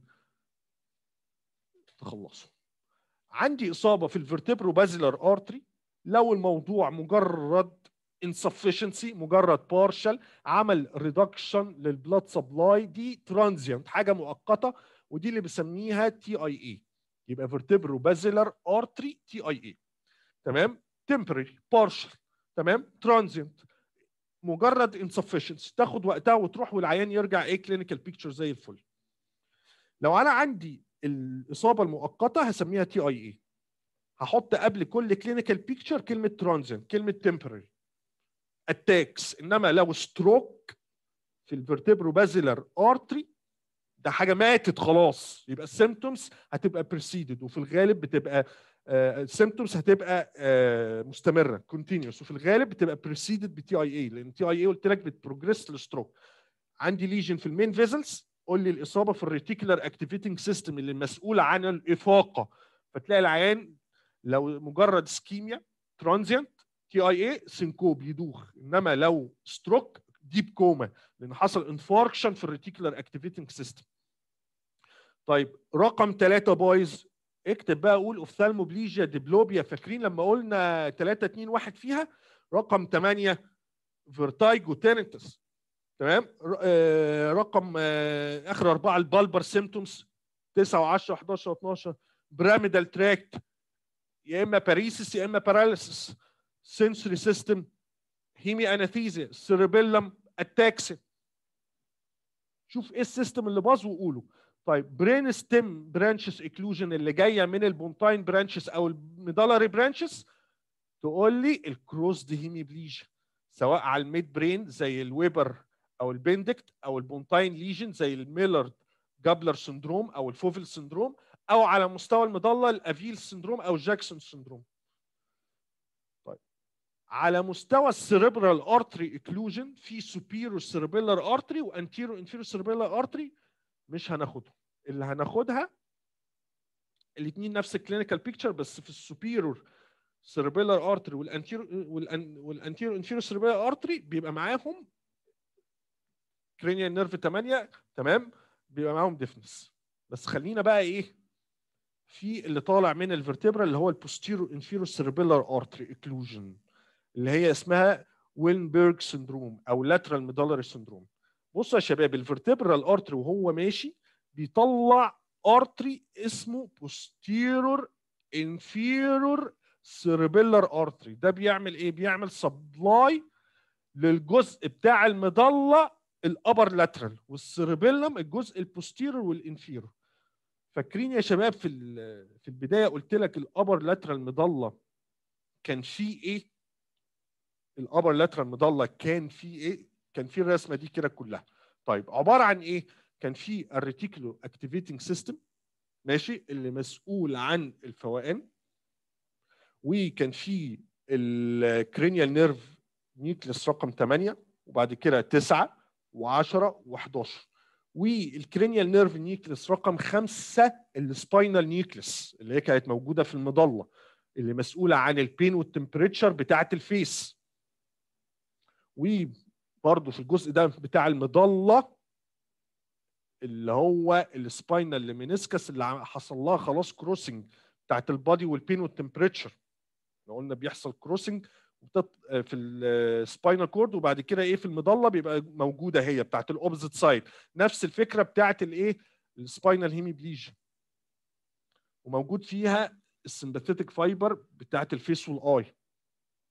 تخلصوا عندي اصابه في الفرتبرو بازلر ارتري لو الموضوع مجرد insufficiency مجرد partial عمل ريدكشن للبلاد سبلاي دي ترانزيانت حاجه مؤقته ودي اللي بسميها تي اي اي يبقى فيرتبرو بازلر ارتري تي اي اي تمام temporary partial تمام ترانزيانت مجرد insufficiency تاخد وقتها وتروح والعيان يرجع ايه كلينيكال بيكتشر زي الفل لو انا عندي الاصابه المؤقته هسميها تي اي اي هحط قبل كل كلينيكال بيكتشر كلمه ترانزيانت كلمه temporary اتاكس انما لو ستروك في الفرتبرو بازلر ارتري ده حاجه ماتت خلاص يبقى السيمتومز هتبقى بريسيدد وفي الغالب بتبقى السيمتومز هتبقى آه، مستمره كونتينيوس وفي الغالب بتبقى بريسيدد بتي اي اي لان تي اي اي قلت لك بتبروجريس للستروك عندي ليجن في المين فيزلز قول لي الاصابه في الريتيكولار اكتيفيتنج سيستم اللي مسؤول عن الافاقه فتلاقي العيان لو مجرد سكيميا ترانزيانت تي اي اي سينكوب يدوخ انما لو ستروك ديب كوما لان حصل انفاركشن في الريتيكولار اكتيفيتنج سيستم طيب رقم ثلاثة بايظ اكتب بقى قول اوفثالموبليجيا ديبلوبيا فاكرين لما قلنا 3 2 1 فيها رقم 8 فيرتايجو تيرنتس تمام ر- آه، رقم آه، اخر اربعه البالبر سيمتومز 9 و10 11 و12 براميدال تراكت يا اما باريسيس يا اما باراليسيس sensory system هيمي اناثيزيا سيربيلم اتاكسي شوف ايه السيستم اللي باظ وقوله طيب برين ستيم برانشز اكلوجن اللي جايه من البونتاين برانشز او الميدالري برانشز تقول لي الكروس دي هيميبليجيا سواء على الميد برين زي الويبر او البندكت او البونتاين ليجن زي الميلرد جابلر سندروم او الفوفل سندروم او على مستوى المظله الافيل سندروم او جاكسون سندروم على مستوى السيريبرال ارتري اكلوجن في سوبيرو سيربيلر ارتري وانتيرو انفيرو سيربيلر ارتري مش هناخدهم اللي هناخدها الاثنين نفس الكلينيكال بيكتشر بس في السوبيرور سيربيلر ارتري والانتيرو والانتيرو انفيرو سيربيلر ارتري بيبقى معاهم كرينيال نيرف 8 تمام بيبقى معاهم ديفنس بس خلينا بقى ايه في اللي طالع من الفرتبرا اللي هو البوستيرو انفيرو سيربيلر ارتري اكلوجن اللي هي اسمها وينبرج سندروم او لاترال ميدالري سندروم بصوا يا شباب الفرتبرال ارتري وهو ماشي بيطلع ارتري اسمه بوستيرور انفيرور سيربيلر ارتري ده بيعمل ايه بيعمل سبلاي للجزء بتاع المظله الابر لاترال والسيربيلم الجزء البوستيرور والانفيرور فاكرين يا شباب في ال- في البدايه قلت لك الابر لاترال مظله كان فيه ايه الابر لاترال مظله كان فيه ايه كان فيه الرسمه دي كده كلها طيب عباره عن ايه كان في الريتيكولو اكتيفيتنج سيستم ماشي اللي مسؤول عن الفوقان وكان في الكرينيال نيرف نيوكليس رقم 8 وبعد كده 9 و10 و11 والكرينيال نيرف نيوكليس رقم 5 السباينال نيوكليس اللي هي كانت موجوده في المظله اللي مسؤوله عن البين والتمبريتشر بتاعه الفيس وبرضه في الجزء ده بتاع المظله اللي هو السباينال ليمينيسكس اللي عم- حصل لها خلاص كروسنج بتاعت البادي والبين والتمبريتشر لو قلنا بيحصل كروسنج في السباينال كورد وبعد كده ايه في المظله بيبقى موجوده هي بتاعت الاوبزيت سايد نفس الفكره بتاعت الايه السباينال هيميبليجيا وموجود فيها السمباثيتك فايبر بتاعت الفيس والاي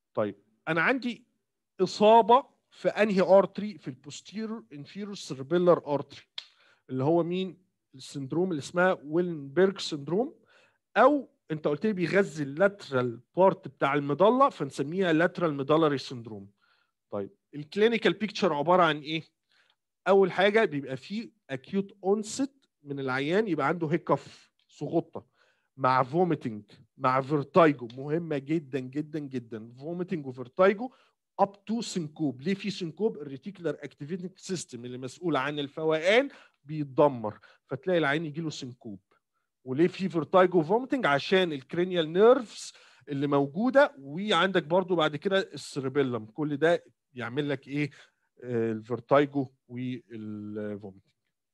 طيب انا عندي اصابه في انهي ارتري في البوستيرور انفيرور سيربيلر ارتري اللي هو مين السندروم اللي اسمها ويلنبرج سندروم او انت قلت لي بيغذي اللاترال بارت بتاع المظله فنسميها لاترال ميدالري سندروم طيب الكلينيكال بيكتشر عباره عن ايه اول حاجه بيبقى فيه اكيوت اونست من العيان يبقى عنده هيكف سغطه مع فوميتنج مع فيرتايجو مهمه جدا جدا جدا فوميتنج وفيرتايجو اب تو سنكوب ليه في سنكوب الريتيكولار اكتيفيتنج سيستم اللي مسؤول عن الفوقان بيتدمر فتلاقي العين يجي له سنكوب وليه في فيرتايجو فوميتنج عشان الكرينيال نيرفز اللي موجوده وعندك برضو بعد كده السيربيلم كل ده يعمل لك ايه الفيرتايجو والفوميتنج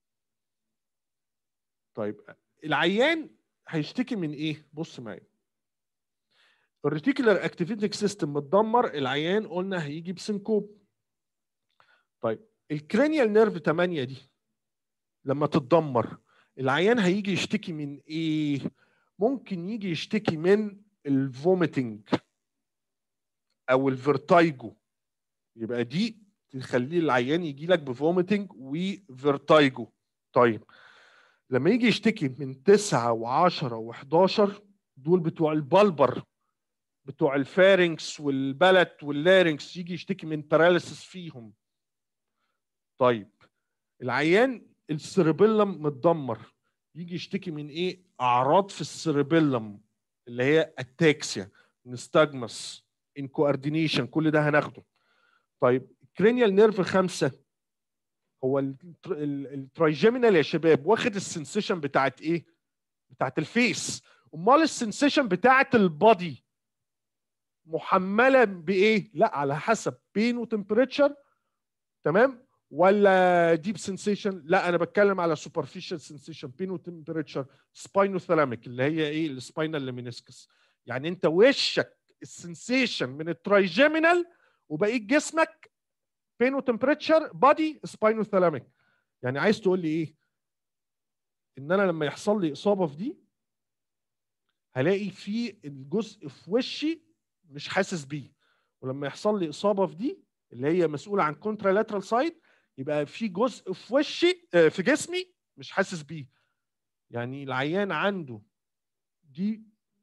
طيب العيان هيشتكي من ايه بص معايا الريتيكولار اكتيفيتنج سيستم متدمر العيان قلنا هيجي بسنكوب طيب الكرينيال نيرف 8 دي لما تتدمر العيان هيجي يشتكي من ايه ممكن يجي يشتكي من الفوميتنج او الفيرتايجو يبقى دي تخليه العيان يجي لك بفوميتنج وفيرتايجو طيب لما يجي يشتكي من 9 و10 و11 دول بتوع البلبر بتوع الفارنكس والبلت واللارنكس يجي يشتكي من باراليسيس فيهم طيب العيان السيربيلم متدمر يجي يشتكي من ايه اعراض في السيربيلم اللي هي اتاكسيا نستجمس انكوردينيشن كل ده هناخده طيب كرينيال نيرف خمسة هو الترايجيمينال يا شباب واخد السنسيشن بتاعت ايه بتاعت الفيس امال السنسيشن بتاعت البادي محمله بايه لا على حسب بين وتمبريتشر تمام ولا ديب سنسيشن لا انا بتكلم على سوبرفيشال سنسيشن بين وتمبريتشر سباينوثالاميك اللي هي ايه السباينال ليمينسكس يعني انت وشك السنسيشن من الترايجيمينال وبقيت جسمك بين وتمبريتشر بادي سباينوثالاميك يعني عايز تقول لي ايه ان انا لما يحصل لي اصابه في دي هلاقي في الجزء في وشي مش حاسس بيه ولما يحصل لي اصابه في دي اللي هي مسؤوله عن كونترالاترال سايد يبقى في جزء في وشي في جسمي مش حاسس بيه يعني العيان عنده دي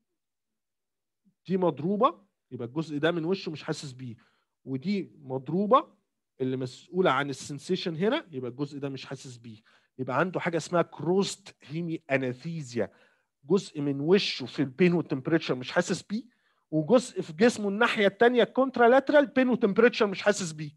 دي مضروبه يبقى الجزء ده من وشه مش حاسس بيه ودي مضروبه اللي مسؤوله عن السنسيشن هنا يبقى الجزء ده مش حاسس بيه يبقى عنده حاجه اسمها كروست هيمي اناثيزيا جزء من وشه في البين والتمبريتشر مش حاسس بيه وجزء في جسمه الناحيه الثانيه كونترالاترال بين وتمبريتشر مش حاسس بيه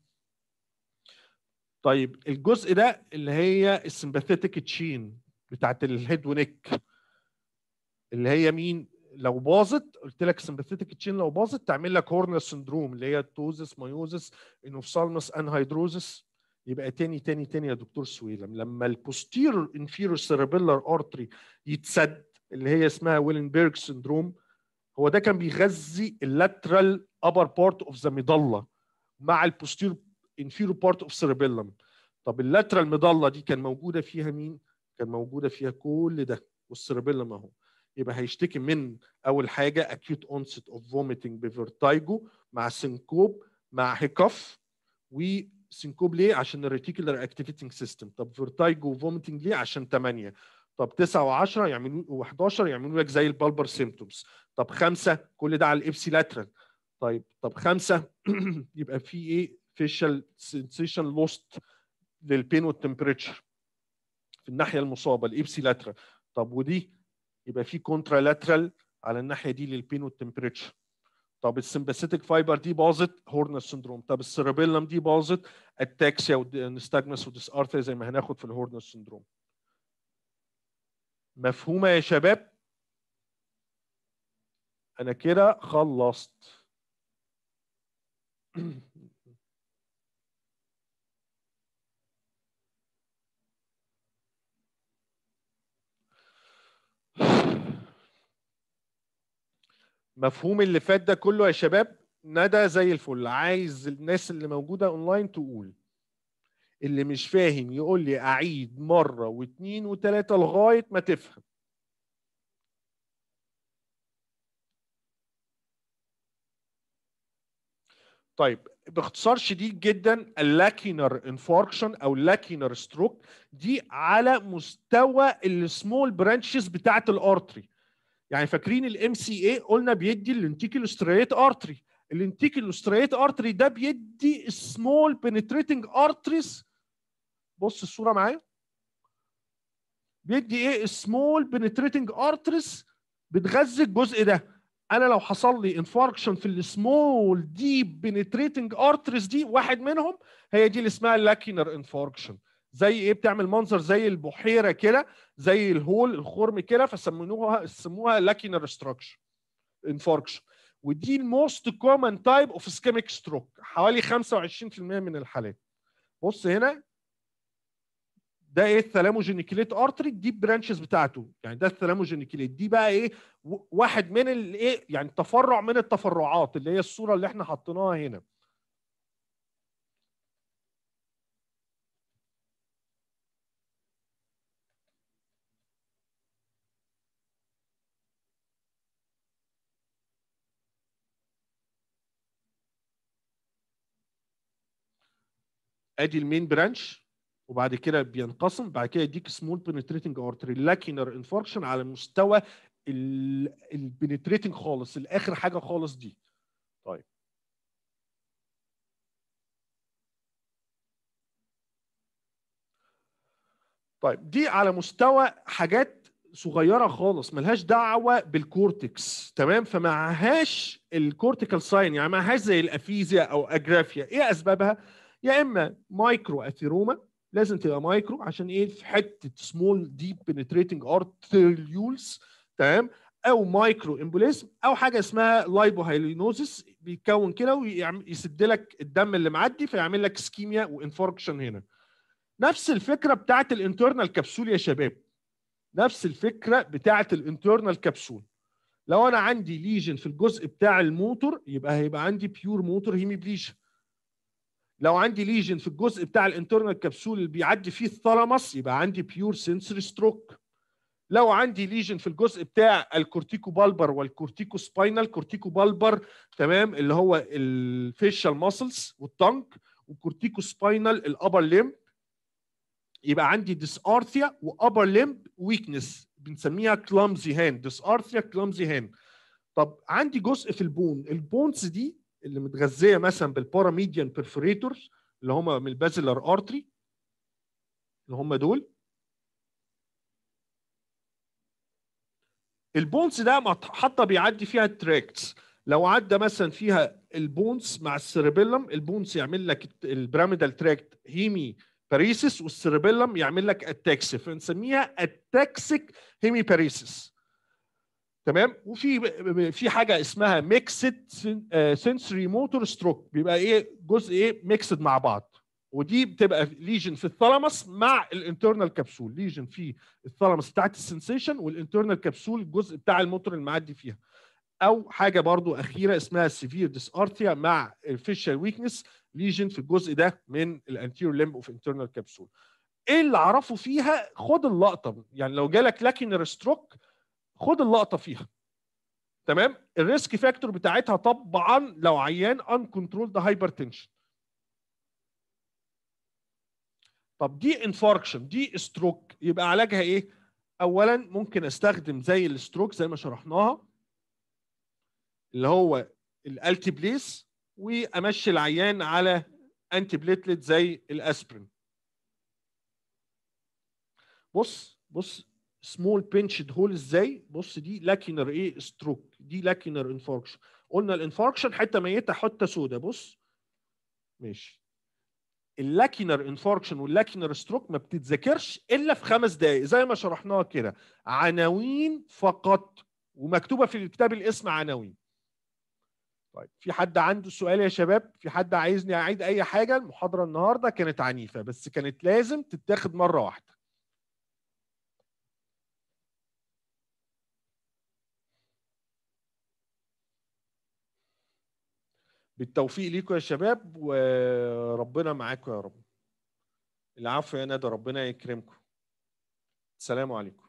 طيب الجزء ده اللي هي السمباثيتك تشين بتاعت الهيد ونيك اللي هي مين لو باظت قلت لك السمباثيتك تشين لو باظت تعمل لك هورنر سندروم اللي هي توزس مايوزس انوفسالمس انهيدروزس يبقى تاني تاني تاني يا دكتور سويلم لما البوستيرور انفيرور سيربيلر ارتري يتسد اللي هي اسمها ويلنبرج سندروم هو ده كان بيغذي اللاترال ابر بارت اوف ذا ميدالا مع البوستيرور انفيرور بارت اوف سيربيلم طب اللاترال ميدالا دي كان موجوده فيها مين؟ كان موجوده فيها كل ده والسيربيلم اهو يبقى هيشتكي من اول حاجه acute onset of vomiting بفيرتايجو مع سنكوب مع هيكف وسنكوب ليه؟ عشان الريتيكولار اكتيفيتنج سيستم طب فيرتايجو وفوميتنج ليه؟ عشان 8 طب 9 و10 يعملوا و11 يعملوا لك زي البالبر سيمتومز طب خمسه كل ده على الابسي لاترال طيب طب خمسه يبقى في ايه؟ فيشال سنسيشن لوست للبين والتمبريتشر في الناحيه المصابه الابسي لاترال طب ودي يبقى في كونترالاترال على الناحيه دي للبين والتمبريتشر طب السمباثيتك فايبر دي باظت هورنر سندروم طب السيربيلم دي باظت اتاكسيا ونستاجمس وديسارثيا زي ما هناخد في الهورنر سندروم مفهومه يا شباب انا كده خلصت مفهوم اللي فات ده كله يا شباب ندى زي الفل عايز الناس اللي موجوده اونلاين تقول اللي مش فاهم يقول لي اعيد مره واثنين وثلاثه لغايه ما تفهم طيب باختصار شديد جدا اللاكينر انفاركشن او لاكينر ستروك دي على مستوى السمول برانشز بتاعه الارتري يعني فاكرين الام سي اي قلنا بيدي الانتيكيلو ستريت ارتري الانتيكيلو ستريت ارتري ده بيدي سمول بنتريتنج ارتريز بص الصوره معايا بيدي ايه سمول بنتريتنج ارتريز بتغذي الجزء ده انا لو حصل لي انفاركشن في السمول ديب بنتريتنج ارتريز دي واحد منهم هي دي اللي اسمها لاكينر انفاركشن زي ايه بتعمل منظر زي البحيره كده زي الهول الخرم كده فسموها سموها لاكينر ستراكشر انفاركشن ودي الموست كومن تايب اوف اسكيميك ستروك حوالي 25% من الحالات بص هنا ده ايه الثلاموجينيكليت ارتري دي برانشز بتاعته يعني ده الثلاموجينيكليت دي بقى ايه واحد من الايه يعني تفرع من التفرعات اللي هي الصوره اللي احنا حطيناها هنا ادي المين برانش وبعد كده بينقسم بعد كده يديك سمول بنتريتنج ارتري لاكينر انفاركشن على مستوى البنتريتنج خالص الاخر حاجه خالص دي طيب طيب دي على مستوى حاجات صغيره خالص ملهاش دعوه بالكورتكس تمام فمعهاش الكورتيكال ساين يعني معهاش زي الافيزيا او اجرافيا ايه اسبابها يا اما مايكرو اثيروما لازم تبقى مايكرو عشان ايه في حته سمول ديب بنتريتنج ارتريولز تمام او مايكرو امبوليزم او حاجه اسمها لايبوهايلينوزيس بيتكون كده ويسد لك الدم اللي معدي فيعمل لك سكيميا وانفاركشن هنا نفس الفكره بتاعت الانترنال كبسول يا شباب نفس الفكره بتاعت الانترنال كبسول لو انا عندي ليجن في الجزء بتاع الموتور يبقى هيبقى عندي بيور موتور هيميبليجن لو عندي ليجن في الجزء بتاع الانترنال كبسول اللي بيعدي فيه الثالاموس يبقى عندي بيور سنسوري ستروك لو عندي ليجن في الجزء بتاع الكورتيكو بالبر والكورتيكو سباينال كورتيكو بالبر تمام اللي هو الفيشال ماسلز والتانك وكورتيكو سباينال الابر ليمب يبقى عندي ديسارثيا وابر ليمب ويكنس بنسميها كلامزي هاند ديسارثيا كلامزي هاند طب عندي جزء في البون البونز دي اللي متغذيه مثلا بالباراميديان بيرفوريتورز اللي هم من البازلر ارتري اللي هم دول البونز ده حتى بيعدي فيها التراكتس لو عدى مثلا فيها البونز مع السيربيلم البونز يعمل لك البراميدال تراكت هيمي باريسيس والسيربيلم يعمل لك اتاكس فنسميها اتاكسيك هيمي باريسيس تمام وفي في حاجه اسمها ميكسد سنسوري موتور ستروك بيبقى ايه جزء ايه ميكسد مع بعض ودي بتبقى ليجن في الثالاموس مع الانترنال كبسول ليجن في الثالاموس بتاعت السنسيشن والانترنال كبسول الجزء بتاع الموتور المعدي فيها او حاجه برضو اخيره اسمها سيفير ديسارتيا مع الفيشال ويكنس ليجن في الجزء ده من الانتيريور ليمب اوف انترنال كبسول ايه اللي اعرفه فيها خد اللقطه يعني لو جالك لاكينر ستروك خد اللقطه فيها تمام الريسك فاكتور بتاعتها طبعا لو عيان ان كنترولد هايبرتنشن طب دي انفاركشن دي ستروك يبقى علاجها ايه اولا ممكن استخدم زي الستروك زي ما شرحناها اللي هو الالتي بليس وامشي العيان على انتي بليتلت زي الاسبرين بص بص سمول بنشد هول ازاي بص دي لاكينر ايه ستروك دي لاكينر انفاركشن قلنا الانفاركشن حته ميته حته سودة بص ماشي اللاكينر انفاركشن واللاكينر ستروك ما بتتذاكرش الا في خمس دقائق زي ما شرحناها كده عناوين فقط ومكتوبه في الكتاب الاسم عناوين طيب في حد عنده سؤال يا شباب في حد عايزني اعيد اي حاجه المحاضره النهارده كانت عنيفه بس كانت لازم تتاخد مره واحده بالتوفيق ليكم يا شباب وربنا معاكم يا رب العفو يا ندى ربنا يكرمكم السلام عليكم